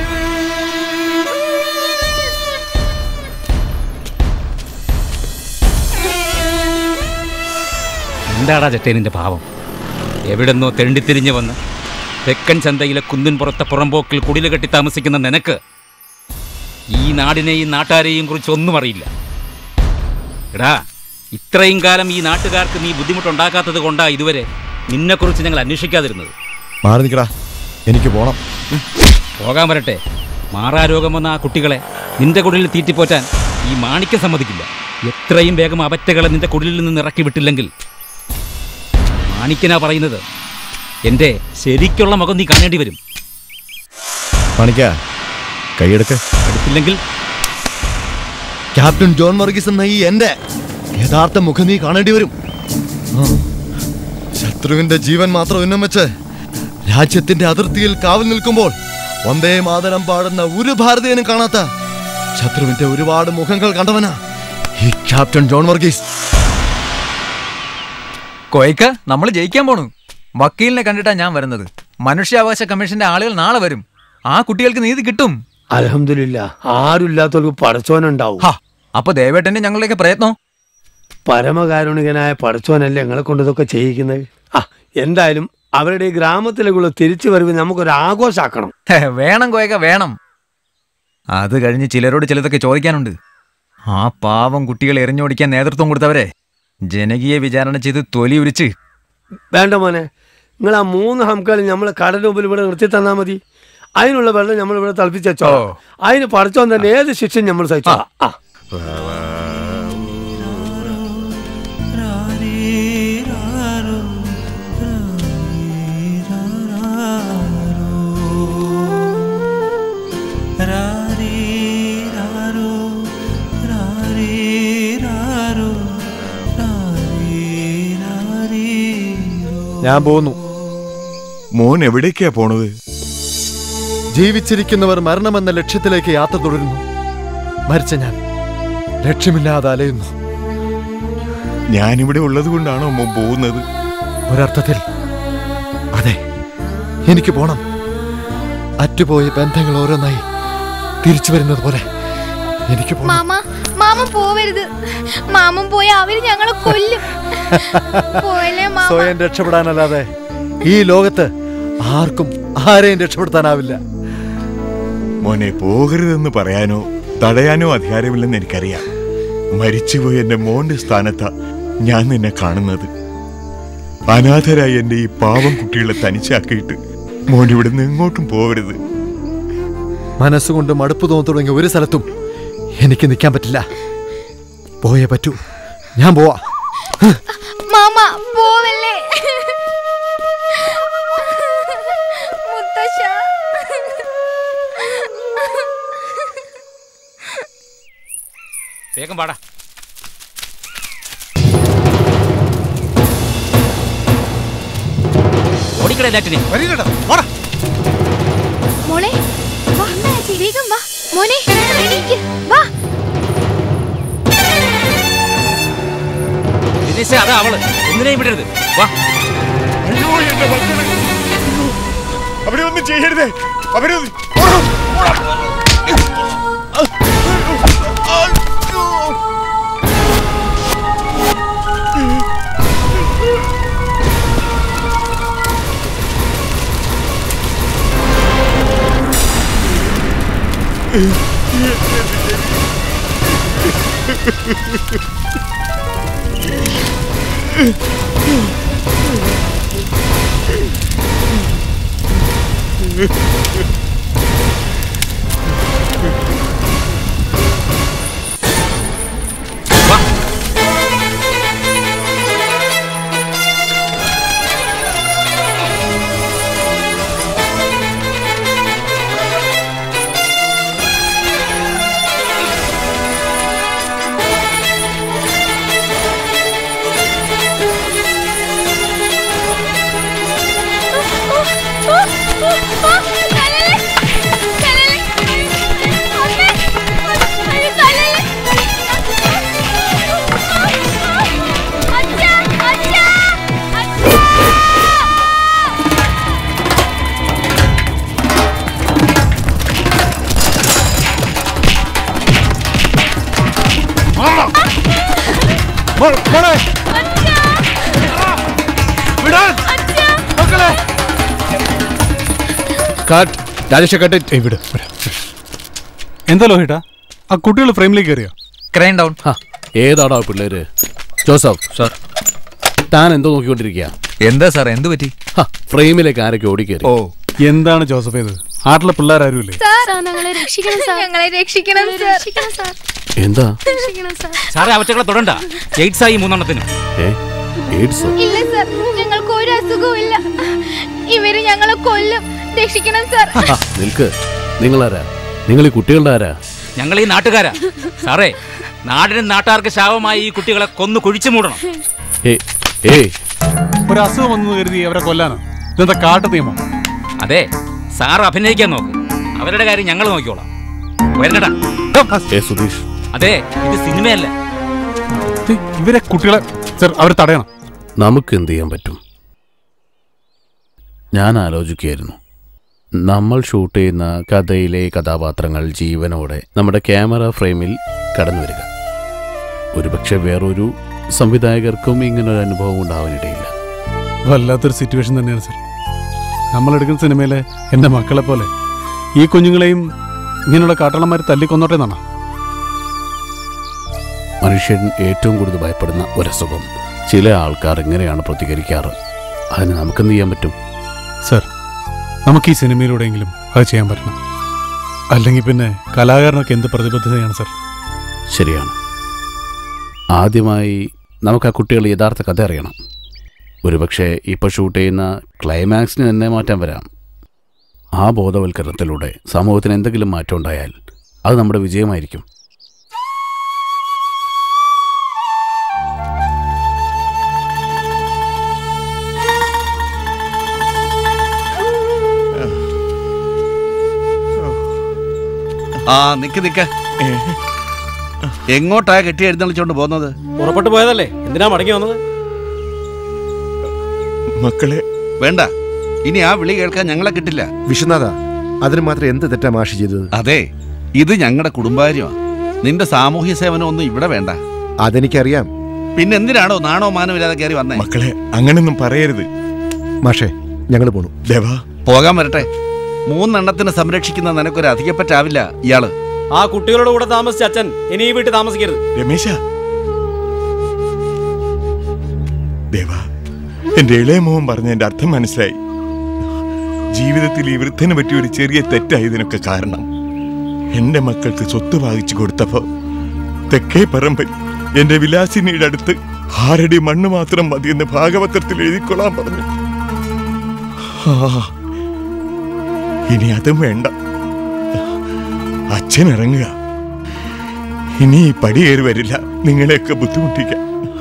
എന്താടാ ചെട്ടേനിന്റെ ഭാവം എവിടെന്നോ തെണ്ടിത്തിരിഞ്ഞ് വന്ന് തെക്കൻ ചന്തയിലെ കുന്നിൻ പുറത്തെ പുറമ്പോക്കിൽ കുടില് കെട്ടി താമസിക്കുന്ന നിനക്ക് ഈ നാടിനെയും നാട്ടാരെയും കുറിച്ച് ഒന്നും അറിയില്ല എടാ ഇത്രയും കാലം ഈ നാട്ടുകാർക്ക് നീ ബുദ്ധിമുട്ടുണ്ടാക്കാത്തത് കൊണ്ടാ ഇതുവരെ നിന്നെക്കുറിച്ച് ഞങ്ങൾ അന്വേഷിക്കാതിരുന്നത് മാറി നിൽക്കടാ എനിക്ക് പോണം പോകാൻ വരട്ടെ മാറാരോഗം വന്ന ആ കുട്ടികളെ നിന്റെ കുടിലിൽ തീറ്റിപ്പോറ്റാൻ ഈ മാണിക്യം സമ്മതിക്കില്ല എത്രയും വേഗം അവറ്റകളെ നിന്റെ കുടിലിൽ നിന്ന് ഇറക്കി വിട്ടില്ലെങ്കിൽ മാണിക്കനാ പറയുന്നത് എൻ്റെ ശരിക്കുള്ള മുഖം നീ കാണേണ്ടി വരും മാണിക്ക കൈയെടുക്ക് എടുത്തില്ലെങ്കിൽ ക്യാപ്റ്റൻ ജോൺ വർഗീസ് എന്ന ഈ എന്റെ യഥാർത്ഥ മുഖം നീ കാണേണ്ടി വരും ആ. ശത്രുവിന്റെ ജീവൻ മാത്രം ഉന്നം വെച്ച് രാജ്യത്തിന്റെ അതിർത്തിയിൽ കാവൽ നിൽക്കുമ്പോൾ വന്ദേ മാതരം പാടുന്ന ഒരു ഭാരതീയനും കാണാത്ത ശത്രുവിന്റെ ഒരുപാട് മുഖങ്ങൾ കണ്ടവനാ ഈ ക്യാപ്റ്റൻ ജോൺ വർഗീസ് കോയക്ക നമ്മൾ ജയിക്കാൻ പോണു വക്കീലിനെ കണ്ടിട്ടാ ഞാൻ വരുന്നത് മനുഷ്യാവകാശ കമ്മീഷന്റെ ആളുകൾ നാളെ വരും ആ കുട്ടികൾക്ക് നീതി കിട്ടും അലഹമില്ല ആരുമില്ലാത്തവർക്ക് പടച്ചോനുണ്ടാവും അപ്പൊ ദേവേട്ടന്റെ ഞങ്ങളുടെയൊക്കെ പ്രയത്നം പരമകാരുണികനായ പടച്ചോനല്ലേ ഞങ്ങളെ കൊണ്ട് ഇതൊക്കെ ചെയ്യിക്കുന്നത് ആ എന്തായാലും അവരുടെ ഈ ഗ്രാമത്തിലേക്കുള്ള തിരിച്ചു വരവ് നമുക്കൊരു ആഘോഷാക്കണം ഹേ, വേണം കോയക്ക വേണം അത് കഴിഞ്ഞ് ചിലരോട് ചിലതൊക്കെ ചോദിക്കാനുണ്ട് ആ പാവം കുട്ടികളെ എറിഞ്ഞോടിക്കാൻ നേതൃത്വം കൊടുത്തവരെ ജനകീയ വിചാരണ ചെയ്ത് തൊലി ഉരിച്ച് വേണ്ട മോനെ നിങ്ങൾ ആ മൂന്ന് ഹംകൾ നമ്മൾ കടലിന് മുമ്പിൽ ഇവിടെ നിർത്തി തന്നാൽ മതി അതിനുള്ള വെള്ളം നമ്മൾ ഇവിടെ തിളപ്പിച്ച് വെച്ചോ അതിന് പടച്ചോൻ തന്നെ ഏത് ശിക്ഷയും നമ്മൾ സഹിച്ചോ ആ ഞാൻ പോന്നു മോൻ എവിടേക്കാ പോണത് ജീവിച്ചിരിക്കുന്നവർ മരണമെന്ന ലക്ഷ്യത്തിലേക്ക് യാത്ര തുടരുന്നു മരിച്ച ഞാൻ ലക്ഷ്യമില്ലാതെ അലയുന്നു ഞാനിവിടെ ഉള്ളത് കൊണ്ടാണോ മോൻ പോകുന്നത് ഒരർത്ഥത്തിൽ അതെ എനിക്ക് പോണം അറ്റുപോയ ബന്ധങ്ങൾ ഓരോന്നായി തിരിച്ചു വരുന്നത് പോലെ എനിക്ക് പോണം മാമ മാമ പോവരുത് മാമൻ പോയ അവര് ഞങ്ങളെ കൊല്ലും പോയല്ലേ മാമ സ്വയം രക്ഷപ്പെടാനല്ലാതെ ഈ ലോകത്ത് ആർക്കും ആരെയും രക്ഷപ്പെടുത്താനാവില്ല മോനെ പോകരുതെന്ന് പറയാനോ തടയാനോ അധികാരമില്ലെന്ന് എനിക്കറിയാം മരിച്ചുപോയ എന്റെ മോന്റെ സ്ഥാനത്താ ഞാൻ നിന്നെ കാണുന്നത് അനാഥരായ എന്റെ ഈ പാവം കുട്ടികളെ തനിച്ചാക്കിയിട്ട് മോൻ ഇവിടുന്ന് എങ്ങോട്ടും പോകരുത് മനസ്സുകൊണ്ട് മടുപ്പ് തോന്നി തുടങ്ങിയ ഒരു സ്ഥലത്തും എനിക്ക് നിൽക്കാൻ പറ്റില്ല പോയേ പറ്റൂ ഞാൻ പോവാ മാമ പോവല്ലേ മുത്തശ്ശ വേഗം പാടാ ഓടിക്കട എല്ലാറ്റിനെ മോളെ വാ വേഗം വാ മോനെ എണീക്ക് വാ ദിനേശ അതാ അവള് ഒന്നിനെയും വിടരുത് വാ അയ്യോ എന്റെ മക്കളെ അവരെ ഒന്നും ചെയ്യരുതേ അവരെ ഒന്ന് ആ കാട്ട് രാജേഷ കാട്ട് ഏയ് വിട് വിട്. എന്താ ലോഹിട്ട ആ കുട്ടികൾ ഫ്രെയിമിലേക്ക് കയറിയോ ക്രൈം ഡൗൺ ഏതാടാ പിള്ളേര് ജോസഫ് സാർ താൻ എന്തോ നോക്കിക്കൊണ്ടിരിക്കുക എന്താ സാർ എന്ത് പറ്റി ഫ്രെയിമിലേക്ക് ആരൊക്കെ ഓടിക്കേറി ഓ എന്താണ് ജോസഫ് ഇത് നാട്ടിലെ പിള്ളേരാരുമില്ലേ സാർ ഞങ്ങളെ രക്ഷിക്കണം സാർ ഞങ്ങളെ രക്ഷിക്കണം സാർ രക്ഷിക്കണം സാർ എന്താ രക്ഷിക്കണം സാർ സാറേ അവറ്റകളെ തൊടണ്ട എയ്ഡ്സ് ആയി മൂന്നെണ്ണത്തിന് ഏ എയ്ഡ്സോ ഇല്ല സാർ ഞങ്ങൾക്ക് ഒരു അസുഖവും ഇല്ല ഇവര് ഞങ്ങളെ കൊല്ലും രക്ഷിക്കണം സാർ ആ, നിൽക്ക് നിങ്ങളാരാ നിങ്ങൾ ഈ കുട്ടികളുടെ ആരാ ഞങ്ങൾ ഈ നാട്ടുകാരാ സാറേ നാടിനും നാട്ടുകാർക്ക് ശാപമായി ഈ കുട്ടികളെ കൊന്നു കുഴിച്ചു മൂടണം ഏയ് ഏയ് ഒരു അസുഖം വന്നു കരുതി അവരെ കൊല്ലാനോ ഇതെന്താ കാട്ടു നിയമം അതെ സാർ അഭിനയിക്കാൻ നോക്ക് അവരുടെ കാര്യം ഞങ്ങൾ നോക്കിക്കോളാം വരണടാ ഏ സുധീഷ് അതെ ഇത് സിനിമയല്ല ഏയ്, ഇവരെ കുട്ടികളെ സർ അവർ തടയണം നമുക്ക് എന്ത് ചെയ്യാൻ പറ്റും ഞാൻ ആലോചിക്കുകയായിരുന്നു നമ്മൾ ഷൂട്ട് ചെയ്യുന്ന കഥയിലെ കഥാപാത്രങ്ങൾ ജീവനോടെ നമ്മുടെ ക്യാമറ ഫ്രെയിമിൽ കടന്നു വരിക ഒരുപക്ഷെ വേറൊരു സംവിധായകർക്കും ഇങ്ങനൊരു അനുഭവം ഉണ്ടാവാനിടയില്ല വല്ലാത്തൊരു സിറ്റുവേഷൻ തന്നെയാണ് സർ നമ്മളെടുക്കുന്ന സിനിമയിലെ എൻ്റെ മക്കളെ പോലെ ഈ കുഞ്ഞുങ്ങളെയും ഇങ്ങനെയുള്ള കാട്ടളന്മാർ തല്ലിക്കൊന്നോട്ടെ എന്നാണ് മനുഷ്യൻ ഏറ്റവും കൂടുതൽ ഭയപ്പെടുന്ന ഒരസുഖം ചില ആൾക്കാർ ഇങ്ങനെയാണ് പ്രതികരിക്കാറ് അതിന് നമുക്കെന്ത് ചെയ്യാൻ പറ്റും സർ നമുക്ക് ഈ സിനിമയിലൂടെയെങ്കിലും അത് ചെയ്യാൻ പറ്റണം അല്ലെങ്കിൽ പിന്നെ കലാകാരനൊക്കെ എന്ത് പ്രതിബദ്ധതയാണ് സർ ശരിയാണ് ആദ്യമായി നമുക്ക് ആ കുട്ടികൾ യഥാർത്ഥ കഥ അറിയണം ഒരുപക്ഷെ ഇപ്പോൾ ഷൂട്ട് ചെയ്യുന്ന ക്ലൈമാക്സിന് തന്നെ മാറ്റം വരാം ആ ബോധവൽക്കരണത്തിലൂടെ സമൂഹത്തിന് എന്തെങ്കിലും മാറ്റം ഉണ്ടായാൽ അത് നമ്മുടെ വിജയമായിരിക്കും ആ നിക്ക് നിക്ക് എങ്ങോട്ടാ കെട്ടി എഴുന്നള്ളിച്ചോണ്ട് പോകുന്നത് പുറപ്പെട്ടു പോയതല്ലേ എന്തിനാ മടങ്ങി വന്നത് മക്കളെ വേണ്ട ഇനി ആ വിളി കേൾക്കാൻ ഞങ്ങളെ കിട്ടില്ല വിശ്വനാഥ അതിന് മാത്രം എന്ത് തെറ്റാ മാഷി ചെയ്തത് അതെ ഇത് ഞങ്ങളുടെ കുടുംബകാര്യമാണ് നിന്റെ സാമൂഹ്യ സേവനം ഒന്നും ഇവിടെ വേണ്ട അതെനിക്കറിയാം പിന്നെ എന്തിനാണോ നാണോ മാനോ ഇല്ലാതെ കയറി വന്നേ മക്കളെ അങ്ങനൊന്നും പറയരുത് മാഷേ ഞങ്ങൾ പോണു ദേവാ പോകാൻ വരട്ടെ മൂന്നെണ്ണത്തിന് സംരക്ഷിക്കുന്ന നിനക്കൊരു അധികപ്പറ്റാവില്ല ഇയാള് ആ കുട്ടികളുടെ കൂടെ താമസിച്ച അച്ഛൻ ഇനി ഈ വീട്ടിൽ താമസിക്കരുത് രമേശ ദേവാ എന്റെ ഇളയ മോഹൻ പറഞ്ഞ എന്റെ അർത്ഥം മനസ്സിലായി ജീവിതത്തിൽ ഈ വൃദ്ധന് പറ്റിയ ഒരു ചെറിയ തെറ്റായി ഇതിനൊക്കെ കാരണം എന്റെ മക്കൾക്ക് സ്വത്ത് വാങ്ങിച്ചു കൊടുത്തപ്പോ തെക്കേ പറമ്പിൽ എന്റെ വിലാസിനിയുടെ അടുത്ത് ആരടി മണ്ണ് മാത്രം മതിയെന്ന് ഭാഗവതത്തിൽ എഴുതിക്കൊള്ളാൻ പറഞ്ഞു ആ, ഇനി അതും വേണ്ട അച്ഛൻ ഇറങ്ങുക ഇനി ഈ പടിയേറി വരില്ല നിങ്ങളെയൊക്കെ ബുദ്ധിമുട്ടിക്കാം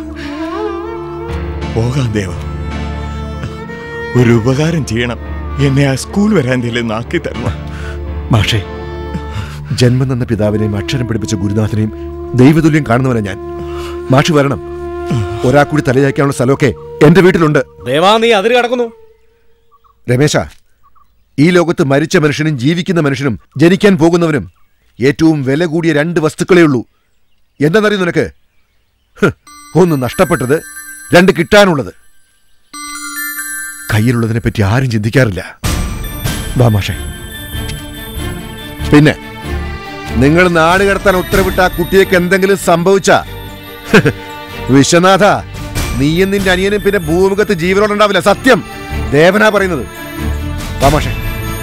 പോകാം ദേവ ഒരു ഉപകാരം ചെയ്യണം എന്നെ ആ സ്കൂൾ വരാന്തയിലെ നാക്കി തരണം മാഷേ ജന്മം തന്ന പിതാവിനെയും അക്ഷരം പഠിപ്പിച്ച ഗുരുനാഥനെയും ദൈവതുല്യം കാണുന്നവനാ ഞാൻ മാഷ് വരണം ഒരാൾ കൂടി തലയാക്കാനുള്ള സ്ഥലമൊക്കെ എന്റെ വീട്ടിലുണ്ട് ദേവാ നീ അതിര് കടക്കുന്നു രമേശ ഈ ലോകത്ത് മരിച്ച മനുഷ്യനും ജീവിക്കുന്ന മനുഷ്യനും ജനിക്കാൻ പോകുന്നവനും ഏറ്റവും വില കൂടിയ രണ്ട് വസ്തുക്കളേ ഉള്ളൂ എന്താണെന്നറിയോ നിനക്ക് ഹ്, ഒന്ന് നഷ്ടപ്പെട്ടത് രണ്ട് കിട്ടാനുള്ളത് കയ്യിലുള്ളതിനെ പറ്റി ആരും ചിന്തിക്കാറില്ല വാ മാഷേ പിന്നെ നിങ്ങൾ നാട് കടത്താൻ ഉത്തരവിട്ട ആ കുട്ടിയൊക്കെ എന്തെങ്കിലും സംഭവിച്ച വിശ്വനാഥ നീയും നിന്റെ അനിയനും പിന്നെ ഭൂമുഖത്ത് ജീവനോടുണ്ടാവില്ല സത്യം ദേവനാ പറയുന്നത് വാ മാഷേ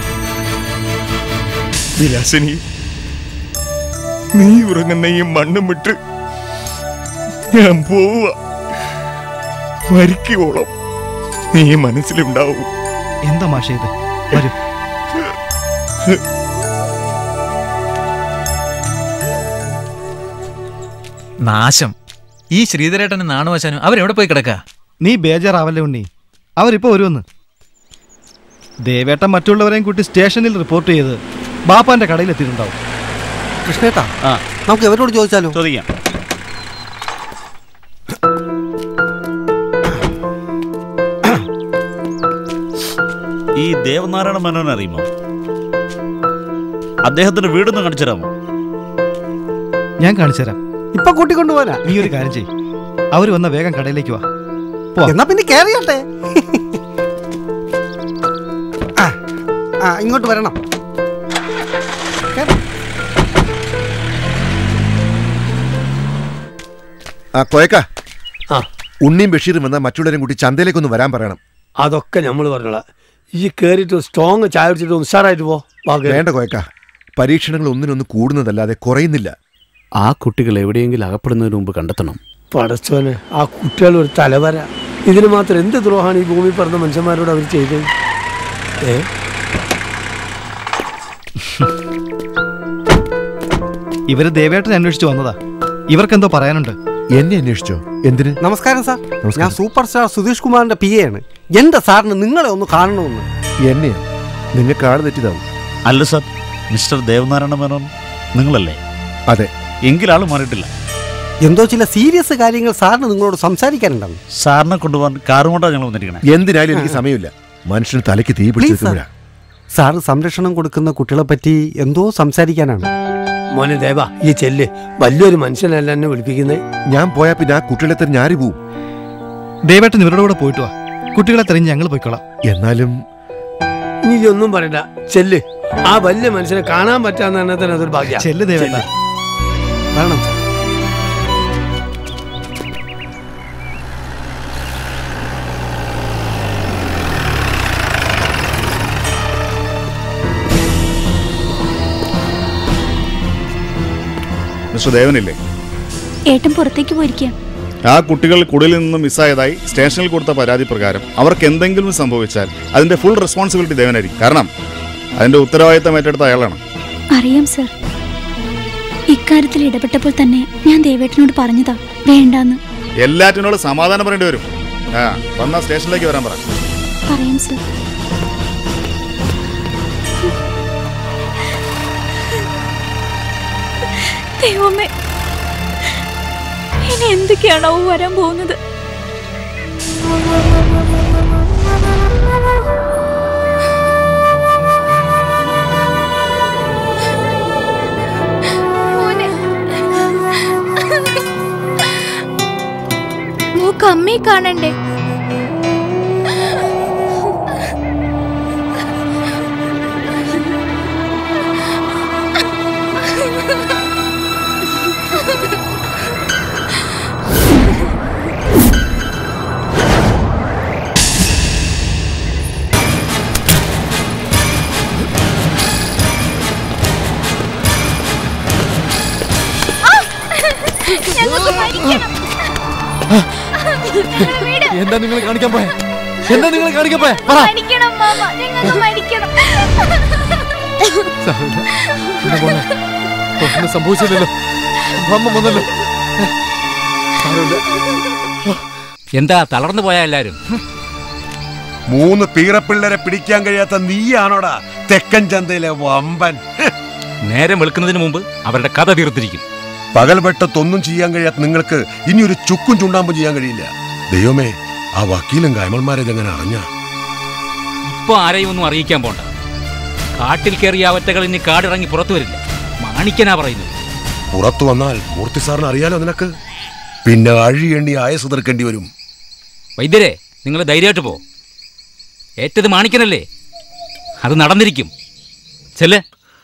വിലാസിനി നീ ഉറങ്ങുന്ന ഈ മണ്ണും വിട്ട് ഞാൻ പോവുക മരിക്കോളം നീ മനസ്സിലുണ്ടാവും എന്താ മാഷേ ഇത് വരൂ നാശം ഈ ശ്രീധരേട്ടന് നാണുവശാനും അവരെവിടെ പോയി കിടക്കുക നീ ബേജാറാവല്ലേ ഉണ്ണി അവരിപ്പോ വരുമെന്ന് ദേവേട്ടൻ മറ്റുള്ളവരെയും കൂട്ടി സ്റ്റേഷനിൽ റിപ്പോർട്ട് ചെയ്ത് ബാപ്പാന്റെ കടയിൽ എത്തിയിട്ടുണ്ടാവും കൃഷ്ണേട്ടാ നമുക്ക് എവരോട് ചോദിച്ചാലോ ചോദിക്കാം ഈ ദേവനാരായണ മേനോൻ അറിയുമോ അദ്ദേഹത്തിന്റെ വീടൊന്ന് കാണിച്ചു തരാമോ ഞാൻ കാണിച്ചു തരാം ഇപ്പൊ കൂട്ടിക്കൊണ്ടുപോകാനാ നീ ഒരു കാര്യം ചെയ്യ് അവർ വന്ന വേഗം കടയിലേക്ക് വാ എന്നാ പിന്നെ കേറിയട്ടെ ആ, ആ ഇങ്ങോട്ട് വരണം ആ കൊയക്ക ഉണ്ണിയും ബഷീറും വന്നാൽ മറ്റുള്ളവരും കൂട്ടി ചന്തയിലേക്കൊന്ന് വരാൻ പറയണം അതൊക്കെ നമ്മൾ പറഞ്ഞോളാം ഈ കേറിയിട്ട് സ്ട്രോങ് ചായ കുടിച്ചിട്ട് ഒന്ന് ഉഷാറായിട്ട് പോ വാ, കേറ്. വേണ്ട കൊയക്ക പരീക്ഷണങ്ങൾ ഒന്നിനൊന്ന് കൂടുന്നതല്ലാതെ കുറയുന്നില്ല ആ കുട്ടികൾ എവിടെയെങ്കിലും അകപ്പെടുന്നതിന് മുമ്പ് കണ്ടെത്തണം പടച്ചോനെ ആ കുട്ടികൾ ഒരു തലവര ഇതിന് മാത്രം എന്ത് ദ്രോഹമാണ് ഈ ഭൂമി പറഞ്ഞ മനുഷ്യന്മാരോട് അവർ ചെയ്തത് ഏ ഇവര് ദേവേട്ടനെ അന്വേഷിച്ചു വന്നതാ ഇവർക്കെന്തോ പറയാനുണ്ട് എന്നെ അന്വേഷിച്ചോ എന്തിന് നമസ്കാരം സാർ ഞാൻ സൂപ്പർ സ്റ്റാർ സുധീഷ് കുമാറിന്റെ പി ആണ് എന്റെ സാറിന് നിങ്ങളെ ഒന്ന് കാണണമെന്ന് എന്നെയാ നിങ്ങൾക്ക് ആള് തെറ്റിതാവും അല്ല സാർ മിസ്റ്റർ ദേവനാരായണ മേനോൻ നിങ്ങളല്ലേ അതെ എങ്കിലാൾ മാറിയിട്ടില്ല എന്തോ ചില സീരിയസ് കാര്യങ്ങൾ സാറിന് നിങ്ങളോട് സംസാരിക്കാനുണ്ടാവും സാറിനെ കൊണ്ടുപോകാൻ കാറും കൊണ്ടാണ് ഞങ്ങൾ വന്നിരിക്കണേ എന്തിനായാലും എനിക്ക് സമയമില്ല മനുഷ്യന് തലയ്ക്ക് തീ Please, sir. പിടിച്ചിരിക്കുമ്പോഴാ സാറ് സംരക്ഷണം കൊടുക്കുന്ന കുട്ടികളെ പറ്റി എന്തോ സംസാരിക്കാനാണ് മോനെ ദേവ ഈ ചെല്ല് വലിയൊരു മനുഷ്യനല്ല എന്നെ വിളിപ്പിക്കുന്നത് ഞാൻ പോയാ പിന്നെ ആ കുട്ടികളെ തന്നെ ആര് പോവും ദേവേട്ടൻ ഇവരുടെ കൂടെ പോയിട്ട് വാ കുട്ടികളെ തെരഞ്ഞ് ഞങ്ങൾ പോയിക്കോളാം എന്നാലും നീ ഒന്നും പറയണ്ട ചെല്ല് ആ വലിയ മനുഷ്യനെ കാണാൻ പറ്റാന്ന് തന്നെ തന്നെ അതൊരു ഭാഗ്യ ചെല്ല് ദേവേട്ട വരണം മിസ്റ്റർ ദേവനില്ലേ ഏട്ടൻ പുറത്തേക്ക് പോയിരിക്കാം ആ കുട്ടികൾ കുടിലിൽ നിന്ന് മിസ്സായതായി സ്റ്റേഷനിൽ കൊടുത്ത പരാതി പ്രകാരം അവർക്ക് എന്തെങ്കിലും സംഭവിച്ചാൽ അതിന്റെ ഫുൾ റെസ്പോൺസിബിലിറ്റി ദേവനായിരിക്കും കാരണം അതിന്റെ ഉത്തരവാദിത്തം ഏറ്റെടുത്ത അയാളാണ് അറിയാം സർ ഇക്കാര്യത്തിൽ ഇടപെട്ടപ്പോൾ തന്നെ ഞാൻ ദേവേട്ടനോട് പറഞ്ഞതാ വേണ്ടാന്ന് എല്ലാറ്റിനോട് സമാധാനം പറയേണ്ടി വരും ആ വന്ന സ്റ്റേഷനിലേക്ക് വരാൻ പറ പറയാം സർ ദൈവമേ ഇനി എന്തൊക്കെയാണോ വരാൻ പോകുന്നത് മൂക്ക് അമ്മയെ കാണണ്ടേ ഞങ്ങൾക്ക് മരിക്കണം ഞങ്ങളെ വിട്. എന്താ നിങ്ങൾ കാണിക്കാൻ പോയെ എന്താ നിങ്ങൾ കാണിക്കാൻ പോയെ പറ മരിക്കണം മാമ ഞങ്ങൾക്ക് മരിക്കണം സാരമില്ല. എന്റെ മോനെ ഒന്നും സംഭവിച്ചില്ലല്ലോ അമ്മ വന്നല്ലോ സാരമില്ല എന്താ തളർന്നു പോയാ എല്ലാരും മൂന്ന് പീറപ്പിള്ളരെ പിടിക്കാൻ കഴിയാത്ത നീയാണോടാ തെക്കൻ ചന്തയിലെ വമ്പൻ നേരം വെളുക്കുന്നതിന് മുമ്പ് അവരുടെ കഥ തീർത്തിരിക്കും പകൽവെട്ടത്തൊന്നും ചെയ്യാൻ കഴിയാത്ത നിങ്ങൾക്ക് ഇനി ഒരു ചുക്കും ചുണ്ടാമ്പും ചെയ്യാൻ കഴിയില്ല ദൈവമേ ആ വക്കീലും കൈമൾമാരെ ഇതെങ്ങനെ അറിഞ്ഞ ഇപ്പൊ ആരെയും ഒന്നും അറിയിക്കാൻ പോണ്ട കാട്ടിൽ കയറിയ അവറ്റകൾ ഇനി കാടിറങ്ങി പുറത്തു വരില്ല മാണിക്കനാ പറയുന്നത് പുറത്തു വന്നാൽ മൂർത്തി സാറിന് അറിയാലോ നിനക്ക് പിന്നെ അഴി എണ്ണി ആയസ് തീർക്കേണ്ടി വരും വൈദ്യരെ നിങ്ങൾ ധൈര്യമായിട്ട് പോ ഏറ്റത് മാണിക്കനല്ലേ അത് നടന്നിരിക്കും ചെല്ലേ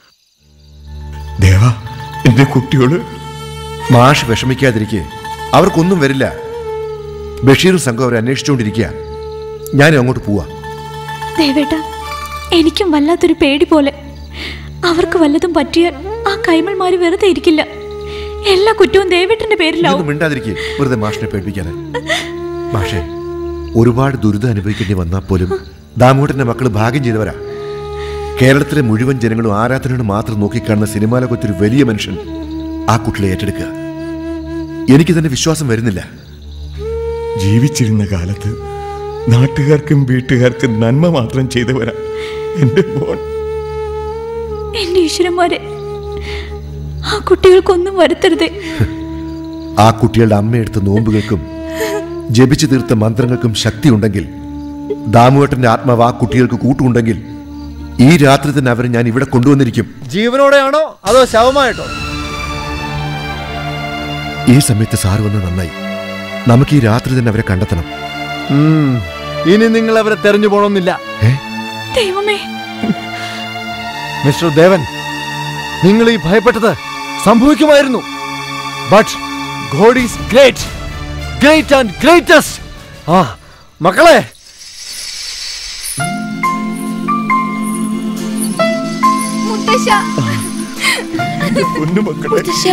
ദേവ എന്റെ കുട്ടിയോട് മാഷ് വിഷമിക്കാതിരിക്കെ അവർക്കൊന്നും വരില്ല ബഷീറും സംഘം അവരെ അന്വേഷിച്ചുകൊണ്ടിരിക്കുക ഞാനും അങ്ങോട്ട് പോവാ ദേവേട്ട എനിക്കും വല്ലാത്തൊരു പേടി പോലെ അവർക്ക് വല്ലതും പറ്റിയാൽ ആ കൈമൾമാര് വെറുതെ ഇരിക്കില്ല എല്ലാ കുറ്റവും ദേവേട്ടന്റെ പേരിലാവും ഇതൊന്നും മിണ്ടാതിരിക്കെ വെറുതെ മാഷിനെ പേടിപ്പിക്കാതെ മാഷേ ഒരുപാട് ദുരിതം അനുഭവിക്കേണ്ടി വന്നാൽ പോലും ദാമോട്ടന്റെ മക്കൾ ഭാഗ്യം ചെയ്തവരാ കേരളത്തിലെ മുഴുവൻ ജനങ്ങളും ആരാധനയോട് മാത്രം നോക്കിക്കാണുന്ന സിനിമാ ലോകത്തൊരു വലിയ മനുഷ്യൻ ആ കുട്ടികളെ ഏറ്റെടുക്കുക എനിക്ക് തന്നെ വിശ്വാസം വരുന്നില്ല ജീവിച്ചിരുന്ന കാലത്ത് നാട്ടുകാർക്കും വീട്ടുകാർക്കും നന്മ മാത്രം ചെയ്തവരാ എന്റെ മോൻ എന്റെ ഈശ്വരന്മാരെ ആ കുട്ടികൾക്കൊന്നും വരുത്തരുതേ ആ കുട്ടികളുടെ അമ്മയെടുത്ത നോമ്പുകൾക്കും ജപിച്ചു തീർത്ത മന്ത്രങ്ങൾക്കും ശക്തിയുണ്ടെങ്കിൽ ദാമുവേട്ടന്റെ ആത്മാവ് ആ കുട്ടികൾക്ക് കൂട്ടുണ്ടെങ്കിൽ ഈ രാത്രി തന്നെ അവരെ ഞാൻ ഇവിടെ കൊണ്ടുവന്നിരിക്കും ജീവനോടെയാണോ അതോ ശവമായിട്ടോ ഈ സമയത്ത് സാറ് വന്ന് നന്നായി നമുക്ക് ഈ രാത്രി തന്നെ അവരെ കണ്ടെത്തണം ഉം. ഇനി നിങ്ങൾ അവരെ തെരഞ്ഞു പോണമെന്നില്ല ദൈവമേ മിസ്റ്റർ ദേവൻ നിങ്ങൾ ഈ ഭയപ്പെട്ടത് സംഭവിക്കുമായിരുന്നു but god is great great and greatest ആ മക്കളെ മുത്തശ്ശ പൊന്നുമക്കളെ മുത്തശ്ശ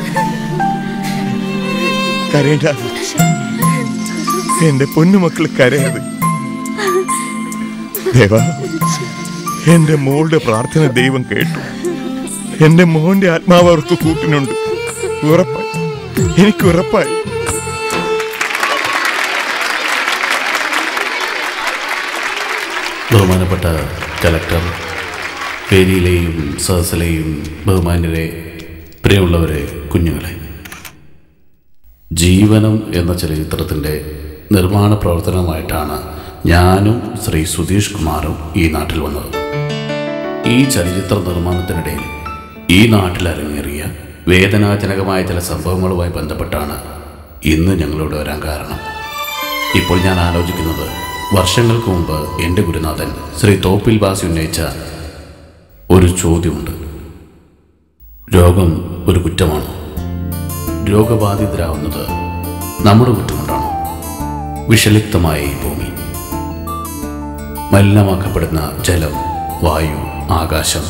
കരയണ്ട എന്റെ പൊന്നുമക്കൾ കരയത് ദേവ എന്റെ മോളുടെ പ്രാർത്ഥന ദൈവം കേട്ടു എന്റെ മോന്റെ ആത്മാവ് അവർക്ക് കൂട്ടിനുണ്ട് ഉറപ്പായി എനിക്ക് ഉറപ്പായി ബഹുമാനപ്പെട്ട കലക്ടർ വേദിയിലെയും സദസ്സിലെയും ബഹുമാന്യരെ പ്രിയമുള്ളവരെ കുഞ്ഞുങ്ങളെ ജീവനം എന്ന ചലച്ചിത്രത്തിൻ്റെ നിർമ്മാണ പ്രവർത്തനവുമായിട്ടാണ് ഞാനും ശ്രീ സുധീഷ് കുമാറും ഈ നാട്ടിൽ വന്നത് ഈ ചലച്ചിത്ര നിർമ്മാണത്തിനിടയിൽ ഈ നാട്ടിൽ അരങ്ങേറിയ വേദനാജനകമായ ചില സംഭവങ്ങളുമായി ബന്ധപ്പെട്ടാണ് ഇന്ന് ഞങ്ങളോട് വരാൻ കാരണം ഇപ്പോൾ ഞാൻ ആലോചിക്കുന്നത് വർഷങ്ങൾക്ക് മുമ്പ് എൻ്റെ ഗുരുനാഥൻ ശ്രീ തോപ്പിൽ ബാസി ഉന്നയിച്ച ഒരു ചോദ്യമുണ്ട് രോഗം ഒരു കുറ്റമാണോ രോഗബാധിതരാവുന്നത് നമ്മുടെ കുറ്റമുണ്ടാണോ വിഷലിപ്തമായ ഈ ഭൂമി മലിനമാക്കപ്പെടുന്ന ജലം വായു ആകാശം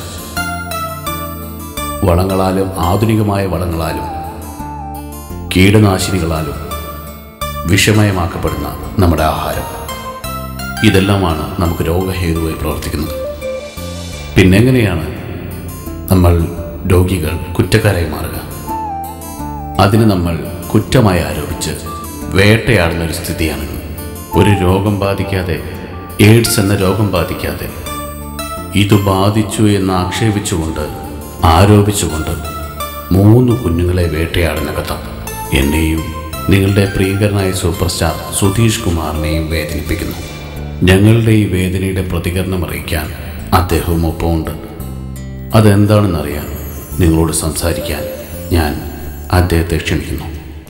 വളങ്ങളാലും ആധുനികമായ വളങ്ങളാലും കീടനാശിനികളാലും വിഷമയമാക്കപ്പെടുന്ന നമ്മുടെ ആഹാരം ഇതെല്ലാമാണ് നമുക്ക് രോഗഹേതുവായി പ്രവർത്തിക്കുന്നത് പിന്നെങ്ങനെയാണ് നമ്മൾ രോഗികൾ കുറ്റക്കാരായി മാറുക അതിന് നമ്മൾ കുറ്റമായി ആരോപിച്ച് വേട്ടയാടുന്ന ഒരു സ്ഥിതിയാണ് ഒരു രോഗം ബാധിക്കാതെ എയ്ഡ്സ് എന്ന രോഗം ബാധിക്കാതെ ഇത് ബാധിച്ചു എന്ന് ആക്ഷേപിച്ചുകൊണ്ട് ആരോപിച്ചുകൊണ്ട് മൂന്ന് കുഞ്ഞുങ്ങളെ വേട്ടയാടുന്ന കഥ എന്നെയും നിങ്ങളുടെ പ്രിയങ്കരനായ സൂപ്പർ സ്റ്റാർ സുധീഷ് കുമാറിനെയും വേദനിപ്പിക്കുന്നു ഞങ്ങളുടെ ഈ വേദനയുടെ പ്രതികരണം അറിയിക്കാൻ അദ്ദേഹവും ഒപ്പമുണ്ട് അതെന്താണെന്നറിയാൻ നിങ്ങളോട് സംസാരിക്കാൻ ഞാൻ അദ്ദേഹത്തെ ക്ഷണിക്കുന്നു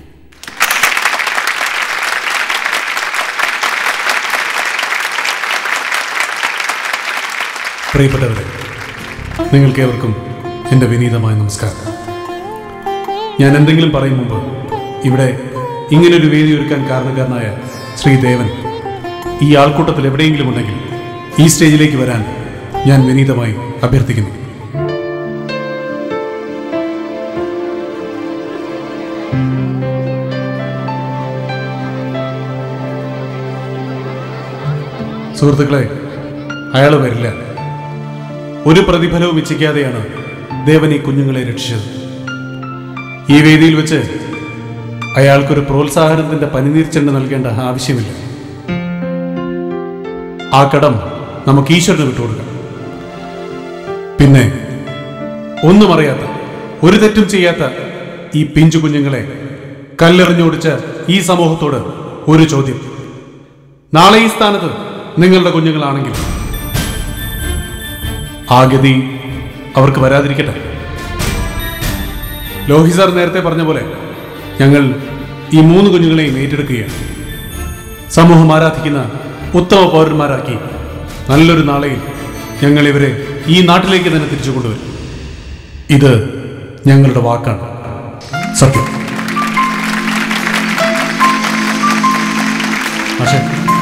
പ്രിയപ്പെട്ടവരെ നിങ്ങൾക്കേവർക്കും എൻ്റെ വിനീതമായ നമസ്കാരം ഞാൻ എന്തെങ്കിലും പറയും മുമ്പ് ഇവിടെ ഇങ്ങനൊരു വേദി ഒരുക്കാൻ കാരണക്കാരനായ ശ്രീ ദേവൻ ഈ ആൾക്കൂട്ടത്തിൽ എവിടെയെങ്കിലും ഉണ്ടെങ്കിൽ ഈ സ്റ്റേജിലേക്ക് വരാൻ ഞാൻ വിനീതമായി അഭ്യർത്ഥിക്കുന്നു സുഹൃത്തുക്കളെ അയാൾ വരില്ല ഒരു പ്രതിഫലവും ഇച്ഛിക്കാതെയാണ് ദേവൻ ഈ കുഞ്ഞുങ്ങളെ രക്ഷിച്ചത് ഈ വേദിയിൽ വെച്ച് അയാൾക്കൊരു പ്രോത്സാഹനത്തിന്റെ പനിനീർ ചെണ്ട് നൽകേണ്ട ആവശ്യമില്ല ആ കടം നമുക്ക് ഈശ്വരന് വിട്ടുകൊടുക്കാം പിന്നെ ഒന്നും അറിയാത്ത ഒരു തെറ്റും ചെയ്യാത്ത ഈ പിഞ്ചു കുഞ്ഞുങ്ങളെ കല്ലെറിഞ്ഞോടിച്ച ഈ സമൂഹത്തോട് ഒരു ചോദ്യം നാളെ ഈ സ്ഥാനത്ത് നിങ്ങളുടെ കുഞ്ഞുങ്ങളാണെങ്കിൽ ആ ഗതി അവർക്ക് വരാതിരിക്കട്ടെ ലോഹി സാർ നേരത്തെ പറഞ്ഞ പോലെ ഞങ്ങൾ ഈ മൂന്ന് കുഞ്ഞുങ്ങളെയും ഏറ്റെടുക്കുകയാണ് സമൂഹം ആരാധിക്കുന്ന ഉത്തമ പൗരന്മാരാക്കി നല്ലൊരു നാളെയിൽ ഞങ്ങൾ ഇവരെ ഈ നാട്ടിലേക്ക് തന്നെ തിരിച്ചു കൊണ്ടുവരും ഇത് ഞങ്ങളുടെ വാക്കാണ് സത്യം പക്ഷേ